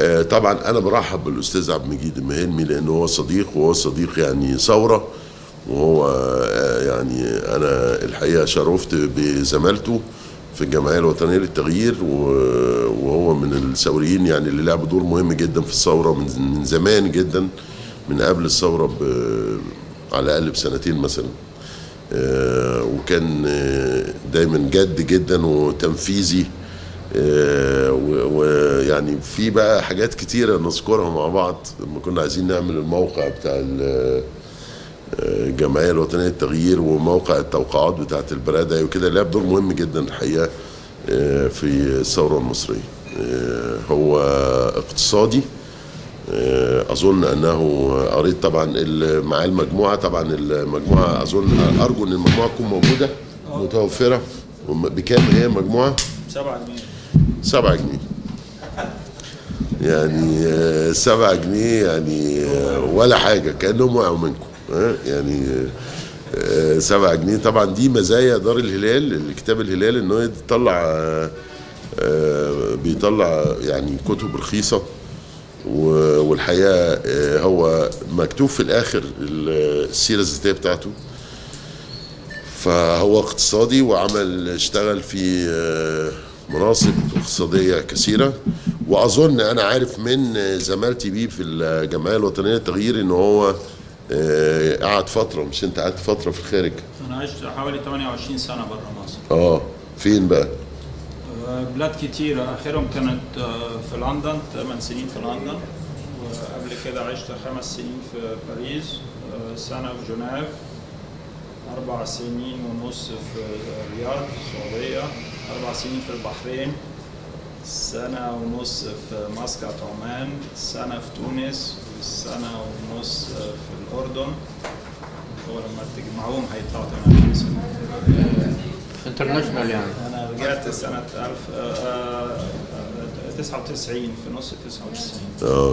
آه، طبعا انا برحب بالاستاذ عبد المجيد المهلمي لانه هو صديق وهو صديق يعني ثوره وهو آه، يعني انا الحقيقه شرفت بزمالته في الجمعيه الوطنيه للتغيير و- وهو من الثوريين يعني اللي لعبوا دور مهم جدا في الثوره من من زمان جدا من قبل الثوره ب- على الاقل بسنتين مثلا آه، وكان آه، دايما جد جدا وتنفيذي آه، و- ويعني في بقى حاجات كتيرة نذكرها مع بعض لما كنا عايزين نعمل الموقع بتاع ال- آه، الجمعية الوطنية للتغيير وموقع التوقعات بتاعت البرادة وكده لعب دور مهم جدا الحقيقة آه، في الثورة المصرية آه، هو اقتصادي آه، اظن انه قريت طبعا ال- معاه المجموعه طبعا المجموعه اظن ارجو ان المجموعه تكون موجوده متوفره وم- بكام هي المجموعه؟ سبعة جنيه سبعة جنيه يعني آه، سبعة جنيه يعني آه، ولا حاجة كأنهم وقعوا منكم آه، يعني آه، سبعة جنيه طبعا دي مزايا دار الهلال كتاب الهلال انه يطلع آه، آه، بيطلع يعني كتب رخيصة و- والحقيقة آه، هو مكتوب في الآخر السيرة الذاتية بتاعته فهو اقتصادي وعمل اشتغل في آه، مناصب اقتصادية كثيرة وأظن أنا عارف من زمالتي بيه في الجمعية الوطنية للتغيير إن هو آه، قعد فترة مش أنت قعدت فترة في الخارج أنا عشت حوالي 28 سنة برا مصر اه فين بقى؟ آه، بلاد كتيرة آخرهم كانت آه، في لندن 8 سنين في لندن وقبل كده عشت خمس سنين في باريس آه، سنة في جنيف أربع سنين ونص في الرياض السعودية أربع سنين في البحرين سنة ونص في مسقط عمان سنة في تونس وسنة ونص في الأردن هو لما تجمعوهم هيطلعوا 28 سنة انترناشونال يعني أنا رجعت سنة 1000 آه، آه، آه، 99 في نص 99 اه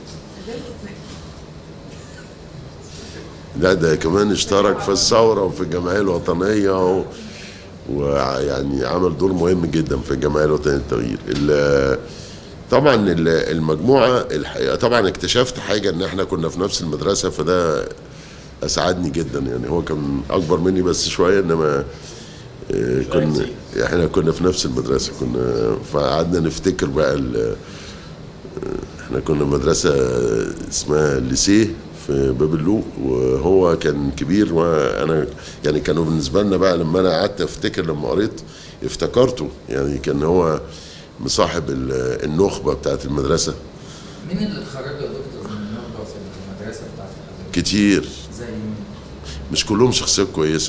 لا ده كمان اشترك في الثورة وفي الجمعية الوطنية و... ويعني عمل دور مهم جدا في الجمعية الوطنية للتغيير ال- طبعا ال- المجموعة الحقيقة طبعا اكتشفت حاجة ان احنا كنا في نفس المدرسة فده اسعدني جدا يعني هو كان اكبر مني بس شوية انما آه، كنا احنا كنا في نفس المدرسة كنا فقعدنا نفتكر بقى ال- احنا كنا مدرسة اسمها ليسيه في باب اللوق وهو كان كبير وانا يعني كانوا بالنسبة لنا بقى لما انا قعدت افتكر لما قريت افتكرته يعني كان هو مصاحب ال- النخبة بتاعت المدرسة مين اللي اتخرجوا يا دكتور من النهضه في المدرسه بتاعت حضرتك؟ كتير زي مين؟ مش كلهم شخصيات كويسة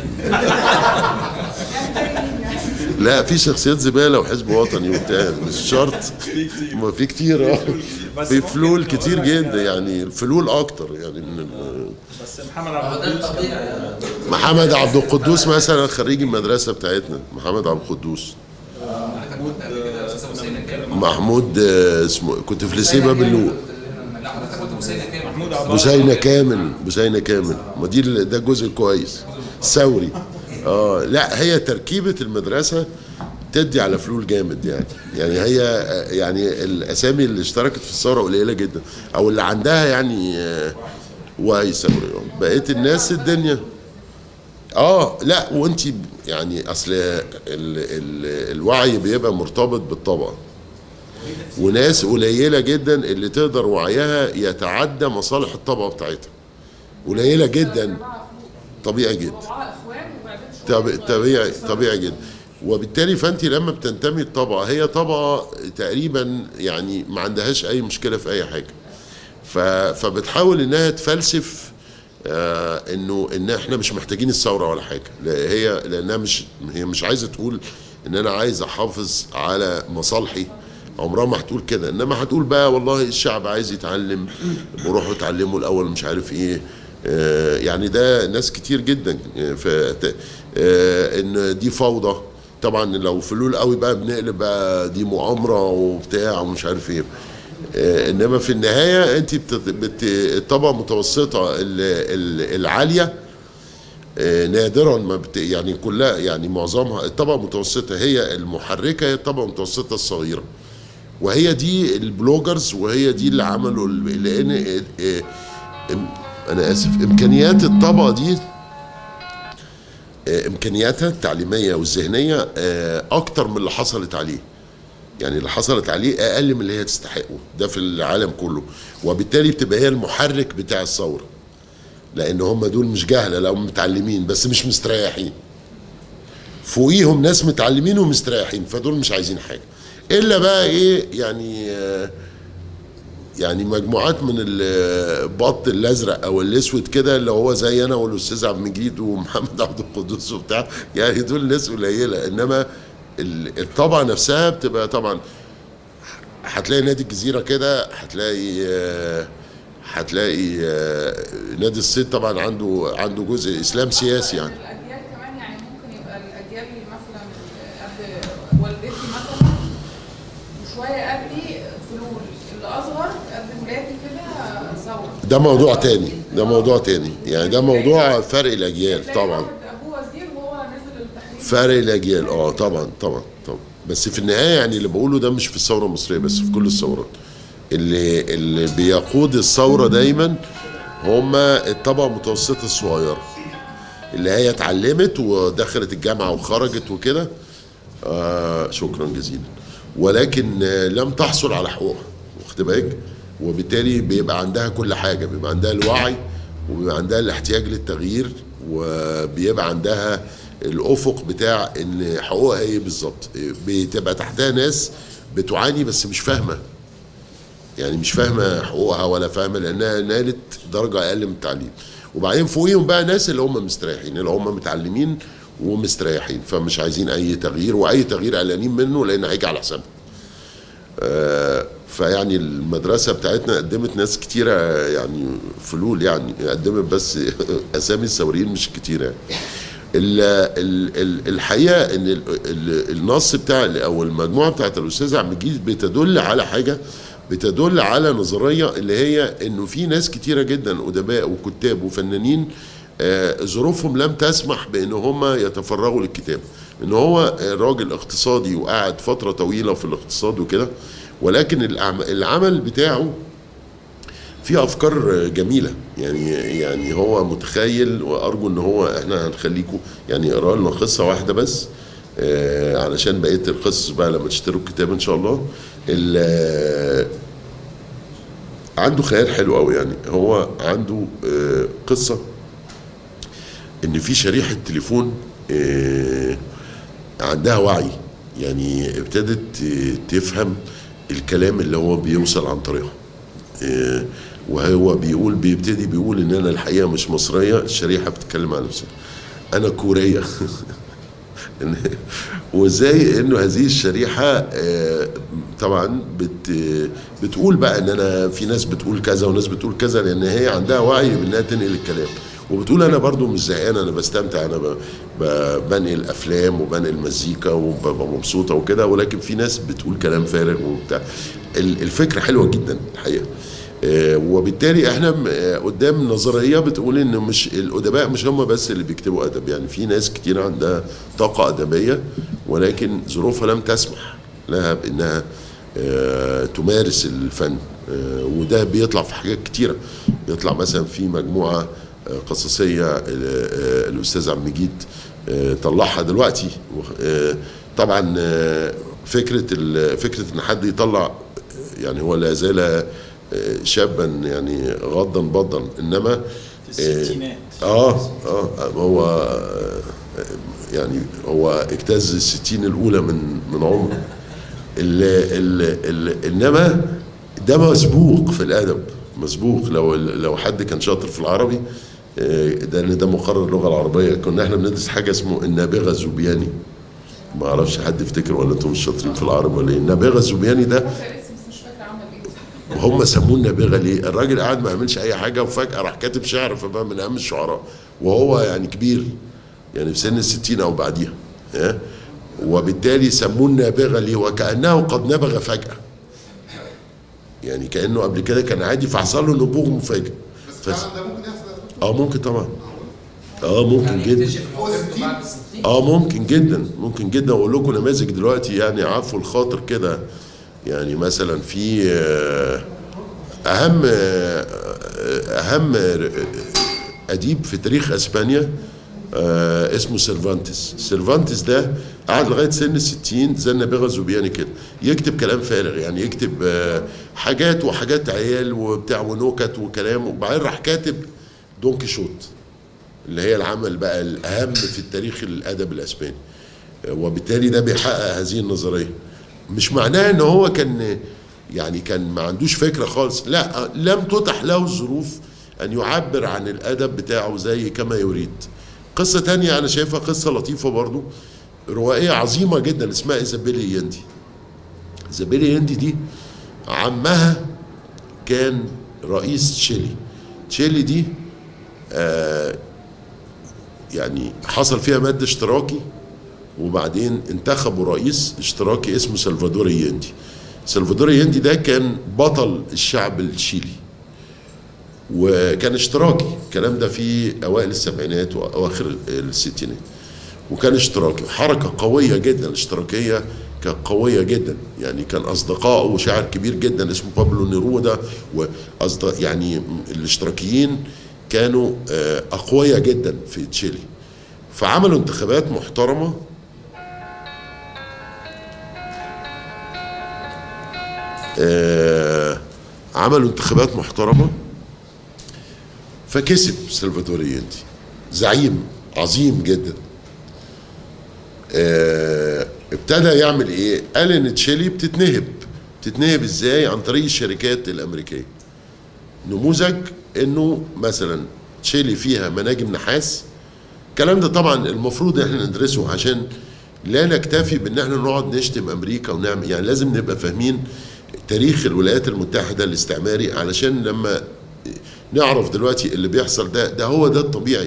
لا في شخصيات زبالة وحزب وطني وبتاع مش شرط ما في كتير اه في فلول كتير جدا يعني الفلول اكتر يعني من ال- بس محمد هو عبد ده القدوس الطبيعي يا دكتور محمد عبد القدوس مثلا خريج المدرسه بتاعتنا محمد عبد القدوس محمود آه، كنا بنتكلم محمود آه، اسمه كنت في ليسيه باب اللوق لا حضرتك كنت مسينا كام؟ محمود عبد بوسينة كامل بوسينة كامل ما دي ال- ده الجزء الكويس ثوري اه لا هي تركيبه المدرسه تدي على فلول جامد يعني يعني هي آه، يعني الاسامي اللي اشتركت في الثوره قليله جدا او اللي عندها يعني آه، وعي ثوري بقيه الناس الدنيا اه لا وانت يعني اصل ال ال الوعي بيبقى مرتبط بالطبقه وناس قليله جدا اللي تقدر وعيها يتعدى مصالح الطبقه بتاعتها قليله جدا طبيعي جدا طب- طبيعي طبيعي جدا وبالتالي فانت لما بتنتمي الطبقه هي طبقه تقريبا يعني ما عندهاش اي مشكله في اي حاجه ف- فبتحاول انها تفلسف آه انه ان احنا مش محتاجين الثوره ولا حاجه لا هي لانها مش هي مش عايزه تقول ان انا عايز احافظ على مصالحي عمرها ما هتقول كده انما هتقول بقى والله الشعب عايز يتعلم وروحوا اتعلموا الاول مش عارف ايه آه يعني ده ناس كتير جدا آه، ف آه ان دي فوضى طبعا لو فلول قوي بقى بنقلب بقى دي مؤامره وبتاع ومش عارف ايه آه، انما في النهايه انت بت... بت... الطبقه المتوسطه ال... ال... العاليه آه، نادرا ما بت... يعني كلها يعني معظمها الطبقه المتوسطه هي المحركه هي الطبقه المتوسطه الصغيره وهي دي البلوجرز وهي دي اللي عملوا ال- لان آه، آه، إم- انا اسف امكانيات الطبقه دي آه، امكانياتها التعليميه والذهنيه آه، اكتر من اللي حصلت عليه يعني اللي حصلت عليه اقل من اللي هي تستحقه ده في العالم كله وبالتالي بتبقى هي المحرك بتاع الثوره لان هم دول مش جهله لا هم متعلمين بس مش مستريحين فوقيهم ناس متعلمين ومستريحين فدول مش عايزين حاجه الا بقى ايه يعني آه، يعني مجموعات من البط الازرق او الاسود كده اللي هو زي انا والاستاذ عبد المجيد ومحمد عبد القدوس وبتاع يعني دول ناس قليله انما ال- الطبعه نفسها بتبقى طبعا هتلاقي نادي الجزيره كده هتلاقي آه، هتلاقي آه، نادي الصيد طبعا عنده عنده جزء اسلام سياسي يعني الاجيال كمان يعني ممكن يبقى الاجيال مثلا قد والدتي مثلا وشويه قدي فلول اللي اصغر قد ولادي كده ثوره ده موضوع تاني ده موضوع تاني يعني ده موضوع فرق الاجيال تلاقي طبعا واحد ابوه وزير وهو نزل التحرير فرق الاجيال اه طبعا طبعا طبعا بس في النهايه يعني اللي بقوله ده مش في الثوره المصريه بس في كل الثورات اللي اللي بيقود الثوره دايما هما الطبقه المتوسطه الصغيره اللي هي اتعلمت ودخلت الجامعه وخرجت وكده آه شكرا جزيلا ولكن آه لم تحصل على حقوقها واخد بالك وبالتالي بيبقى عندها كل حاجه بيبقى عندها الوعي وبيبقى عندها الاحتياج للتغيير وبيبقى عندها الافق بتاع ان حقوقها ايه بالظبط بتبقى تحتها ناس بتعاني بس مش فاهمه يعني مش فاهمه حقوقها ولا فاهمه لانها نالت درجه اقل من التعليم وبعدين فوقيهم بقى ناس اللي هم مستريحين اللي هم متعلمين ومستريحين فمش عايزين اي تغيير واي تغيير قلقانين منه لان هيجي على حسابهم آه، فيعني المدرسه بتاعتنا قدمت ناس كتيره يعني فلول يعني قدمت بس اسامي الثوريين مش كتيره يعني. ال- ال- ال- الحقيقه ان ال- ال- النص بتاع او المجموعه بتاعت الاستاذ عبد المجيد بتدل على حاجه بتدل على نظريه اللي هي انه في ناس كتيره جدا ادباء وكتاب وفنانين آه، ظروفهم لم تسمح بان هم يتفرغوا للكتاب ان هو راجل اقتصادي وقعد فتره طويله في الاقتصاد وكده ولكن الأعم- العمل بتاعه في افكار جميله يعني يعني هو متخيل وارجو ان هو احنا هنخليكم يعني اقرا لنا قصه واحده بس آه علشان بقيه القصص بقى لما تشتروا الكتاب ان شاء الله ال- عنده خيال حلو قوي يعني هو عنده آه قصه ان في شريحه تليفون آه عندها وعي يعني ابتدت آه، تفهم الكلام اللي هو بيوصل عن طريقها آه، وهو بيقول بيبتدي بيقول ان انا الحقيقه مش مصريه الشريحه بتتكلم عن نفسها انا كوريه إن- وازاي انه هذه الشريحه آه، طبعا بت بتقول بقى ان انا في ناس بتقول كذا وناس بتقول كذا لان هي عندها وعي بانها تنقل الكلام وبتقول انا برضو مش زهقان انا بستمتع انا ب- ب- بنقل افلام وبنقل مزيكا وببقى مبسوطه وكده ولكن في ناس بتقول كلام فارغ وبتاع ال- الفكره حلوه جدا الحقيقه آه، وبالتالي احنا م- آه، قدام نظريه بتقول ان مش الادباء مش هم بس اللي بيكتبوا ادب يعني في ناس كتير عندها طاقه ادبيه ولكن ظروفها لم تسمح لها بانها آه، تمارس الفن آه، وده بيطلع في حاجات كتيره بيطلع مثلا في مجموعه آه، قصصيه آه، آه، الاستاذ عبد المجيد آه، طلعها دلوقتي آه، طبعا آه، فكره ال- فكره ان حد يطلع يعني هو لا زال آه، شابا يعني غضا بضا انما في الستينات اه اه هو آه، يعني هو اجتاز الستين الاولى من من عمره ال ال ال انما ده مسبوق في الادب مسبوق لو لو حد كان شاطر في العربي آه، ده ان ده مقرر اللغه العربيه كنا احنا بندرس حاجه اسمه النابغه الزبياني ما اعرفش حد يفتكر ولا انتم مش شاطرين في العربي ولا ايه النابغه الزبياني ده فاكر اسم بس مش فاكره عمل ايه وهم سموه النابغه ليه؟ الراجل قاعد ما يعملش اي حاجه وفجاه راح كاتب شعر فبقى من اهم الشعراء وهو يعني كبير يعني في سن الستين او بعديها ها؟ وبالتالي سموه النابغه ليه؟ وكانه قد نبغ فجاه يعني كانه قبل كده كان عادي فحصل له نبوغ مفاجئ بس فعلا ده ممكن يحصل يا دكتور؟ اه ممكن طبعا اه ممكن يعني جدا يكتشف نفسه بعد الستين اه ممكن جدا ممكن جدا واقول لكم نماذج دلوقتي يعني عفوا الخاطر كده يعني مثلا في آه، اهم آه، اهم اديب في تاريخ اسبانيا آه، اسمه سيرفانتس سيرفانتس ده قعد لغايه سن الستين زي النابغه الزبياني كده يكتب كلام فارغ يعني يكتب آه، حاجات وحاجات عيال وبتاع ونكت وكلام وبعدين راح كاتب دون كيشوت اللي هي العمل بقى الاهم في التاريخ الادب الاسباني آه، وبالتالي ده بيحقق هذه النظريه مش معناه ان هو كان يعني كان ما عندوش فكره خالص لا لم تتح له الظروف ان يعبر عن الادب بتاعه زي كما يريد قصه تانية انا شايفها قصه لطيفه برضو روائيه عظيمه جدا اسمها ايزابيلي يندي ايزابيلي يندي دي عمها كان رئيس تشيلي تشيلي دي آه يعني حصل فيها مد اشتراكي وبعدين انتخبوا رئيس اشتراكي اسمه سلفادور يندي سلفادور يندي ده كان بطل الشعب الشيلي وكان اشتراكي الكلام ده في اوائل السبعينات واواخر الستينات وكان اشتراكي حركه قويه جدا الاشتراكيه كانت قويه جدا يعني كان اصدقائه وشاعر كبير جدا اسمه بابلو نيرودا واصدق يعني الاشتراكيين كانوا آه، اقوياء جدا في تشيلي فعملوا انتخابات محترمه آه، عملوا انتخابات محترمه فكسب سلفادور يندي زعيم عظيم جدا آه، ابتدى يعمل ايه قال ان تشيلي بتتنهب بتتنهب ازاي عن طريق الشركات الامريكيه نموذج انه مثلا تشيلي فيها مناجم نحاس الكلام ده طبعا المفروض احنا ندرسه عشان لا نكتفي بان احنا نقعد نشتم امريكا ونعمل يعني لازم نبقى فاهمين تاريخ الولايات المتحده الاستعماري علشان لما نعرف دلوقتي اللي بيحصل ده ده هو ده الطبيعي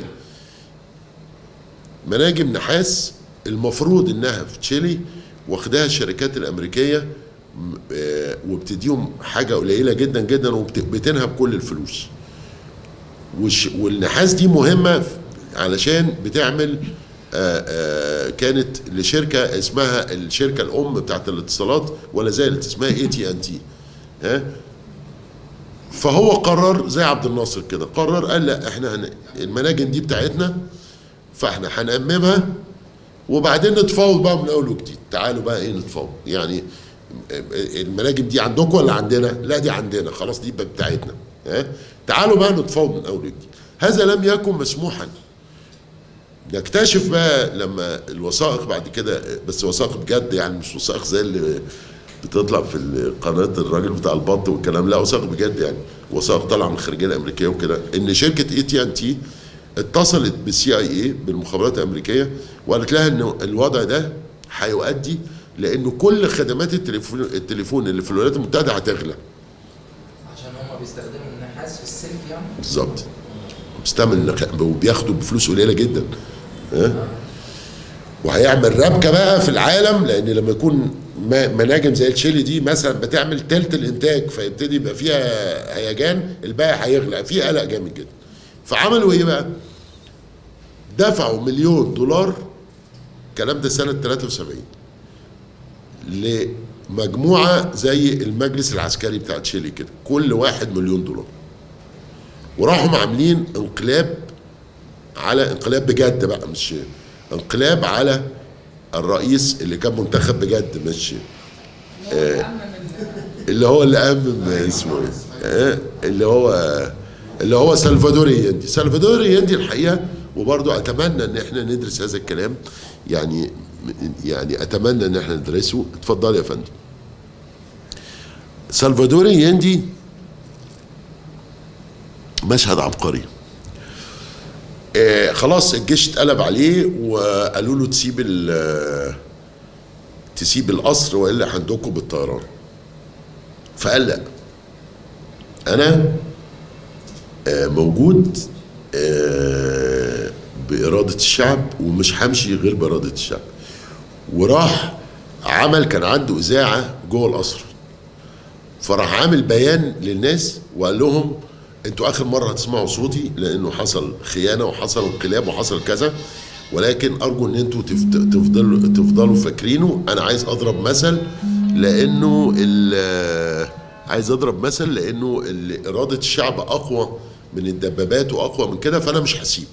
مناجم نحاس المفروض انها في تشيلي واخداها الشركات الامريكيه م- آه، وبتديهم حاجه قليله جدا جدا وبتنهب كل الفلوس والش- والنحاس دي مهمه ف- علشان بتعمل آه، آه، كانت لشركه اسمها الشركه الام بتاعت الاتصالات ولا زالت اسمها اي تي ان تي ها فهو قرر زي عبد الناصر كده قرر قال لا احنا هن... المناجم دي بتاعتنا فاحنا هنأممها وبعدين نتفاوض بقى من اول وجديد تعالوا بقى ايه نتفاوض يعني المناجم دي عندكم ولا عندنا لا دي عندنا خلاص دي بقى بتاعتنا ها تعالوا بقى نتفاوض من اول وجديد هذا لم يكن مسموحا نكتشف بقى لما الوثائق بعد كده بس وثائق بجد يعني مش وثائق زي اللي بتطلع في قناه الراجل بتاع البط والكلام لا وثائق بجد يعني وثائق طالعه من الخارجيه الامريكيه وكده ان شركه اي تي ان تي اتصلت بالسي اي اي بالمخابرات الامريكيه وقالت لها ان الوضع ده هيؤدي لانه كل خدمات التليفون التليفون اللي في الولايات المتحده هتغلى عشان هم بيستخدموا النحاس في السلك يعني بالظبط بيستعمل وبياخدوا بفلوس قليله جدا ها وهيعمل ربكه بقى في العالم لان لما يكون ما- مناجم زي الشيلي دي مثلا بتعمل تلت الانتاج فيبتدي يبقى فيها هيجان الباقي هيغلى في قلق جامد جدا فعملوا ايه بقى؟ دفعوا مليون دولار الكلام ده سنه 73 لمجموعه زي المجلس العسكري بتاع تشيلي كده كل واحد مليون دولار وراحوا عاملين انقلاب على انقلاب بجد بقى مش انقلاب على الرئيس اللي كان منتخب بجد مش هو أمن ال- اللي هو اللي أمم اسمه ايه آه، اللي هو اللي هو سلفادوري يندي سلفادوري يندي الحقيقه وبرضه اتمنى ان احنا ندرس هذا الكلام يعني يعني اتمنى ان احنا ندرسه اتفضل يا فندم سلفادوري يندي مشهد عبقري آه خلاص الجيش اتقلب عليه وقالوا له تسيب ال- تسيب القصر والا هندكوا بالطيران فقال لا انا آه موجود آه بإرادة الشعب ومش همشي غير بإرادة الشعب وراح عمل كان عنده إذاعة جوه القصر فراح عامل بيان للناس وقال لهم انتوا اخر مره هتسمعوا صوتي لانه حصل خيانه وحصل انقلاب وحصل كذا ولكن ارجو ان انتوا تفت- تفضلوا تفضلوا فاكرينه انا عايز اضرب مثل لانه ال- عايز اضرب مثل لانه ال- اراده الشعب اقوى من الدبابات واقوى من كده فانا مش هسيب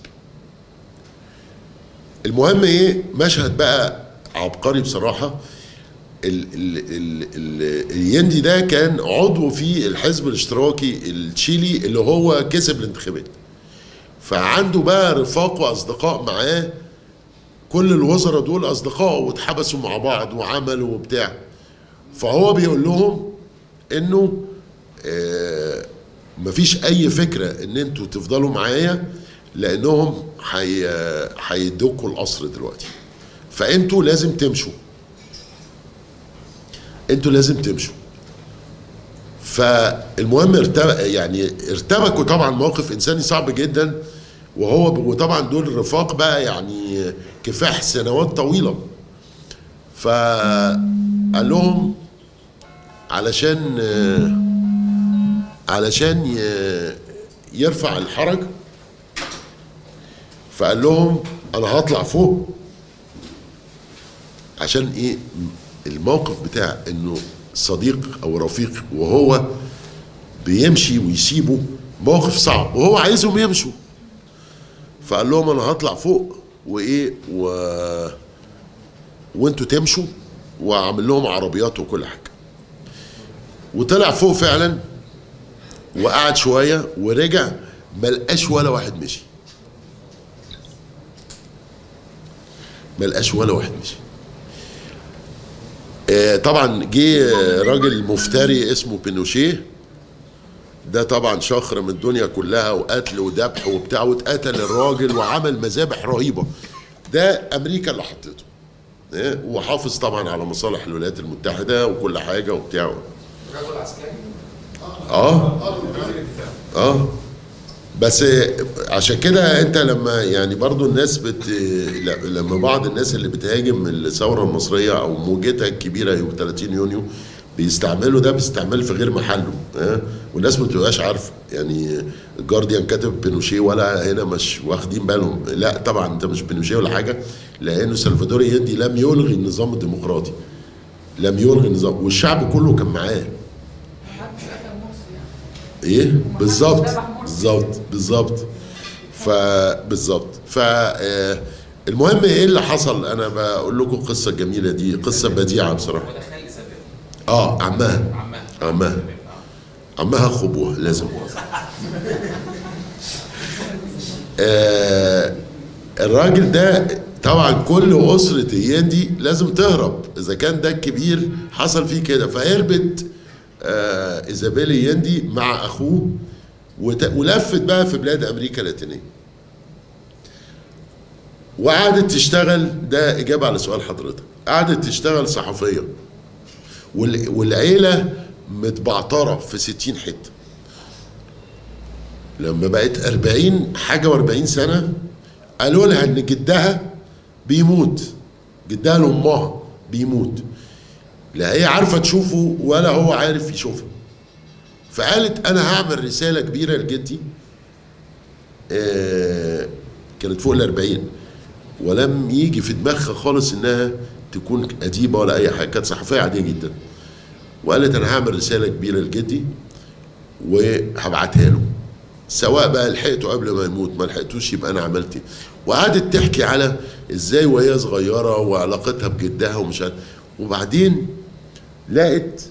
المهم ايه مشهد بقى عبقري بصراحه ال ال ال ال اليندي ده كان عضو في الحزب الاشتراكي التشيلي اللي هو كسب الانتخابات فعنده بقى رفاق واصدقاء معاه كل الوزراء دول اصدقائه واتحبسوا مع بعض وعملوا وبتاع فهو بيقول لهم انه آه مفيش اي فكره ان انتوا تفضلوا معايا لانهم هي- هيدوكوا القصر دلوقتي فانتوا لازم تمشوا انتوا لازم تمشوا فالمهم ارتبك يعني ارتبكوا طبعا موقف انساني صعب جدا وهو وطبعا دول رفاق بقى يعني كفاح سنوات طويله فقال لهم علشان علشان ي- يرفع الحرج فقال لهم انا هطلع فوق عشان ايه الموقف بتاع انه صديق او رفيق وهو بيمشي ويسيبه موقف صعب وهو عايزهم يمشوا فقال لهم انا هطلع فوق وايه و وانتوا تمشوا واعمل لهم عربيات وكل حاجه وطلع فوق فعلا وقعد شويه ورجع ما لقاش ولا واحد مشي ما لقاش ولا واحد مشي آه، طبعا جه راجل مفتري اسمه بينوشيه ده طبعا شخر من الدنيا كلها وقتل وذبح وبتاع واتقتل الراجل وعمل مذابح رهيبه ده امريكا اللي حطته آه، وحافظ طبعا على مصالح الولايات المتحده وكل حاجه وبتاع رجل عسكري اه اه بس عشان كده انت لما يعني برضو الناس بت ل- لما بعض الناس اللي بتهاجم الثوره المصريه او موجتها الكبيره يوم 30 يونيو بيستعملوا ده باستعمال في غير محله اه والناس ما بتبقاش عارفه يعني الجارديان كاتب بينوشيه ولا هنا مش واخدين بالهم لا طبعا انت مش بينوشيه ولا حاجه لانه سلفادور يندي لم يلغي النظام الديمقراطي لم يلغي النظام والشعب كله كان معاه محدش قتل مرسي يعني ايه بالظبط ذبح مرسي. بالظبط بالظبط فبالظبط ف آه، المهم ايه اللي حصل انا بقول لكم القصه الجميله دي قصه بديعه بصراحه وده خالي سبب اه عمها عمها عمها عمها اخو ابوها لازم آه الراجل ده طبعا كل أسرة اليندي لازم تهرب إذا كان ده الكبير حصل فيه كده فهربت آه إيزابيل يندي مع أخوه وت- ولفت بقى في بلاد أمريكا اللاتينية وقعدت تشتغل ده إجابة على سؤال حضرتك قعدت تشتغل صحفية وال- والعيلة متبعترة في ستين حتة لما بقت أربعين حاجة وأربعين سنة قالوا لها إن جدها بيموت جدها لأمها بيموت لا هي عارفة تشوفه ولا هو عارف يشوفها فقالت أنا هعمل رسالة كبيرة لجدي آه كانت فوق الأربعين ولم يجي في دماغها خالص إنها تكون أديبة ولا أي حاجة كانت صحفية عادية جدا وقالت أنا هعمل رسالة كبيرة لجدي وهبعتها له سواء بقى لحقته قبل ما يموت ما لحقتوش يبقى انا عملت ايه وقعدت تحكي على ازاي وهي صغيره وعلاقتها بجدها ومش عارف وبعدين لقت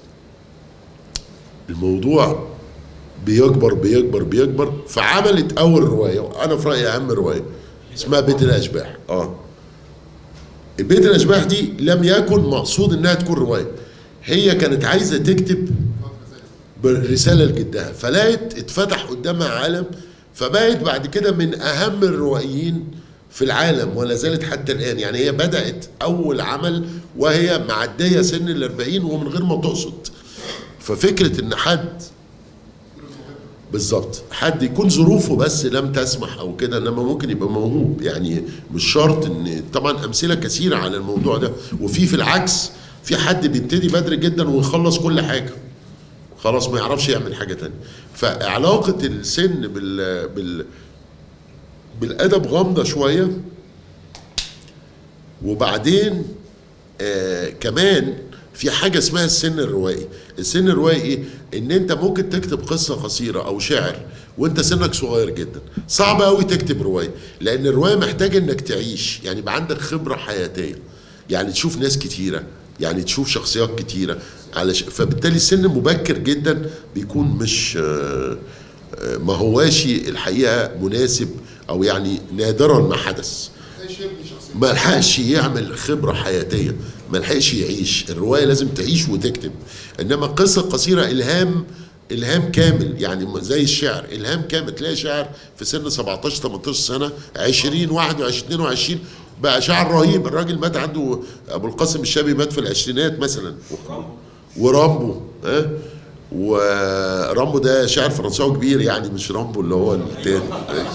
الموضوع بيكبر بيكبر بيكبر فعملت اول روايه وانا في رايي اهم روايه اسمها بيت الاشباح اه بيت الاشباح دي لم يكن مقصود انها تكون روايه هي كانت عايزه تكتب برساله لجدها فلقت اتفتح قدامها عالم فبقت بعد كده من اهم الروائيين في العالم ولا زالت حتى الان يعني هي بدات اول عمل وهي معديه سن الأربعين ومن غير ما تقصد ففكره ان حد بالظبط حد يكون ظروفه بس لم تسمح او كده انما ممكن يبقى موهوب يعني مش شرط ان طبعا امثله كثيره على الموضوع ده وفي في العكس في حد بيبتدي بدري جدا ويخلص كل حاجه خلاص ما يعرفش يعمل حاجه تانية فعلاقه السن بال بال بالادب غامضه شويه وبعدين آه كمان في حاجه اسمها السن الروائي السن الروائي ايه ان انت ممكن تكتب قصه قصيره او شعر وانت سنك صغير جدا صعب قوي تكتب روايه لان الروايه محتاجه انك تعيش يعني يبقى عندك خبره حياتيه يعني تشوف ناس كتيره يعني تشوف شخصيات كتيره على ش... فبالتالي السن مبكر جدا بيكون مش آه، آه، ما هواش الحقيقه مناسب او يعني نادرا ما حدث ايش يبني شخصيته ما لحقش يعمل خبره حياتيه ما لحقش يعيش الروايه لازم تعيش وتكتب انما قصه قصيره الهام الهام كامل يعني زي الشعر الهام كامل تلاقي شاعر في سن 17 18 سنه 20 21 22 بقى شاعر رهيب الراجل مات عنده ابو القاسم الشابي مات في العشرينات مثلا ورامبو ها ورامبو ده شاعر فرنساوي كبير يعني مش رامبو اللي هو التاني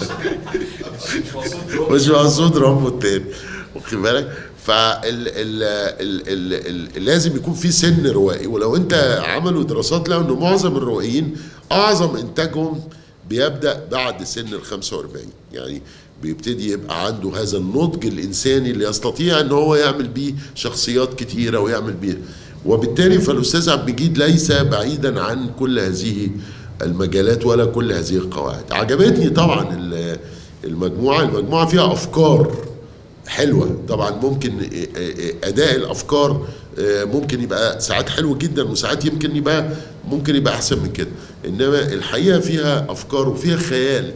مش مقصود رامبو التاني واخد بالك فال ال ال ال ال لازم يكون في سن روائي ولو انت عملوا دراسات لقوا ان معظم الروائيين اعظم انتاجهم بيبدا بعد سن ال 45 يعني بيبتدي يبقى عنده هذا النضج الانساني اللي يستطيع ان هو يعمل بيه شخصيات كتيره ويعمل بيه وبالتالي فالاستاذ عبد المجيد ليس بعيدا عن كل هذه المجالات ولا كل هذه القواعد عجبتني طبعا ال- المجموعه المجموعه فيها افكار حلوه طبعا ممكن اداء الافكار ممكن يبقى ساعات حلو جدا وساعات يمكن يبقى ممكن يبقى احسن من كده انما الحقيقه فيها افكار وفيها خيال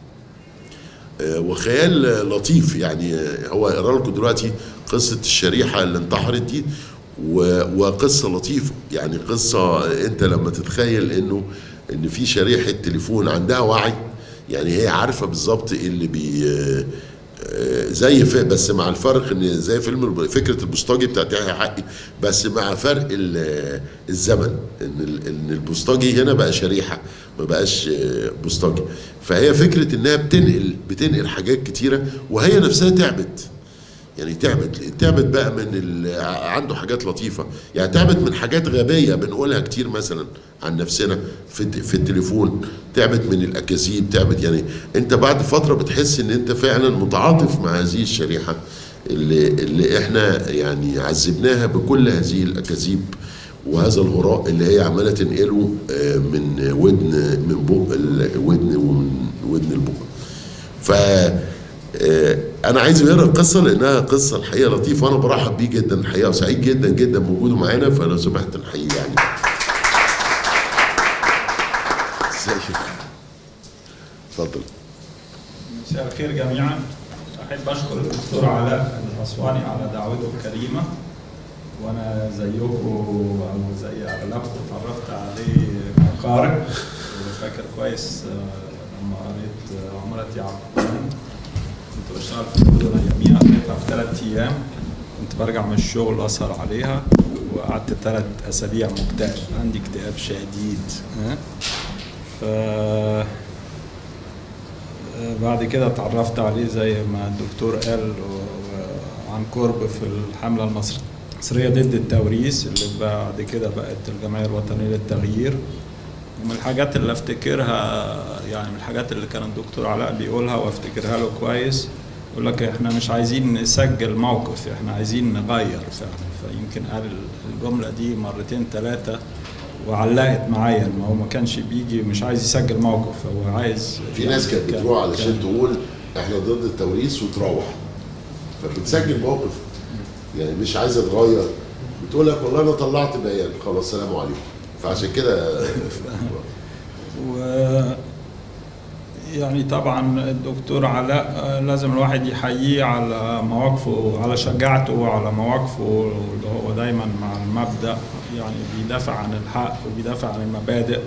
وخيال لطيف يعني هو قرا لكم دلوقتي قصه الشريحه اللي انتحرت دي و- وقصه لطيفه يعني قصه انت لما تتخيل انه ان في شريحه تليفون عندها وعي يعني هي عارفه بالظبط اللي بي آه، زي في بس مع الفرق ان زي فيلم الب- فكره البوسطجي بتاعت يحيى حقي بس مع فرق ال- الزمن ان ال- ان البوسطجي هنا بقى شريحه ما بقاش آه، بوسطجي فهي فكره انها بتنقل بتنقل حاجات كتيره وهي نفسها تعبت يعني تعبت تعبت بقى من ال... عنده حاجات لطيفه يعني تعبت من حاجات غبيه بنقولها كتير مثلا عن نفسنا في الت- في التليفون تعبت من الاكاذيب تعبت يعني انت بعد فتره بتحس ان انت فعلا متعاطف مع هذه الشريحه اللي اللي احنا يعني عذبناها بكل هذه الاكاذيب وهذا الهراء اللي هي عماله تنقله آه، من ودن من بق الودن ومن ودن البق ف آه، انا عايز يقرا القصه لانها قصه الحقيقه لطيفه وانا برحب بيه جدا الحقيقه وسعيد جدا جدا بوجوده معانا فلو سمحت نحييه يعني ازيك اتفضل مساء الخير جميعا احب اشكر الدكتور علاء الاسواني على دعوته الكريمه وانا زيكم او زي اغلبكم اتعرفت عليه كقارئ وفاكر كويس آه، لما قريت آه، عمارة يعقوب كنت بشتغل في المدن اياميها قريتها في ثلاث ايام كنت برجع من الشغل اسهر عليها وقعدت ثلاث اسابيع مكتئب عندي اكتئاب شديد ها ف بعد كده اتعرفت عليه زي ما الدكتور قال و- وعن قرب في الحملة المصر- المصرية ضد التوريث اللي بعد كده بقت الجمعية الوطنية للتغيير ومن الحاجات اللي افتكرها يعني من الحاجات اللي كان الدكتور علاء بيقولها وافتكرها له كويس يقول لك احنا مش عايزين نسجل موقف احنا عايزين نغير فعلا فيمكن قال الجملة دي مرتين ثلاثة وعلقت معايا ان هو ما كانش بيجي مش عايز يسجل موقف هو عايز في ناس كانت كان- بتروح علشان كان- تقول احنا ضد التوريث وتروح فبتسجل موقف يعني مش عايزه تغير بتقول لك والله انا طلعت بيان خلاص سلام عليكم فعشان كده و يعني طبعا الدكتور علاء آه، لازم الواحد يحييه على مواقفه على شجاعته وعلى مواقفه اللي هو دايما مع المبدأ يعني بيدافع عن الحق وبيدافع عن المبادئ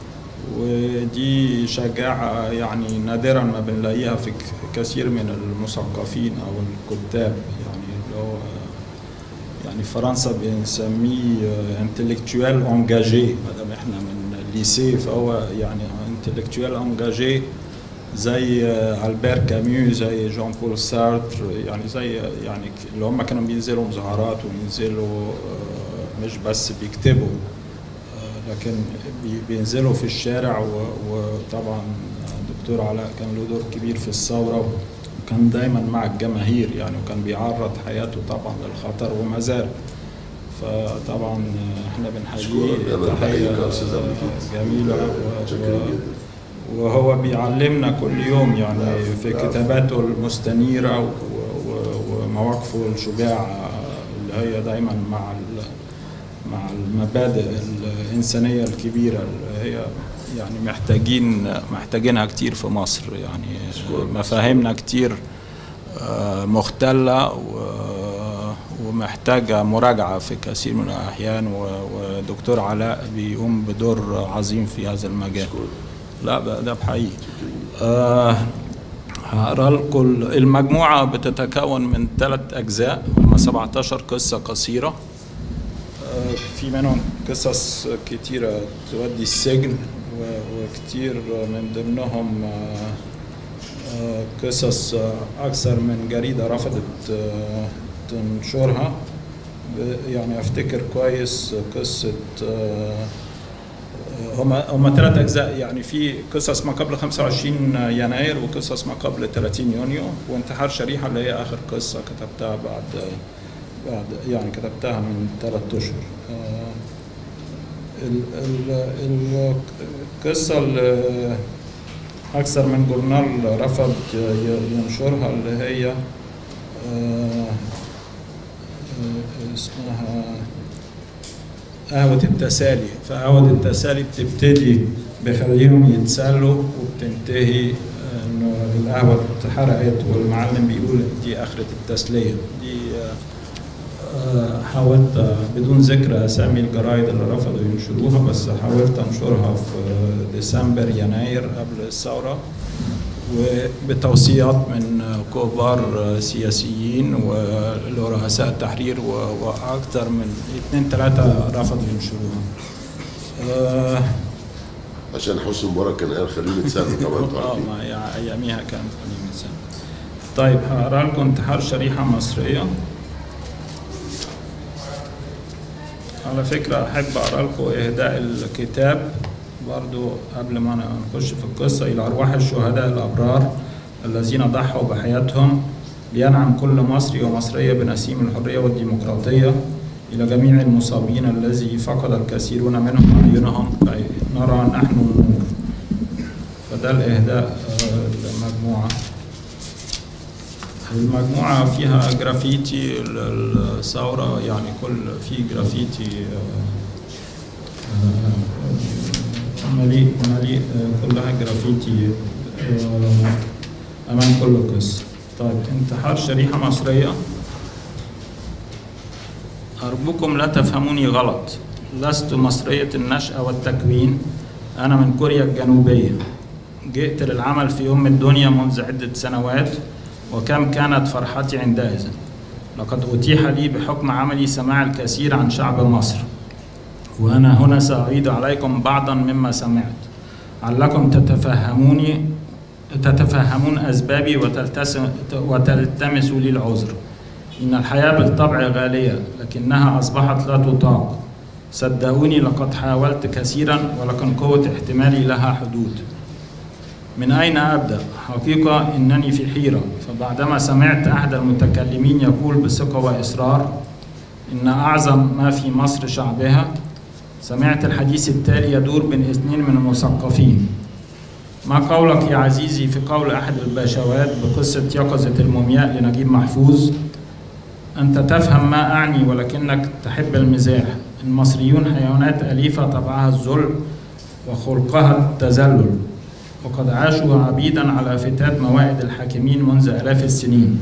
ودي شجاعة يعني نادرا ما بنلاقيها في ك- كثير من المثقفين أو الكتاب يعني اللي هو يعني فرنسا بنسميه انتلكتوال انجاجي ما دام احنا من ليسي فهو يعني انتلكتوال انجاجي زي البير كاميو زي جون بول سارتر يعني زي يعني ك- اللي هم كانوا بينزلوا مظاهرات وينزلوا آه، مش بس بيكتبوا آه، لكن بي- بينزلوا في الشارع و- وطبعا الدكتور علاء كان له دور كبير في الثوره وكان دايما مع الجماهير يعني وكان بيعرض حياته طبعا للخطر وما زال فطبعا احنا بنحييه أشكرك. أنا تحية بحييك يا أستاذ عبد الفتاح. جميلة و- شكرا و- جدا وهو بيعلمنا كل يوم يعني في كتاباته المستنيرة و- و- ومواقفه الشجاعة اللي هي دايما مع ال- مع المبادئ الإنسانية الكبيرة اللي هي يعني محتاجين محتاجينها كتير في مصر يعني مفاهيمنا كتير آه، مختلة و- ومحتاجة مراجعة في كثير من الأحيان و- ودكتور علاء بيقوم بدور عظيم في هذا المجال لا بقى ده بحقيقي آه هقرا لكم المجموعة بتتكون من ثلاث أجزاء هم 17 قصة قصيرة آه في منهم قصص كتيرة تودي السجن و- وكتير من ضمنهم آه آه، قصص آه، أكثر من جريدة رفضت آه، تنشرها ب- يعني أفتكر كويس قصة آه، هم هم ثلاث اجزاء يعني في قصص ما قبل 25 يناير وقصص ما قبل 30 يونيو وانتحار شريحه اللي هي اخر قصه كتبتها بعد بعد يعني كتبتها من ثلاث اشهر آه، ال- ال- القصه اللي اكثر من جورنال رفض ي- ينشرها اللي هي آه، آه، اسمها قهوة التسالي فقهوة التسالي بتبتدي بخليهم يتسلوا وبتنتهي انه القهوة اتحرقت والمعلم بيقول دي اخرة التسلية دي آه، حاولت آه، بدون ذكر اسامي الجرايد اللي رفضوا ينشروها بس حاولت انشرها في ديسمبر يناير قبل الثورة وبتوصيات من كبار سياسيين ورؤساء التحرير و- واكثر من اثنين ثلاثه رفضوا ينشروها. آه عشان حسن مبارك كان قال خليهم يتسالوا طبعا انتوا آه، عارفين ما هي اياميها كانت قديمه سنة. طيب هقرا لكم انتحار شريحه مصريه. على فكره احب اقرا لكم اهداء الكتاب برضو قبل ما نخش في القصه الى ارواح الشهداء الابرار الذين ضحوا بحياتهم لينعم كل مصري ومصريه بنسيم الحريه والديمقراطيه الى جميع المصابين الذي فقد الكثيرون منهم اعينهم كي نرى نحن النور فده الإهداء آه، للمجموعة المجموعة فيها جرافيتي الثورة يعني كل في جرافيتي آه، آه، مليء مليء آه، كلها جرافيتي آه، أمام كل قصة طيب انتحار شريحة مصرية أرجوكم لا تفهموني غلط لست مصرية النشأة والتكوين أنا من كوريا الجنوبية جئت للعمل في أم الدنيا منذ عدة سنوات وكم كانت فرحتي عندئذ لقد أتيح لي بحكم عملي سماع الكثير عن شعب مصر وأنا هنا سأعيد عليكم بعضا مما سمعت علكم تتفهموني تتفهمون أسبابي وتلتسم وتلتمسوا لي العذر إن الحياة بالطبع غالية لكنها أصبحت لا تطاق صدقوني لقد حاولت كثيرا ولكن قوة احتمالي لها حدود من أين أبدأ؟ حقيقة إنني في حيرة فبعدما سمعت أحد المتكلمين يقول بثقة وإصرار إن أعظم ما في مصر شعبها سمعت الحديث التالي يدور بين اثنين من المثقفين ما قولك يا عزيزي في قول أحد الباشوات بقصة يقظة المومياء لنجيب محفوظ أنت تفهم ما أعني ولكنك تحب المزاح المصريون حيوانات أليفة طبعها الذل وخلقها التذلل وقد عاشوا عبيدا على فتات موائد الحاكمين منذ آلاف السنين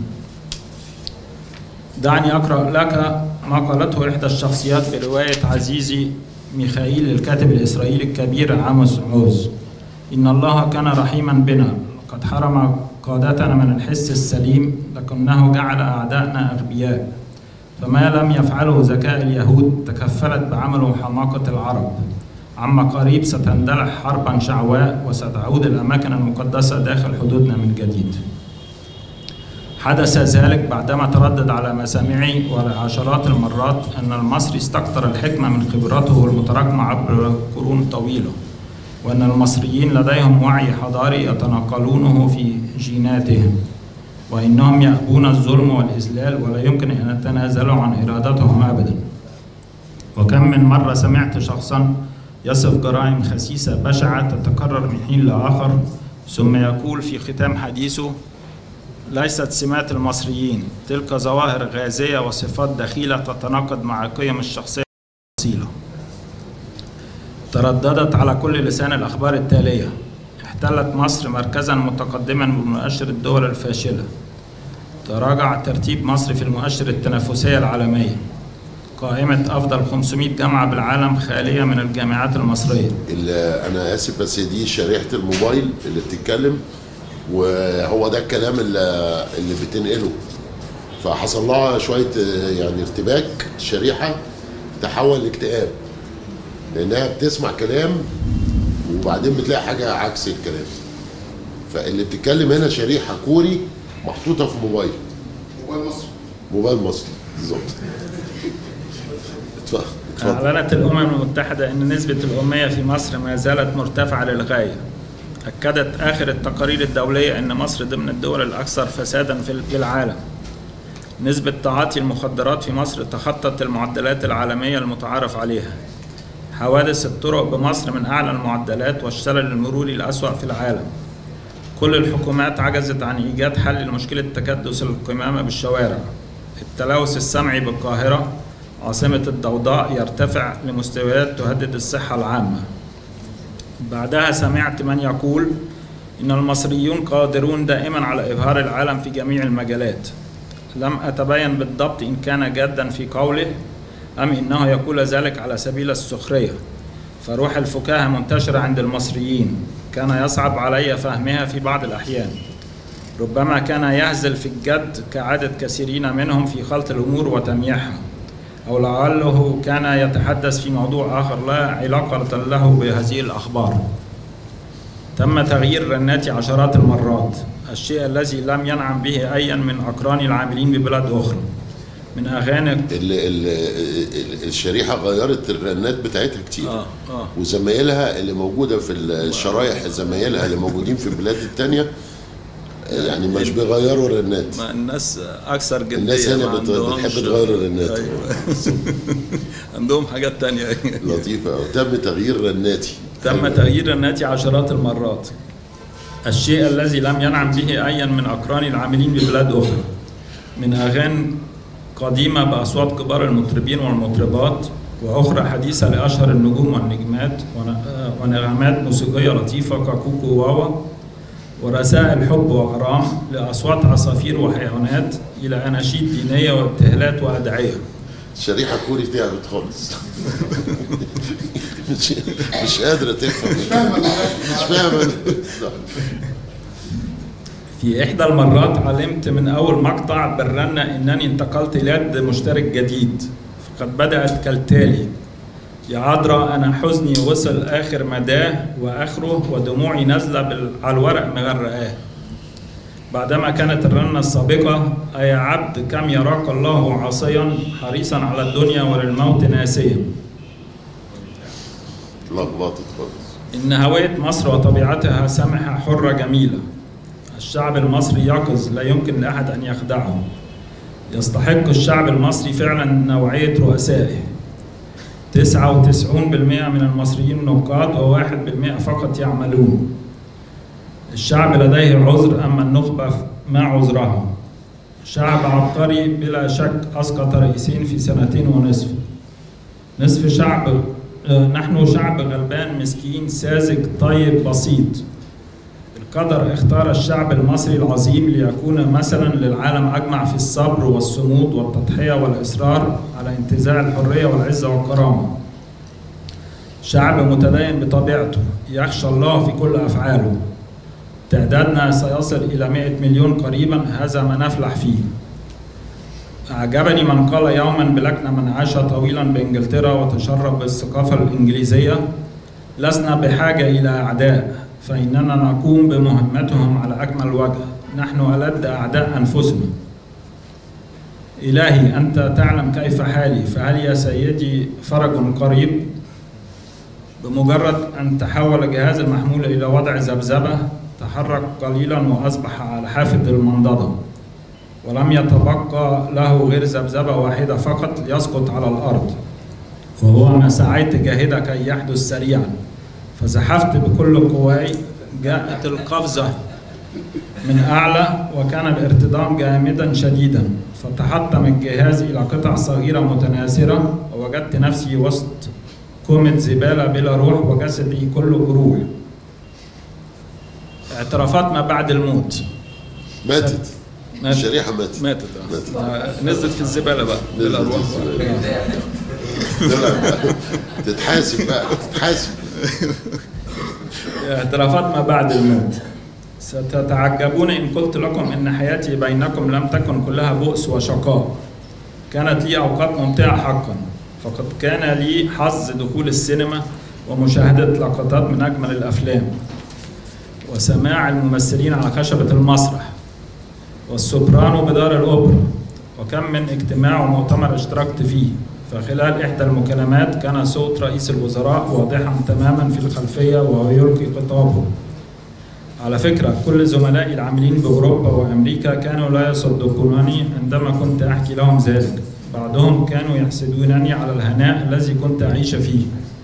دعني أقرأ لك ما قالته إحدى الشخصيات برواية عزيزي ميخائيل الكاتب الإسرائيلي الكبير عاموس عوز إن الله كان رحيما بنا قد حرم قادتنا من الحس السليم لكنه جعل أعداءنا أغبياء فما لم يفعله ذكاء اليهود تكفلت بعمله حماقة العرب عما قريب ستندلع حربا شعواء وستعود الأماكن المقدسة داخل حدودنا من جديد حدث ذلك بعدما تردد على مسامعي ولعشرات المرات أن المصري استكثر الحكمة من خبرته المتراكمة عبر قرون طويلة وأن المصريين لديهم وعي حضاري يتناقلونه في جيناتهم وإنهم يأبون الظلم والإذلال ولا يمكن أن يتنازلوا عن إرادتهم أبدا وكم من مرة سمعت شخصا يصف جرائم خسيسة بشعة تتكرر من حين لآخر ثم يقول في ختام حديثه ليست سمات المصريين تلك ظواهر غازية وصفات دخيلة تتناقض مع القيم الشخصية الأصيلة ترددت على كل لسان الأخبار التالية احتلت مصر مركزا متقدما بمؤشر الدول الفاشلة تراجع ترتيب مصر في المؤشر التنافسية العالمية قائمة أفضل 500 جامعة بالعالم خالية من الجامعات المصرية اللي انا اسف بس دي شريحه الموبايل اللي بتتكلم وهو ده الكلام اللي, اللي بتنقله فحصل لها شويه آه، يعني ارتباك شريحه تحول لاكتئاب لانها بتسمع كلام وبعدين بتلاقي حاجه عكس الكلام فاللي بتتكلم هنا شريحه كوري محطوطه في موبايل موبايل مصر موبايل مصري بالظبط اتفضل اتفضل أعلنت الأمم المتحدة أن نسبة الأمية في مصر ما زالت مرتفعة للغاية أكدت آخر التقارير الدولية أن مصر ضمن الدول الأكثر فسادا في في العالم نسبة تعاطي المخدرات في مصر تخطت المعدلات العالمية المتعارف عليها حوادث الطرق بمصر من أعلى المعدلات والشلل المروري الأسوأ في العالم كل الحكومات عجزت عن إيجاد حل لمشكلة تكدس القمامة بالشوارع التلوث السمعي بالقاهرة عاصمة الضوضاء يرتفع لمستويات تهدد الصحة العامة بعدها سمعت من يقول إن المصريون قادرون دائما على إبهار العالم في جميع المجالات لم أتبين بالضبط إن كان جادا في قوله أم إنه يقول ذلك على سبيل السخرية فروح الفكاهة منتشرة عند المصريين كان يصعب علي فهمها في بعض الأحيان ربما كان يهزل في الجد كعادة كثيرين منهم في خلط الأمور وتمييعها أو لعله كان يتحدث في موضوع آخر لا علاقة له بهذه الأخبار تم تغيير رناتي عشرات المرات الشيء الذي لم ينعم به أيا من أقراني العاملين ببلاد أخرى من أغاني ال- ال- ال- الشريحه غيرت الرنات بتاعتها كتير آه آه وزمايلها اللي موجوده في الشرايح زمايلها اللي موجودين في البلاد التانية يعني مش بيغيروا الرنات ما الناس أكثر جدية الناس هنا ما بت- عندهمش- بتحب تغير الرنات أيوة. عندهم حاجات تانية لطيفه أوي. تم تغيير رناتي تم تغيير الناتي عشرات المرات الشيء الذي لم ينعم به أيا من أقراني العاملين ببلاد أخرى من أغاني قديمة بأصوات كبار المطربين والمطربات وأخرى حديثة لأشهر النجوم والنجمات ون- ونغمات موسيقية لطيفة ككوكو واوا ورسائل حب وغرام لأصوات عصافير وحيوانات إلى أناشيد دينية وابتهالات وأدعية الشريحه كوري تعبت خالص مش مش قادره تفهم مش فاهمه في إحدى المرات علمت من أول مقطع بالرنة إنني انتقلت إلى يد مشترك جديد فقد بدأت كالتالي يا عذراء أنا حزني وصل آخر مداه وآخره ودموعي نازلة بال- على الورق مغرقاه بعدما كانت الرنة السابقة أي عبد كم يراك الله عاصيا حريصا على الدنيا وللموت ناسيا لخبطت خالص إن هوية مصر وطبيعتها سمحة حرة جميلة الشعب المصري يقظ لا يمكن لأحد أن يخدعه يستحق الشعب المصري فعلا نوعية رؤسائه 99% من المصريين نقاد وواحد بالمئة فقط يعملون الشعب لديه عذر أما النخبة ما عذرها شعب عبقري بلا شك أسقط رئيسين في سنتين ونصف نصف شعب آه، نحن شعب غلبان مسكين ساذج طيب بسيط القدر اختار الشعب المصري العظيم ليكون مثلا للعالم أجمع في الصبر والصمود والتضحية والإصرار على انتزاع الحرية والعزة والكرامة شعب متدين بطبيعته يخشى الله في كل أفعاله تعدادنا سيصل إلى 100 مليون قريبا هذا ما نفلح فيه أعجبني من قال يوما بلكنة من عاش طويلا بإنجلترا وتشرب بالثقافة الإنجليزية لسنا بحاجة إلى أعداء فإننا نقوم بمهمتهم على أكمل وجه نحن ألد أعداء أنفسنا إلهي أنت تعلم كيف حالي فهل يا سيدي فرج قريب بمجرد أن تحول جهاز المحمول إلى وضع ذبذبة تحرك قليلا وأصبح على حافة المنضدة ولم يتبقى له غير ذبذبة واحدة فقط ليسقط على الأرض وهو ما سعيت جاهدة كي يحدث سريعا فزحفت بكل قواي جاءت القفزة من أعلى وكان الارتدام جامدا شديدا فتحطم الجهاز إلى قطع صغيرة متناثرة ووجدت نفسي وسط كومة زبالة بلا روح وجسدي كله جروح اعترافات ما بعد الموت ماتت ماتت. الشريحه ماتت ماتت ماتت. آه، نزلت في الزبالة بقى بلا روح طلع بقى. تتحاسب بقى تتحاسب اعترافات ما بعد الموت ستتعجبون إن قلت لكم إن حياتي بينكم لم تكن كلها بؤس وشقاء كانت لي أوقات ممتعة حقا فقد كان لي حظ دخول السينما ومشاهدة لقطات من أجمل الأفلام وسماع الممثلين على خشبة المسرح والسوبرانو بدار الأوبرا وكم من اجتماع ومؤتمر اشتركت فيه فخلال إحدى المكالمات كان صوت رئيس الوزراء واضحا تماما في الخلفية وهو يلقي خطابه على فكرة كل زملائي العاملين بأوروبا وأمريكا كانوا لا يصدقونني عندما كنت أحكي لهم ذلك بعضهم كانوا يحسدونني على الهناء الذي كنت أعيش فيه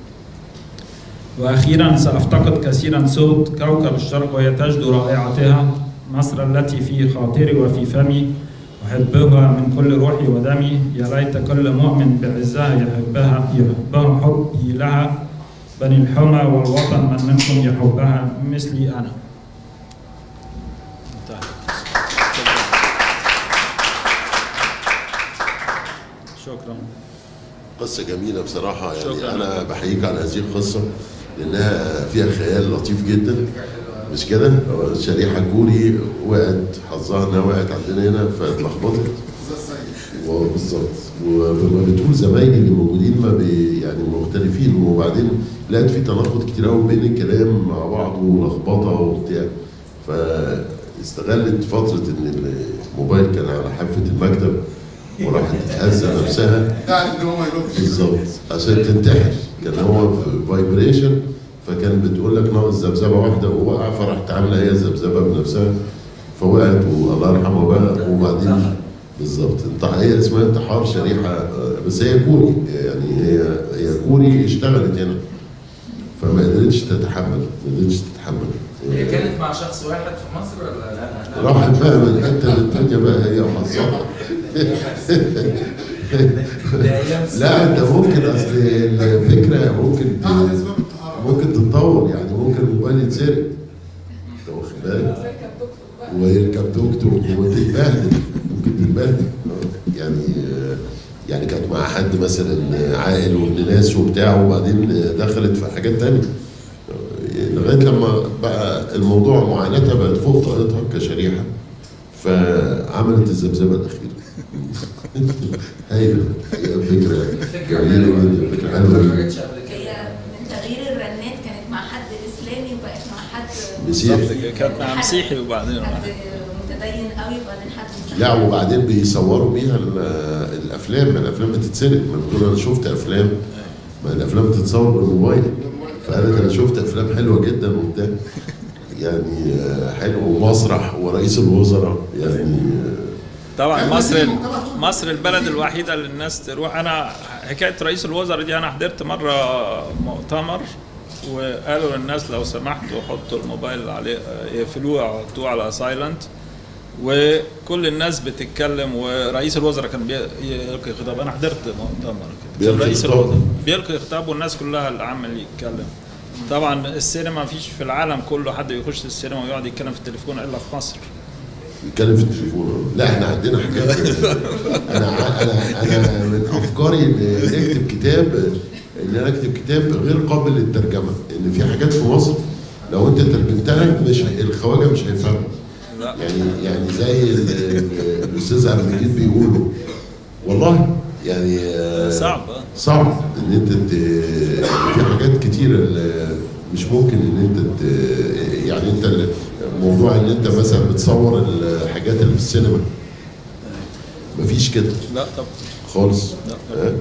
وأخيرا سأفتقد كثيرا صوت كوكب الشرق وهي تجدو رائعتها مصر التي في خاطري وفي فمي أحبها من كل روحي ودمي يا ليت كل مؤمن بعزها يحبها يحبها حبي لها بني الحمى والوطن من منكم يحبها مثلي أنا شكرا قصة جميلة بصراحة يعني شكراً. أنا بحييك على هذه القصة لأنها فيها خيال لطيف جدا مش كده؟ هو شريحة كوري وقعت حظها إنها وقعت عندنا هنا فاتلخبطت وبالظبط ولما بتقول زمايلي اللي موجودين ما بي يعني مختلفين وبعدين لقيت في تناقض كتير قوي بين الكلام مع بعض ولخبطه وبتاع فاستغلت فتره ان الموبايل كان على حافه المكتب وراحت تتهزى نفسها قاعد ان هو ما يلومش بالظبط عشان تنتحر كان هو في فايبريشن فكان بتقول لك ناقص ذبذبه واحده ووقع فراحت عامله هي ذبذبه بنفسها فوقعت والله يرحمها بقى وبعدين بالظبط انت هي اسمها انتحار شريحه آه، بس هي كوري يعني هي هي كوري اشتغلت هنا فما قدرتش تتحمل ما قدرتش تتحمل هي كانت مع شخص واحد في مصر ولا لا؟ راحت بقى من حته للتانيه بقى هي وحظها ده أيام لا انت ممكن اصل الفكره ممكن ت- احد اسباب الطهاره ممكن تتطور يعني ممكن الموبايل يتسرق انت واخد بالك تركب توك توك بقى ويركب توك توك وتتبهدل ممكن تتبهدل آه. يعني آه، يعني كانت مع حد مثلا عاقل وابن ناس وبتاع وبعدين دخلت في حاجات تانية آه، لغايه لما بقى الموضوع معاناتها بقت فوق طاقتها كشريحه فعملت الذبذبه الاخيره هايله هي فكره فكرة جميله حلوة. جدا فكره ما حلوه جدا اتفرجتش قبل هي كده من تغيير الرنات كانت مع حد اسلامي وبقت مع حد مسيحي كانت مع مسيحي وبعدين حد متدين قوي وبعدين حد مش لا وبعدين بيصوروا بيها ال- الافلام ما الافلام بتتسرق ما بتقول انا شفت افلام ما الافلام بتتصور بالموبايل فقالت انا شفت افلام حلوه جدا وبتاع يعني آه، حلو ومسرح ورئيس الوزراء يعني آه، طبعا مصر مصر البلد الوحيده اللي الناس تروح انا حكايه رئيس الوزراء دي انا حضرت مره مؤتمر وقالوا للناس لو سمحتوا حطوا الموبايل عليه يقفلوه او حطوه على سايلنت وكل الناس بتتكلم ورئيس الوزراء كان بيلقي خطاب انا حضرت مؤتمر كده بيلقي رئيس خطاب. الوزراء بيلقي خطاب والناس كلها اللي عمال يتكلم طبعا السينما مفيش في العالم كله حد بيخش السينما ويقعد يتكلم في التليفون الا في مصر بيتكلم في التليفون لا احنا عندنا حاجات انا ع- انا انا من افكاري ان اكتب كتاب ان انا اكتب كتاب غير قابل للترجمه ان في حاجات في مصر لو انت ترجمتها مش الخواجه مش هيفهمها لا يعني يعني زي ال- ال- الاستاذ عبد المجيد بيقولوا والله يعني آه، صعب آه. صعب ان انت ت... في حاجات كتيره ال- مش ممكن ان انت ت... يعني انت ال- موضوع ان انت مثلا بتصور الحاجات اللي في السينما مفيش كده لا طب خالص لا. ها؟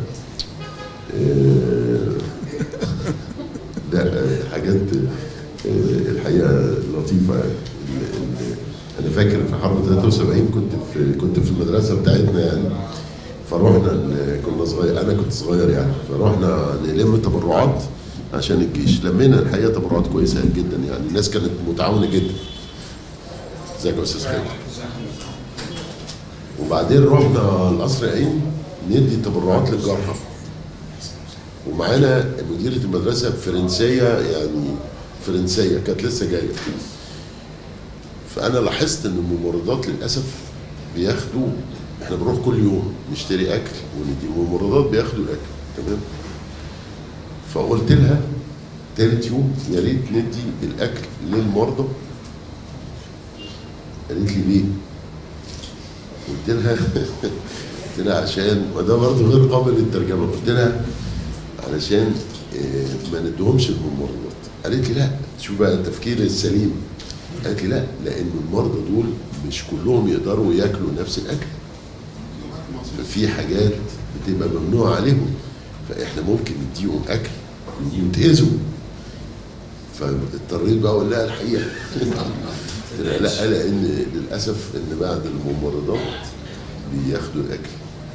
آه، لا آه، حاجات آه، الحقيقه لطيفه ال- ال- انا فاكر في حرب 73 كنت في كنت في المدرسه بتاعتنا يعني فروحنا ال- كنا وانا صغير انا كنت صغير يعني فرحنا نلم تبرعات عشان الجيش لمينا الحقيقه تبرعات كويسه جدا يعني الناس كانت متعاونه جدا ازيك يا استاذ خالد وبعدين رحنا القصر عين ندي تبرعات للجرحى ومعانا مديرة المدرسة فرنسية يعني فرنسية كانت لسه جاية فأنا لاحظت إن الممرضات للأسف بياخدوا إحنا بنروح كل يوم نشتري أكل وندي الممرضات بياخدوا الأكل تمام فقلت لها تالت يوم يا ريت ندي الأكل للمرضى قالت لي ليه؟ قلت لها قلت لها عشان وده برضه غير قابل للترجمه قلت لها علشان آه، ما ندهمش الممرضات قالت لي لا شوف بقى التفكير السليم قالت لي لا لان المرضى دول مش كلهم يقدروا ياكلوا نفس الاكل ففي حاجات بتبقى ممنوعه عليهم فاحنا ممكن نديهم اكل ينتهزوا فاضطريت بقى اقول لها الحقيقه قلت لها لا لان للاسف ان بعد الممرضات بياخدوا الاكل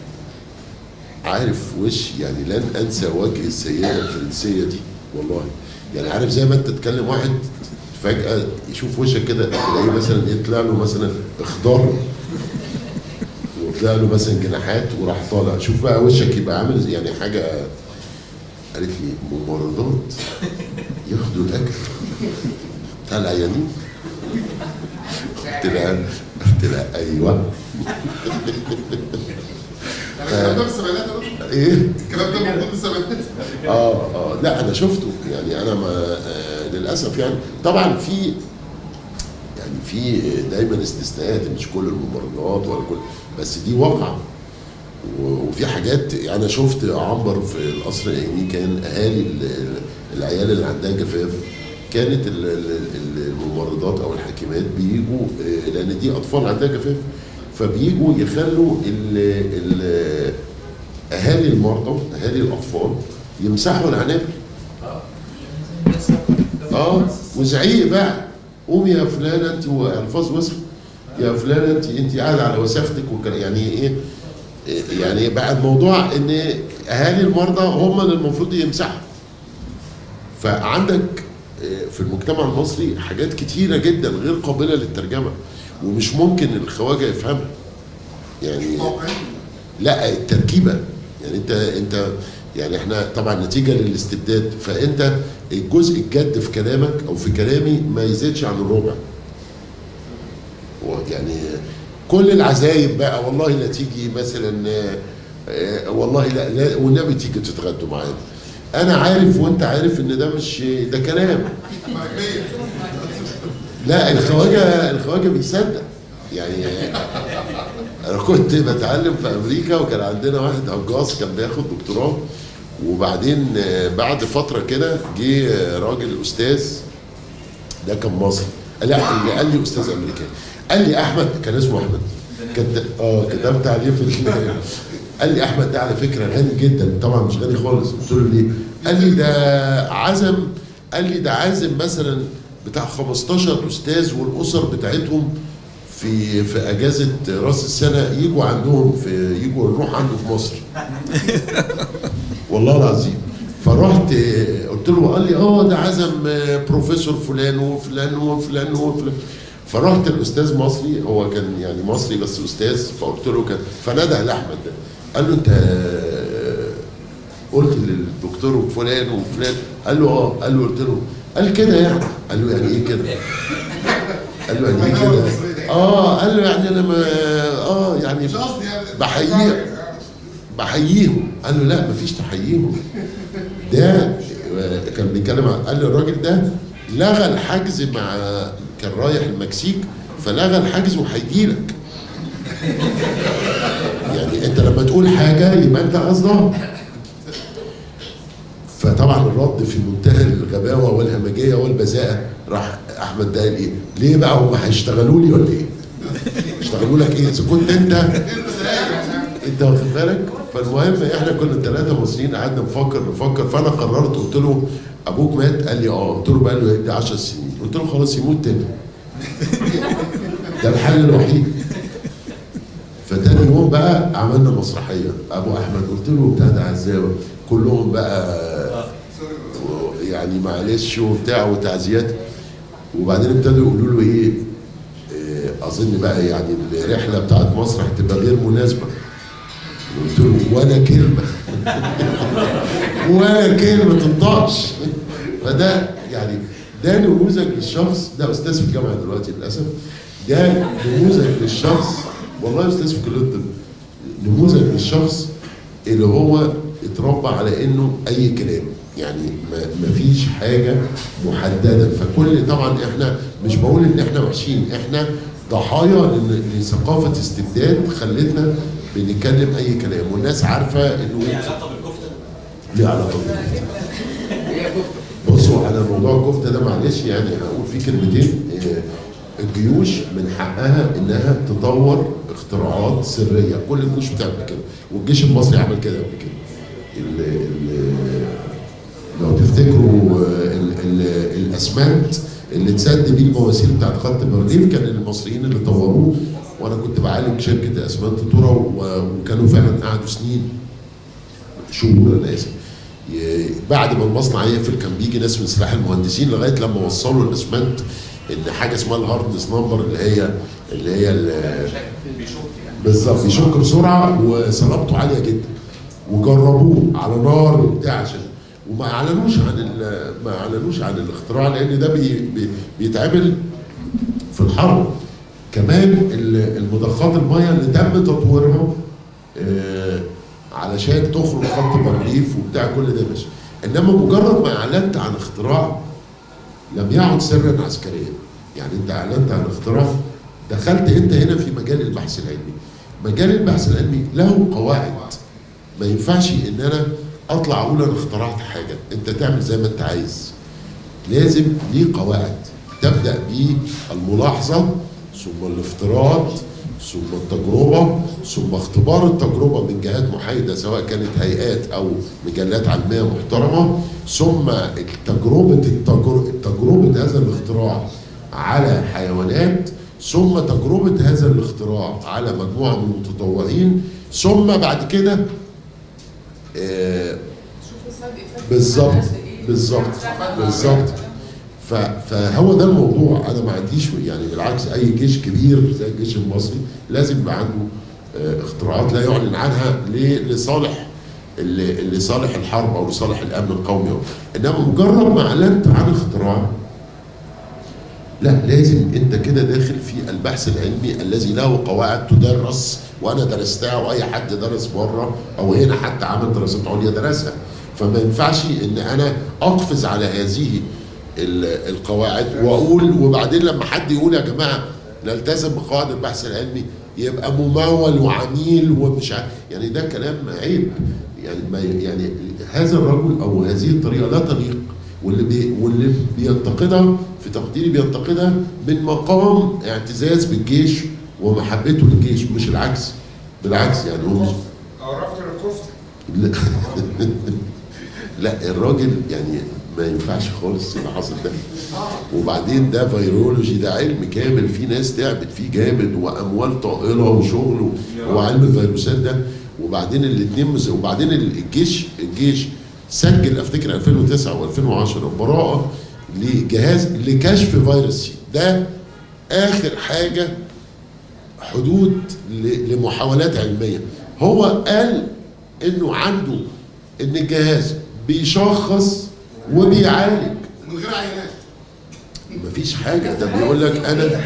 عارف وش يعني لن انسى وجه السيده الفرنسيه دي والله يعني عارف زي ما انت تكلم واحد فجاه يشوف وشك كده تلاقيه مثلا يطلع له مثلا اخضر وطلع له مثلا جناحات وراح طالع شوف بقى وشك يبقى عامل زي- يعني حاجه قالت لي ممرضات ياخدوا الاكل بتاع العيانين قلت لها قلت لها ايوه الكلام ده في السبعينات يا دكتور ايه الكلام ده موجود في السبعينات اه اه لا انا شفته يعني انا ما آه للاسف يعني طبعا في يعني في دايما استثناءات مش كل الممرضات ولا كل بس دي واقعه و- وفي حاجات انا شفت عنبر في القصر العيني كان اهالي ال- ال- العيال اللي عندها جفاف كانت ال- ال- ال- الممرضات او الحكيمات بيجوا آه، لان دي اطفال عندها جفاف فبيجوا يخلوا ال ال اهالي المرضى اهالي الاطفال يمسحوا العنابر اه وزعيق بقى قومي يا فلانه انت والفاظ وسخ يا فلانه انت انت قاعده على وساختك وكلا يعني ايه إيه، يعني بقى الموضوع ان اهالي المرضى هم اللي المفروض يمسحوا فعندك آه، في المجتمع المصري حاجات كتيره جدا غير قابله للترجمه ومش ممكن الخواجه يفهمها يعني لا التركيبه يعني انت انت يعني احنا طبعا نتيجه للاستبداد فانت الجزء الجد في كلامك او في كلامي ما يزيدش عن الربع يعني كل العزايم بقى والله لا تيجي مثلا آه، آه، والله لا, لا والنبي تيجي تتغدوا معانا انا عارف وانت عارف ان ده مش ده كلام لا الخواجه الخواجه بيصدق يعني انا كنت بتعلم في امريكا وكان عندنا واحد هجاص كان بياخد دكتوراه وبعدين آه، بعد فتره كده جه آه، راجل استاذ ده كان مصري لا اللي قال لي استاذ امريكاني قال لي احمد كان اسمه احمد كنت اه كتبت عليه في ال- قال لي احمد ده على فكره غني جدا طبعا مش غني خالص قلت له ليه؟ قال لي ده عزم قال لي ده عازم مثلا بتاع 15 استاذ والاسر بتاعتهم في في اجازه راس السنه يجوا عندهم في يجوا نروح عنده في مصر والله العظيم فرحت آه، قلت له قال لي اه ده عزم آه، بروفيسور فلان وفلان وفلان وفلان فرحت الاستاذ مصري هو كان يعني مصري بس استاذ فقلت له كان فنده لاحمد ده قال له انت آه، قلت للدكتور فلان وفلان قال له اه قال له قلت له قال كده يعني قال له يعني ايه كده قال له يعني ايه كده اه قال له يعني انا ما اه يعني مش قصدي يعني بحييه بحييهم قال له لا مفيش تحييهم ده كان بيتكلم عن قال له الراجل ده لغى الحجز مع كان رايح المكسيك فلغى الحجز وهيجي لك يعني انت لما تقول حاجه يبقى انت قصدها فطبعا الرد في منتهى الغباوه والهمجيه والبذاءه راح احمد ده قال ايه؟ ليه بقى هم هيشتغلوا لي ولا ايه؟ يشتغلوا لك ايه؟ اذا كنت انت انت واخد بالك؟ فالمهم احنا كنا الثلاثه مصريين قعدنا نفكر نفكر فانا قررت قلت له ابوك مات؟ قال لي اه قلت له بقى له يدي 10 سنين قلت له خلاص يموت تاني ده الحل الوحيد فتاني يوم بقى عملنا مسرحيه ابو احمد قلت له بتاع ده عزاوه كلهم بقى يعني معلش وبتاع وتعزيات وبعدين ابتدوا يقولوا له ايه آه، اظن بقى يعني الرحله بتاعت مصر هتبقى غير مناسبه قلت له ولا كلمه ولا كلمه تنطقش فده يعني ده نموذج للشخص ده استاذ في الجامعه دلوقتي للاسف ده نموذج للشخص والله استاذ في كليه الطب نموذج للشخص اللي هو اتربى على انه اي كلام يعني ما ما فيش حاجه محدده فكل طبعا احنا مش بقول ان احنا وحشين احنا ضحايا لن- لثقافه استبداد خلتنا بنتكلم اي كلام والناس عارفه انه ليه علاقه بالكفته؟ ليه علاقه بالكفته بصوا على موضوع الكفته ده معلش يعني هقول فيه كلمتين آه، الجيوش من حقها انها تطور اختراعات سريه كل الجيوش بتعمل كده والجيش المصري عمل كده قبل كده ال- ال- لو تفتكروا آه، ال- ال- الاسمنت اللي اتسد بيه المواسير بتاعت خط بارليف كان المصريين اللي طوروه وانا كنت بعالج شركه اسمنت تورا و- وكانوا فعلا قعدوا سنين شهور انا اسف ي- بعد ما المصنع يقفل كان بيجي ناس من سلاح المهندسين لغايه لما وصلوا الاسمنت ان حاجه اسمها الهاردنس نمبر اللي هي اللي هي ال- بالظبط بيشك بسرعه وصلابته عاليه جدا وجربوه على نار وبتاع عشان وما اعلنوش عن ال- ما اعلنوش عن الاختراع لان ده بي بي بيتعمل في الحرب كمان ال- المضخات الميه اللي تم تطويرها آه، علشان تخرج خط بارليف وبتاع كل ده ماشي انما مجرد ما اعلنت عن اختراع لم يعد سرا عسكريا يعني انت اعلنت عن اختراع دخلت انت هنا في مجال البحث العلمي مجال البحث العلمي له قواعد ما ينفعش ان انا اطلع اقول انا اخترعت حاجه انت تعمل زي ما انت عايز لازم ليه قواعد تبدا بالملاحظه ثم الافتراض ثم التجربه ثم اختبار التجربه من جهات محايده سواء كانت هيئات او مجلات علميه محترمه ثم تجربه التجر- تجربه هذا الاختراع على حيوانات ثم تجربه هذا الاختراع على مجموعه من المتطوعين ثم بعد كده آه، شوفوا السايد إيفكت بالظبط بتاعت إيه. بالظبط بتاعت- بالظبط ف- فهو ده الموضوع انا ما عنديش يعني بالعكس اي جيش كبير زي الجيش المصري لازم يبقى عنده آه، اختراعات لا يعلن عنها ل- لصالح ل- لصالح الحرب او لصالح الامن القومي أو- انما مجرد ما اعلنت عن اختراع لا لازم انت كده داخل في البحث العلمي الذي له قواعد تدرس وانا درستها واي حد درس بره او هنا حتى عمل دراسات عليا درسها فما ينفعش ان انا اقفز على هذه ال- القواعد واقول وبعدين لما حد يقول يا جماعه نلتزم بقواعد البحث العلمي يبقى ممول وعميل ومش عارف يعني ده كلام عيب يعني ما يعني هذا الرجل او هذه الطريقه لا تليق واللي بي واللي بينتقدها في تقديري بينتقدها من مقام اعتزاز بالجيش ومحبته للجيش مش العكس بالعكس يعني هو مش او رفض الكفته لا لا الراجل يعني ما ينفعش خالص اللي حصل ده وبعدين ده فيرولوجي ده علم كامل في ناس تعبت فيه جامد واموال طائله وشغل و- وعلم الفيروسات ده وبعدين الاثنين مز... وبعدين الجيش الجيش سجل افتكر 2009 و2010 براءه لجهاز لكشف فيروس سي ده اخر حاجه حدود ل- لمحاولات علميه هو قال انه عنده ان الجهاز بيشخص وبيعالج من غير عينات مفيش حاجه ده بيقول لك انا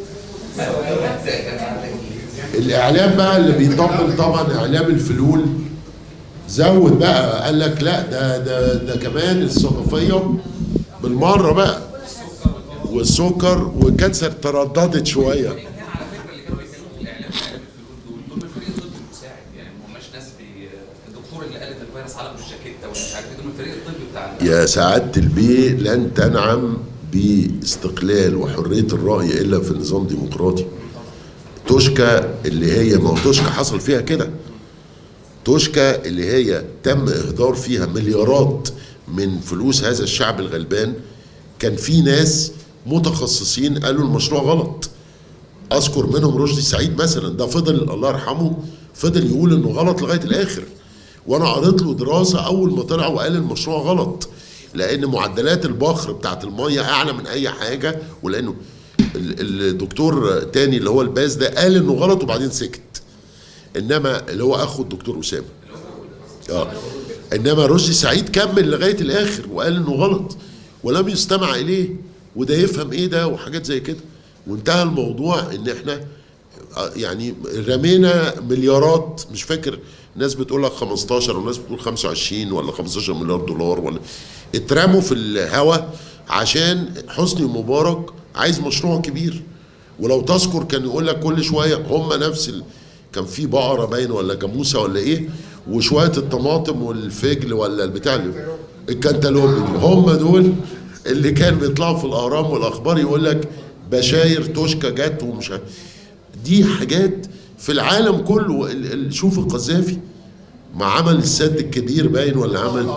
الاعلام بقى اللي بيطبل طبعا اعلام الفلول زود بقى قال لك لا ده ده ده كمان الصدفيه بالمره بقى والسكر والكانسر ترددت شويه على فكره اللي كانوا بيتكلموا في الاعلام عن الفلول دول دول من فريق الطب المساعد يعني ما هماش ناس بي الدكتور اللي قالت الفيروس على الجاكيته ولا مش عارف ايه دول من الفريق الطبي بتاع ال- يا سعادة البيه لن تنعم باستقلال وحرية الرأي إلا في نظام ديمقراطي توشكا اللي هي ما هو توشكا حصل فيها كده توشكا اللي هي تم إهدار فيها مليارات من فلوس هذا الشعب الغلبان كان في ناس متخصصين قالوا المشروع غلط اذكر منهم رشدي سعيد مثلا ده فضل الله يرحمه فضل يقول انه غلط لغايه الاخر وانا قريت له دراسه اول ما طلع وقال المشروع غلط لان معدلات البخر بتاعت الميه اعلى من اي حاجه ولانه ال- الدكتور تاني اللي هو الباز ده قال انه غلط وبعدين سكت انما اللي هو اخو الدكتور اسامه اه انما رشدي سعيد كمل لغايه الاخر وقال انه غلط ولم يستمع اليه وده يفهم ايه ده وحاجات زي كده وانتهى الموضوع ان احنا آه، يعني رمينا مليارات مش فاكر ناس بتقول لك 15 وناس بتقول 25 ولا 15 مليار دولار ولا اترموا في الهوا عشان حسني مبارك عايز مشروع كبير ولو تذكر كان يقول لك كل شويه هم نفس ال... كان في بقره باين ولا جاموسه ولا ايه وشويه الطماطم والفجل ولا البتاع اللي الكنتالوب هم دول اللي كان بيطلعوا في الاهرام والاخبار يقول لك بشاير توشكا جت ومش عارف. دي حاجات في العالم كله ال- ال- شوف القذافي ما عمل السد الكبير باين ولا عمل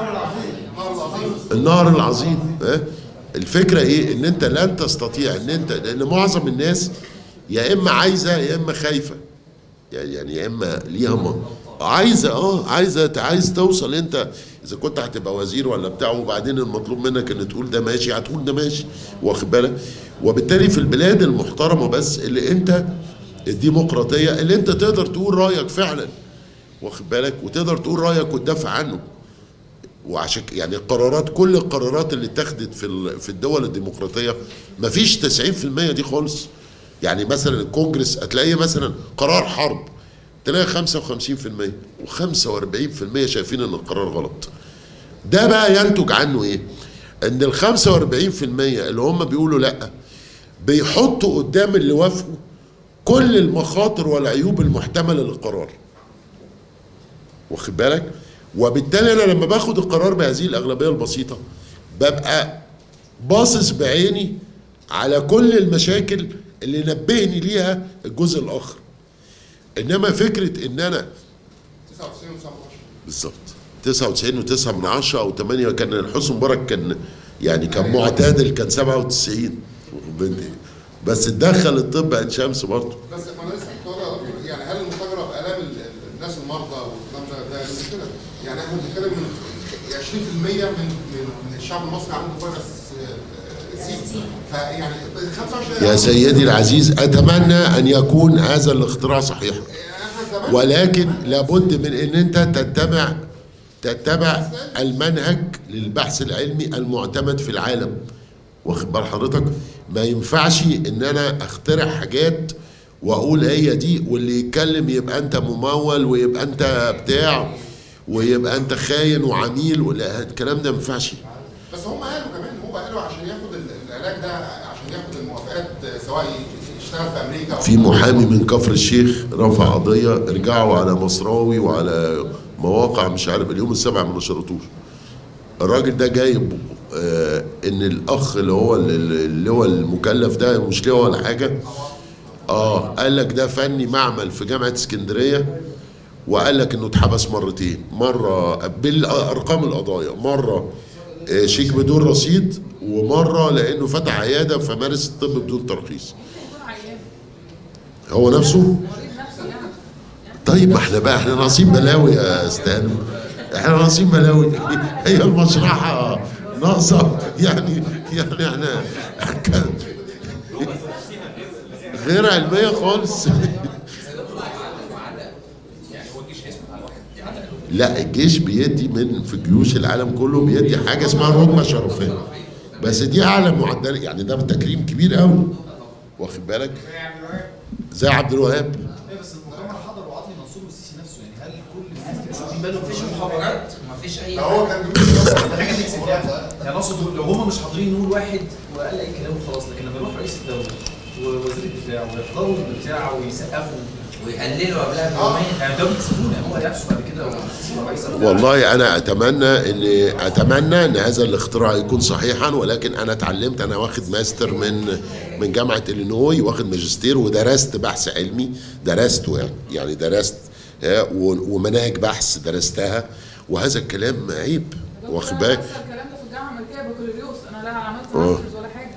النهر العظيم ها الفكره ايه ان انت لن تستطيع ان انت لان معظم الناس يا اما عايزه يا اما خايفه يعني يعني يا اما ليها م... عايزه اه عايزه عايز توصل انت اذا كنت هتبقى وزير ولا بتاع وبعدين المطلوب منك ان تقول ده ماشي هتقول ده ماشي واخد بالك وبالتالي في البلاد المحترمه بس اللي انت الديمقراطيه اللي انت تقدر تقول رايك فعلا واخد بالك وتقدر تقول رايك وتدافع عنه وعشان ك- يعني القرارات كل القرارات اللي اتخذت في ال- في الدول الديمقراطيه ما فيش 90% دي خالص يعني مثلا الكونجرس هتلاقيه مثلا قرار حرب تلاقي 55% و45% شايفين ان القرار غلط ده بقى ينتج عنه ايه ان ال 45% اللي هم بيقولوا لا بيحطوا قدام اللي وافقوا كل المخاطر والعيوب المحتمله للقرار واخد بالك وبالتالي انا لما باخد القرار بهذه الاغلبيه البسيطه ببقى باصص بعيني على كل المشاكل اللي نبهني ليها الجزء الاخر انما فكره ان انا 99 و بالظبط 99 و9 من 10 او 8 كان حسن مبارك كان يعني كان معتدل كان 97 بس اتدخل الطب عين شمس برضه بس ما انا لسه كنت هقول يا دكتور، يعني هل المستغرب الام ال- ال- الناس المرضى والكلام ده ده مشكله يعني احنا بنتكلم من 20% من من من الشعب المصري عنده فيروس آه، آه، سي فيعني 25 يا سيدي العزيز اتمنى ان يكون هذا الاختراع صحيحا احنا زمان ولكن لابد من ان انت تتبع تتبع المنهج للبحث العلمي المعتمد في العالم واخد بال حضرتك ما ينفعش ان انا اخترع حاجات واقول هي دي واللي يتكلم يبقى انت ممول ويبقى انت بتاع ويبقى انت خاين وعميل ولا الكلام ده ما ينفعش بس هم قالوا كمان هو قالوا عشان ياخد ال- العلاج ده عشان ياخد الموافقات آه، سواء ي- يشتغل في امريكا او في محامي من كفر الشيخ رفع قضية ارجعوا على مصراوي وعلى مواقع مش عارف اليوم السبع ما نشرتوش الراجل ده جايب آه ان الاخ اللي هو اللي هو المكلف ده مش ليه ولا حاجه اه قال لك ده فني معمل في جامعه اسكندريه وقال لك انه اتحبس مرتين مره بالارقام القضايا مره آه شيك بدون رصيد ومره لانه فتح عياده فمارس الطب بدون ترخيص يكون عيان هو نفسه مريض نفسي يعني طيب ما احنا بقى احنا ناقصين بلاوي يا استاذ احنا ناقصين بلاوي هي المشرحه ناقصه يعني يعني احنا كان- غير علميه خالص يعني هو الجيش اسمه على واحد يعلق له لا الجيش بيدي من في جيوش العالم كله بيدي حاجه اسمها رتبه شرفيه بس دي اعلى معدل يعني ده تكريم كبير قوي واخد بالك زي عبد الوهاب ايه بس المؤتمر حضر وعطي منصور والسيسي نفسه يعني هل كل الناس مش واخدين بالهم مفيش مخابرات مفيش اي ده هو حاجه كان بيقول ده حاجه تكسب يعني يعني اقصد لو هم مش حاضرين نقول واحد وقال اي كلام وخلاص لكن لما يروح رئيس الدوله ووزير الدفاع ويحضروا البتاع ويسقفوا ويقللوا قبلها بيومين يعني ده بيكسبونا هو نفسه بعد كده والسيسي هو رئيس الدولة. والله انا اتمنى ان اتمنى ان هذا الاختراع يكون صحيحا ولكن انا اتعلمت انا واخد ماستر من من جامعه الينوي واخد ماجستير ودرست بحث علمي درسته يعني يعني درست ها، و- ومناهج بحث درستها وهذا الكلام عيب واخد بالك نفس الكلام ده في الجامعه الامريكيه بكالوريوس انا لا عملت آه. ماسترز ولا حاجه احنا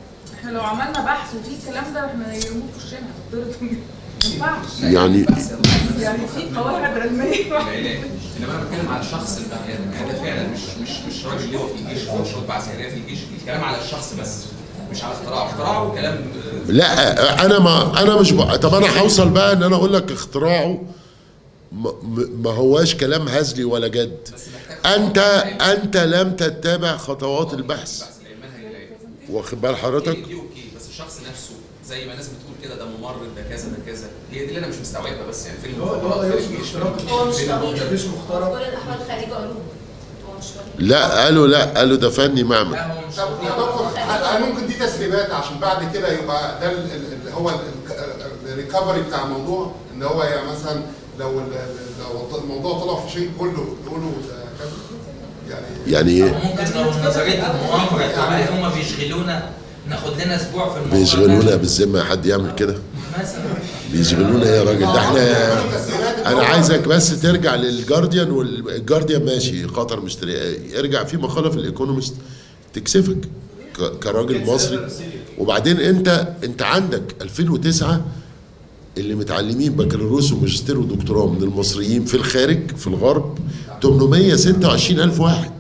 احنا لو عملنا بحث وفي الكلام ده احنا يرموه في وشنا هنضرب ما ينفعش يعني يعني في قواعد علميه العلاج انما انا بتكلم على الشخص البني ادم يعني ده فعلا مش مش مش راجل اللي هو في الجيش او مش رتبه عسكريه في الجيش الكلام على الشخص بس مش على اختراعه اختراعه كلام آه، لا انا ما انا مش بق... طب انا هوصل بقى ان انا اقول لك اختراعه ما, ما هواش كلام هزلي ولا جد بس محتاج انت انت لم تتبع خطوات البحث بحث المنهج العلمي واخد بال حضرتك دي اوكي بس الشخص نفسه زي ما ناس بتقول كده ده ممرض ده كذا ده كذا هي دي اللي انا مش مستوعبها بس يعني في هو هو المخابرات في يقصد الجيش اشتراك هو مش بين طبيب. الجيش مخترق كل الاحوال خارجه علوم هو مش طبيب لا قالوا لا قالوا ده فني معمل لا هو مش طب يا دكتور هل هل ممكن دي تسريبات عشان بعد كده يبقى ده ال- ال- اللي هو الريكفري بتاع الموضوع ان هو يعني مثلا لو ال- ال- لو الموضوع طلع في شيء كله يقولوا ده كذا يعني يعني ايه ممكن لو نظريه المؤامره تبقى هم بيشغلونا ناخد لنا اسبوع في الموضوع بيشغلونا ده. بالذمه حد يعمل كده مثلا بيشغلونا إيه يا راجل ده احنا انا عايزك بس ترجع للجارديان والجارديان ماشي قطر مشتري ارجع في مقاله في الايكونومست تكسفك ك- كراجل مصري وبعدين انت انت عندك 2009 اللي متعلمين بكالوريوس وماجستير ودكتوراه من المصريين في الخارج في الغرب 826 ألف واحد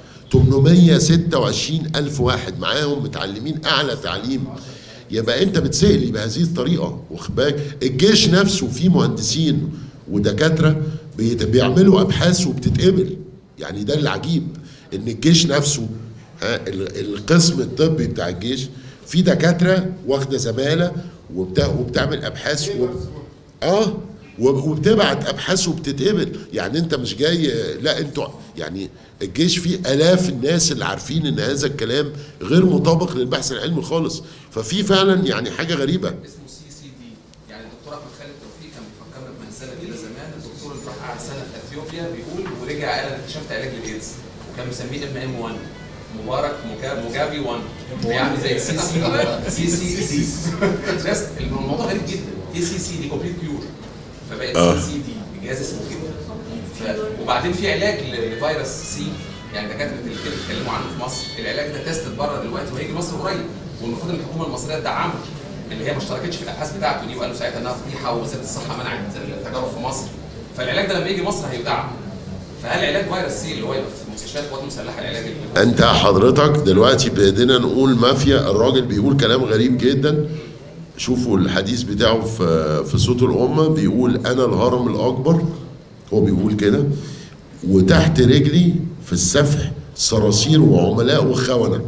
826 ألف واحد معاهم متعلمين أعلى تعليم يبقى أنت بتسألي بهذه الطريقة واخد بالك الجيش نفسه فيه مهندسين ودكاترة بيت- بيعملوا أبحاث وبتتقبل يعني ده العجيب إن الجيش نفسه ها ال- القسم الطبي بتاع الجيش في دكاترة واخدة زمالة وبتا- وبتعمل أبحاث وب... اه وب- وبتبعت ابحاث وبتتقبل يعني انت مش جاي لا انتوا يعني الجيش فيه الاف الناس اللي عارفين ان هذا الكلام غير مطابق للبحث العلمي خالص ففي فعلا يعني حاجه غريبه اسمه سي سي دي يعني الدكتور احمد خالد توفيق كان بيفكرنا بمنزله كده زمان الدكتور اللي راح قعد سنه في اثيوبيا بيقول ورجع قال انا اكتشفت علاج للايدز وكان مسميه ام ام 1 مبارك مجا- مجابي 1 يعني زي سي سي سي سي سي بس الموضوع غريب جدا اي سي سي دي كومبليت كيور فبقت آه. سي سي دي الجهاز اسمه كده ف- وبعدين في علاج ل- لفيروس سي يعني دكاتره اللي كانوا بيتكلموا عنه في مصر العلاج ده تيستد بره دلوقتي وهيجي مصر قريب والمفروض ان الحكومه المصريه تدعمه اللي هي ما اشتركتش في الابحاث بتاعته دي وقالوا ساعتها انها فضيحه ووزاره الصحه منعت التجارب في مصر فالعلاج ده لما يجي مصر هيدعم فهل علاج فيروس سي اللي هو يبقى في مستشفيات القوات المسلحه العلاج اللي انت حضرتك دلوقتي بدينا نقول مافيا الراجل بيقول كلام غريب جدا شوفوا الحديث بتاعه في في صوت الامه بيقول انا الهرم الاكبر هو بيقول كده وتحت رجلي في السفح صراصير وعملاء وخونه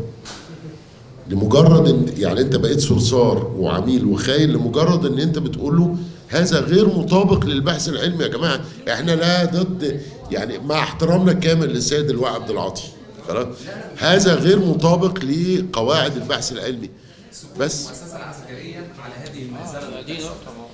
لمجرد ان يعني انت بقيت صرصار وعميل وخاين لمجرد ان انت بتقول له هذا غير مطابق للبحث العلمي يا جماعه احنا لا ضد يعني مع احترامنا الكامل للسيد اللواء عبد العاطي خلاص هذا غير مطابق لقواعد البحث العلمي بس المؤسسه العسكريه على هذه المنزله دي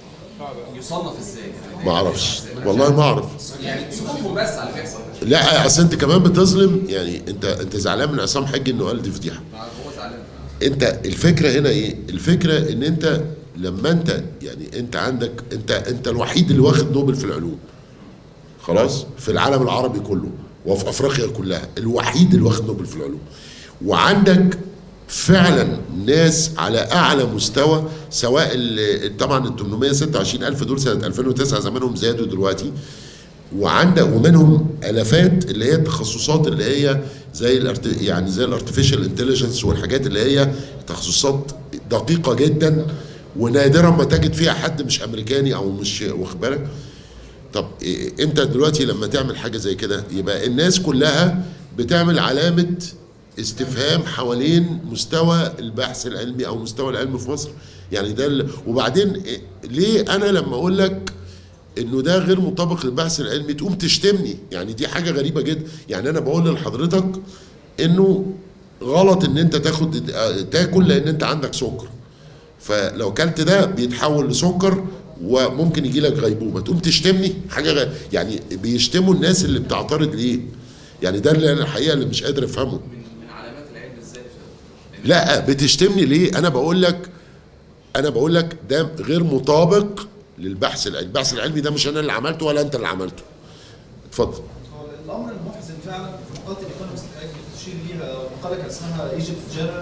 يصنف ازاي؟ يعني ما اعرفش والله ما اعرف يعني سقوطهم بس على اللي بيحصل لا اصل انت كمان بتظلم يعني انت انت زعلان من عصام حج انه قال دي فضيحه هو زعلان انت الفكره هنا ايه الفكره ان انت لما انت يعني انت عندك انت انت الوحيد اللي واخد نوبل في العلوم خلاص في العالم العربي كله وفي افريقيا كلها الوحيد اللي واخد نوبل في العلوم وعندك فعلا ناس على اعلى مستوى سواء ال- طبعا ال 826 الف دول سنه 2009 زمانهم زادوا دلوقتي وعندك ومنهم الافات اللي هي التخصصات اللي هي زي الارت يعني زي الارتفيشال انتليجنس والحاجات اللي هي تخصصات دقيقه جدا ونادرا ما تجد فيها حد مش امريكاني او مش واخد بالك طب إيه- انت دلوقتي لما تعمل حاجه زي كده يبقى الناس كلها بتعمل علامه استفهام حوالين مستوى البحث العلمي او مستوى العلم في مصر يعني ده ال- وبعدين إيه- ليه انا لما اقول لك انه ده غير مطابق للبحث العلمي تقوم تشتمني يعني دي حاجه غريبه جدا يعني انا بقول لحضرتك انه غلط ان انت تاخد تاكل لان انت عندك سكر فلو كلت ده بيتحول لسكر وممكن يجي لك غيبوبه تقوم تشتمني حاجه غ... يعني بيشتموا الناس اللي بتعترض ليه يعني ده اللي انا الحقيقه اللي مش قادر افهمه من من علامات العلم ازاي في لا بتشتمني ليه انا بقول لك انا بقول لك ده غير مطابق للبحث العلمي البحث العلمي ده مش انا اللي عملته ولا انت اللي عملته اتفضل هو الامر المحزن فعلا في مقاله الايكونومست اللي حضرتك بتشير ليها مقاله كان اسمها ايجيبت جنرال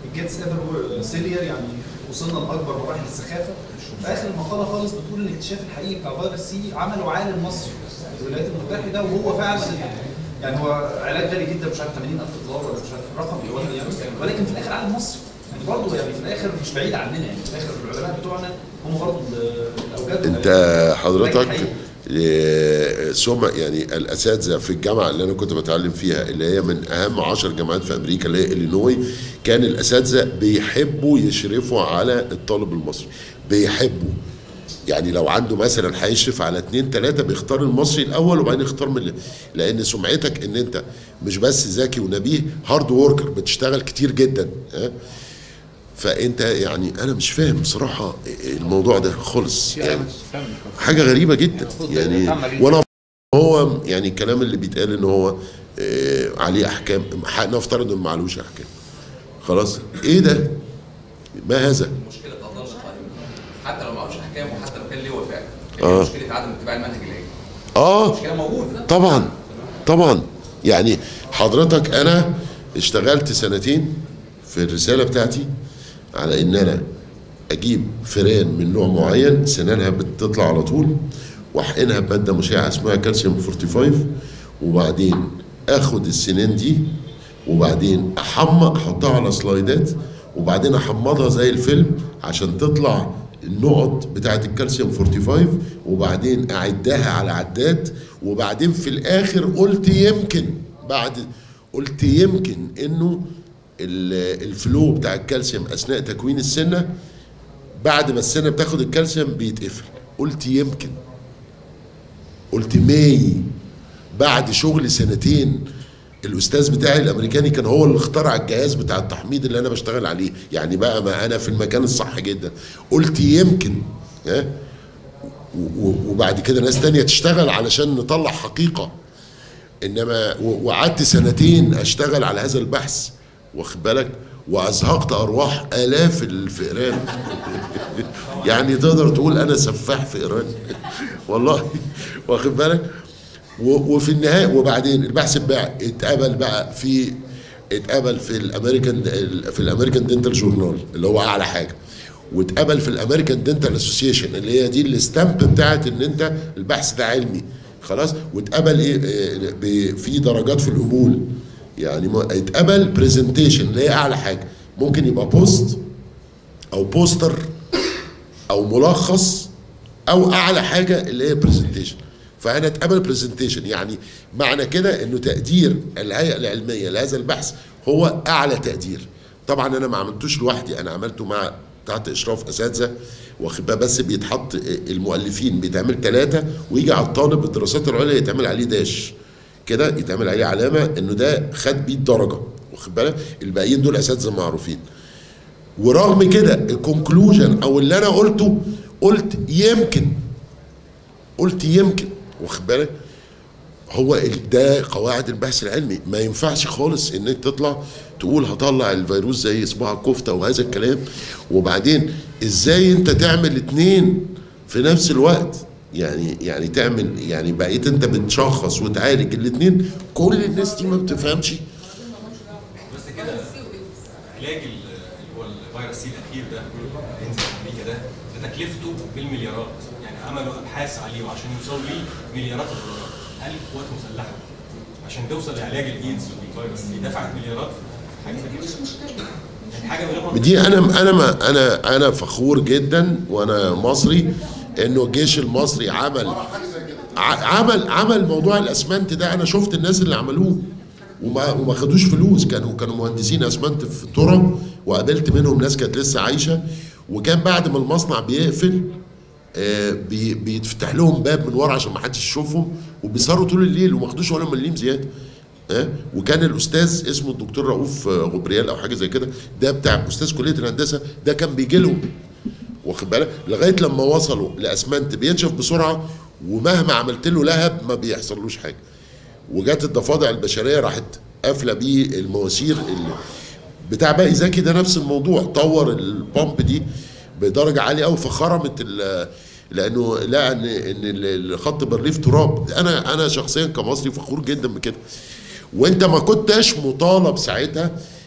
الجيتس ايفر سيلير يعني وصلنا لاكبر مراحل السخافه في اخر المقاله خالص بتقول ان الاكتشاف الحقيقي بتاع فيروس سي عمله عالم مصري في الولايات المتحده وهو فعلا يعني هو علاج غالي جدا مش عارف 80000 دولار ولا مش عارف الرقم ايه يعني ولكن في الاخر عالم مصري يعني برضه يعني في الاخر مش بعيد عننا يعني في الاخر العلماء بتوعنا هم برضه الاوجاد انت حضرتك آه، ثم يعني الاساتذه في الجامعه اللي انا كنت بتعلم فيها اللي هي من اهم 10 جامعات في امريكا اللي هي الينوي كان الاساتذه بيحبوا يشرفوا على الطالب المصري بيحبوا يعني لو عنده مثلا هيشرف على اتنين تلاته بيختار المصري الاول وبعدين يختار من ال- لان سمعتك ان انت مش بس ذكي ونبيه هارد ووركر بتشتغل كتير جدا ها فانت يعني انا مش فاهم بصراحه الموضوع ده خالص يعني حاجه غريبه جدا يعني وانا هو يعني الكلام اللي بيتقال ان هو آه، عليه احكام ح- نفترض انه معلوش احكام خلاص ايه ده ما هذا المشكله تفضلش قائمه حتى لو معهوش احكام وحتى لو كان ليه وفاء آه. آه. مشكله عدم اتباع المنهج العلمي اه المشكله موجوده طبعا طبعا يعني حضرتك انا اشتغلت سنتين في الرساله بتاعتي على ان انا اجيب فئران من نوع معين سنانها بتطلع على طول واحقنها بماده مشعه اسمها كالسيوم 45 وبعدين اخد السنان دي وبعدين احمق احطها على سلايدات وبعدين احمضها زي الفيلم عشان تطلع النقط بتاعه الكالسيوم 45 وبعدين اعدها على عداد وبعدين في الاخر قلت يمكن بعد قلت يمكن انه ال- الفلو بتاع الكالسيوم اثناء تكوين السنه بعد ما السنه بتاخد الكالسيوم بيتقفل قلت يمكن قلت ماي بعد شغل سنتين الاستاذ بتاعي الامريكاني كان هو اللي اخترع الجهاز بتاع التحميض اللي انا بشتغل عليه يعني بقى ما انا في المكان الصح جدا قلت يمكن ها و- و- وبعد كده ناس تانية تشتغل علشان نطلع حقيقة انما و- وقعدت سنتين اشتغل على هذا البحث واخد بالك وازهقت ارواح الاف الفئران يعني تقدر تقول انا سفاح فئران والله واخد بالك و- وفي النهايه وبعدين البحث بقى اتقبل بقى في اتقبل في الامريكان في الامريكان دنتال جورنال اللي هو اعلى حاجه واتقبل في الامريكان دنتال اسوسيشن اللي هي دي الستامب بتاعت ان انت البحث ده علمي خلاص واتقبل ايه إيه، ب- في درجات في القبول يعني ما- اتقبل برزنتيشن اللي هي اعلى حاجه ممكن يبقى بوست او بوستر او ملخص او اعلى حاجه اللي هي برزنتيشن فانا اتقبل برزنتيشن يعني معنى كده انه تقدير الهيئه العلميه لهذا البحث هو اعلى تقدير طبعا انا ما عملتوش لوحدي انا عملته مع تحت اشراف اساتذه واخد بالك بس بيتحط المؤلفين بيتعمل ثلاثه ويجي على الطالب الدراسات العليا يتعمل عليه داش كده يتعمل عليه علامه انه ده خد 100 درجه واخد بالك الباقيين دول اساتذه معروفين ورغم كده الكونكلوجن او اللي انا قلته قلت يمكن قلت يمكن واخد بالك هو ال- ده قواعد البحث العلمي ما ينفعش خالص انك تطلع تقول هطلع الفيروس زي صباع الكفته وهذا الكلام وبعدين ازاي انت تعمل اتنين في نفس الوقت يعني يعني تعمل يعني بقيت انت بتشخص وتعالج الاتنين كل الناس دي ما بتفهمش بس كده علاج ال- اللي هو الفيروس سي الاخير ده اللي هينزل في امريكا ده ده تكلفته بالمليارات يعني عملوا ابحاث عليه وعشان يوصلوا ليه مليارات الدولارات هل القوات المسلحه عشان توصل لعلاج الايدز والفيروس سي دفعت مليارات في حاجه زي كده يعني حاجه من غير منطق. دي انا انا ما انا انا فخور جدا وانا مصري انه الجيش المصري عمل ع- عمل عمل موضوع الاسمنت ده انا شفت الناس اللي عملوه وما وما خدوش فلوس كانوا كانوا مهندسين اسمنت في ترى وقابلت منهم ناس كانت لسه عايشه وكان بعد ما المصنع بيقفل آه، بي- بيتفتح لهم باب من ورا عشان ما حدش يشوفهم وبيسهروا طول الليل وما خدوش ولا مليم زياده ها وكان الاستاذ اسمه الدكتور رؤوف آه، غبريال او حاجه زي كده ده بتاع استاذ كليه الهندسه ده كان بيجي لهم واخد بالك لغايه لما وصلوا لاسمنت بينشف بسرعه ومهما عملت له لهب ما بيحصلوش حاجه وجات الضفادع البشريه راحت قافله بيه المواسير اللي بتاع باقي زكي ده نفس الموضوع طور البامب دي بدرجه عاليه قوي فخرمت ال- لانه لقى ان ان الخط بالريف تراب انا انا شخصيا كمصري فخور جدا بكده وانت ما كنتش مطالب ساعتها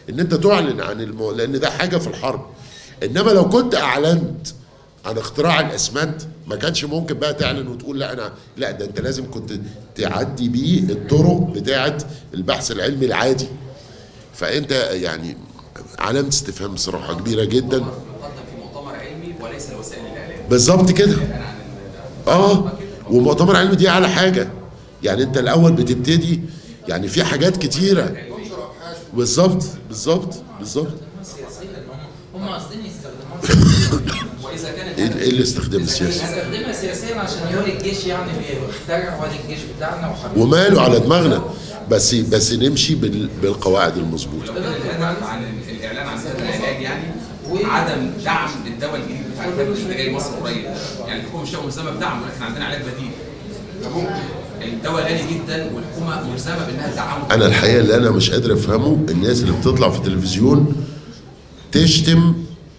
ان انت تعلن عن المو... لان ده حاجه في الحرب انما لو كنت اعلنت عن اختراع الاسمنت ما كانش ممكن بقى تعلن وتقول لا انا لا ده انت لازم كنت تعدي بيه الطرق بتاعه البحث العلمي العادي فانت يعني علامه استفهام بصراحه كبيره جدا مقدم في مؤتمر علمي وليس لوسائل الاعلام بالظبط كده انا عن اه ومؤتمر علمي دي اعلى حاجه يعني انت الاول بتبتدي يعني في حاجات كتيره بالظبط بالظبط بالظبط سياسيا هم هم قاصدين يستخدموها واذا كانت ايه إيه الاستخدام السياسي يستخدمها سياسيا عشان يقول الجيش يعني بيخترع وادي الجيش بتاعنا وحبيبي وماله على دماغنا بس بس نمشي بال- بالقواعد المظبوطه لو كان الهدف عن الاعلان عن هذا العلاج يعني عدم دعم الدواء الجديد بتاع الكبد اللي جاي مصر قريب يعني الحكومه مش هتبقى ملزمه بدعمه لكن عندنا علاج بديل الدواء غالي جدا والحكومه ملزمه بانها تدعمه انا الحقيقه اللي انا مش قادر افهمه الناس اللي بتطلع في التلفزيون تشتم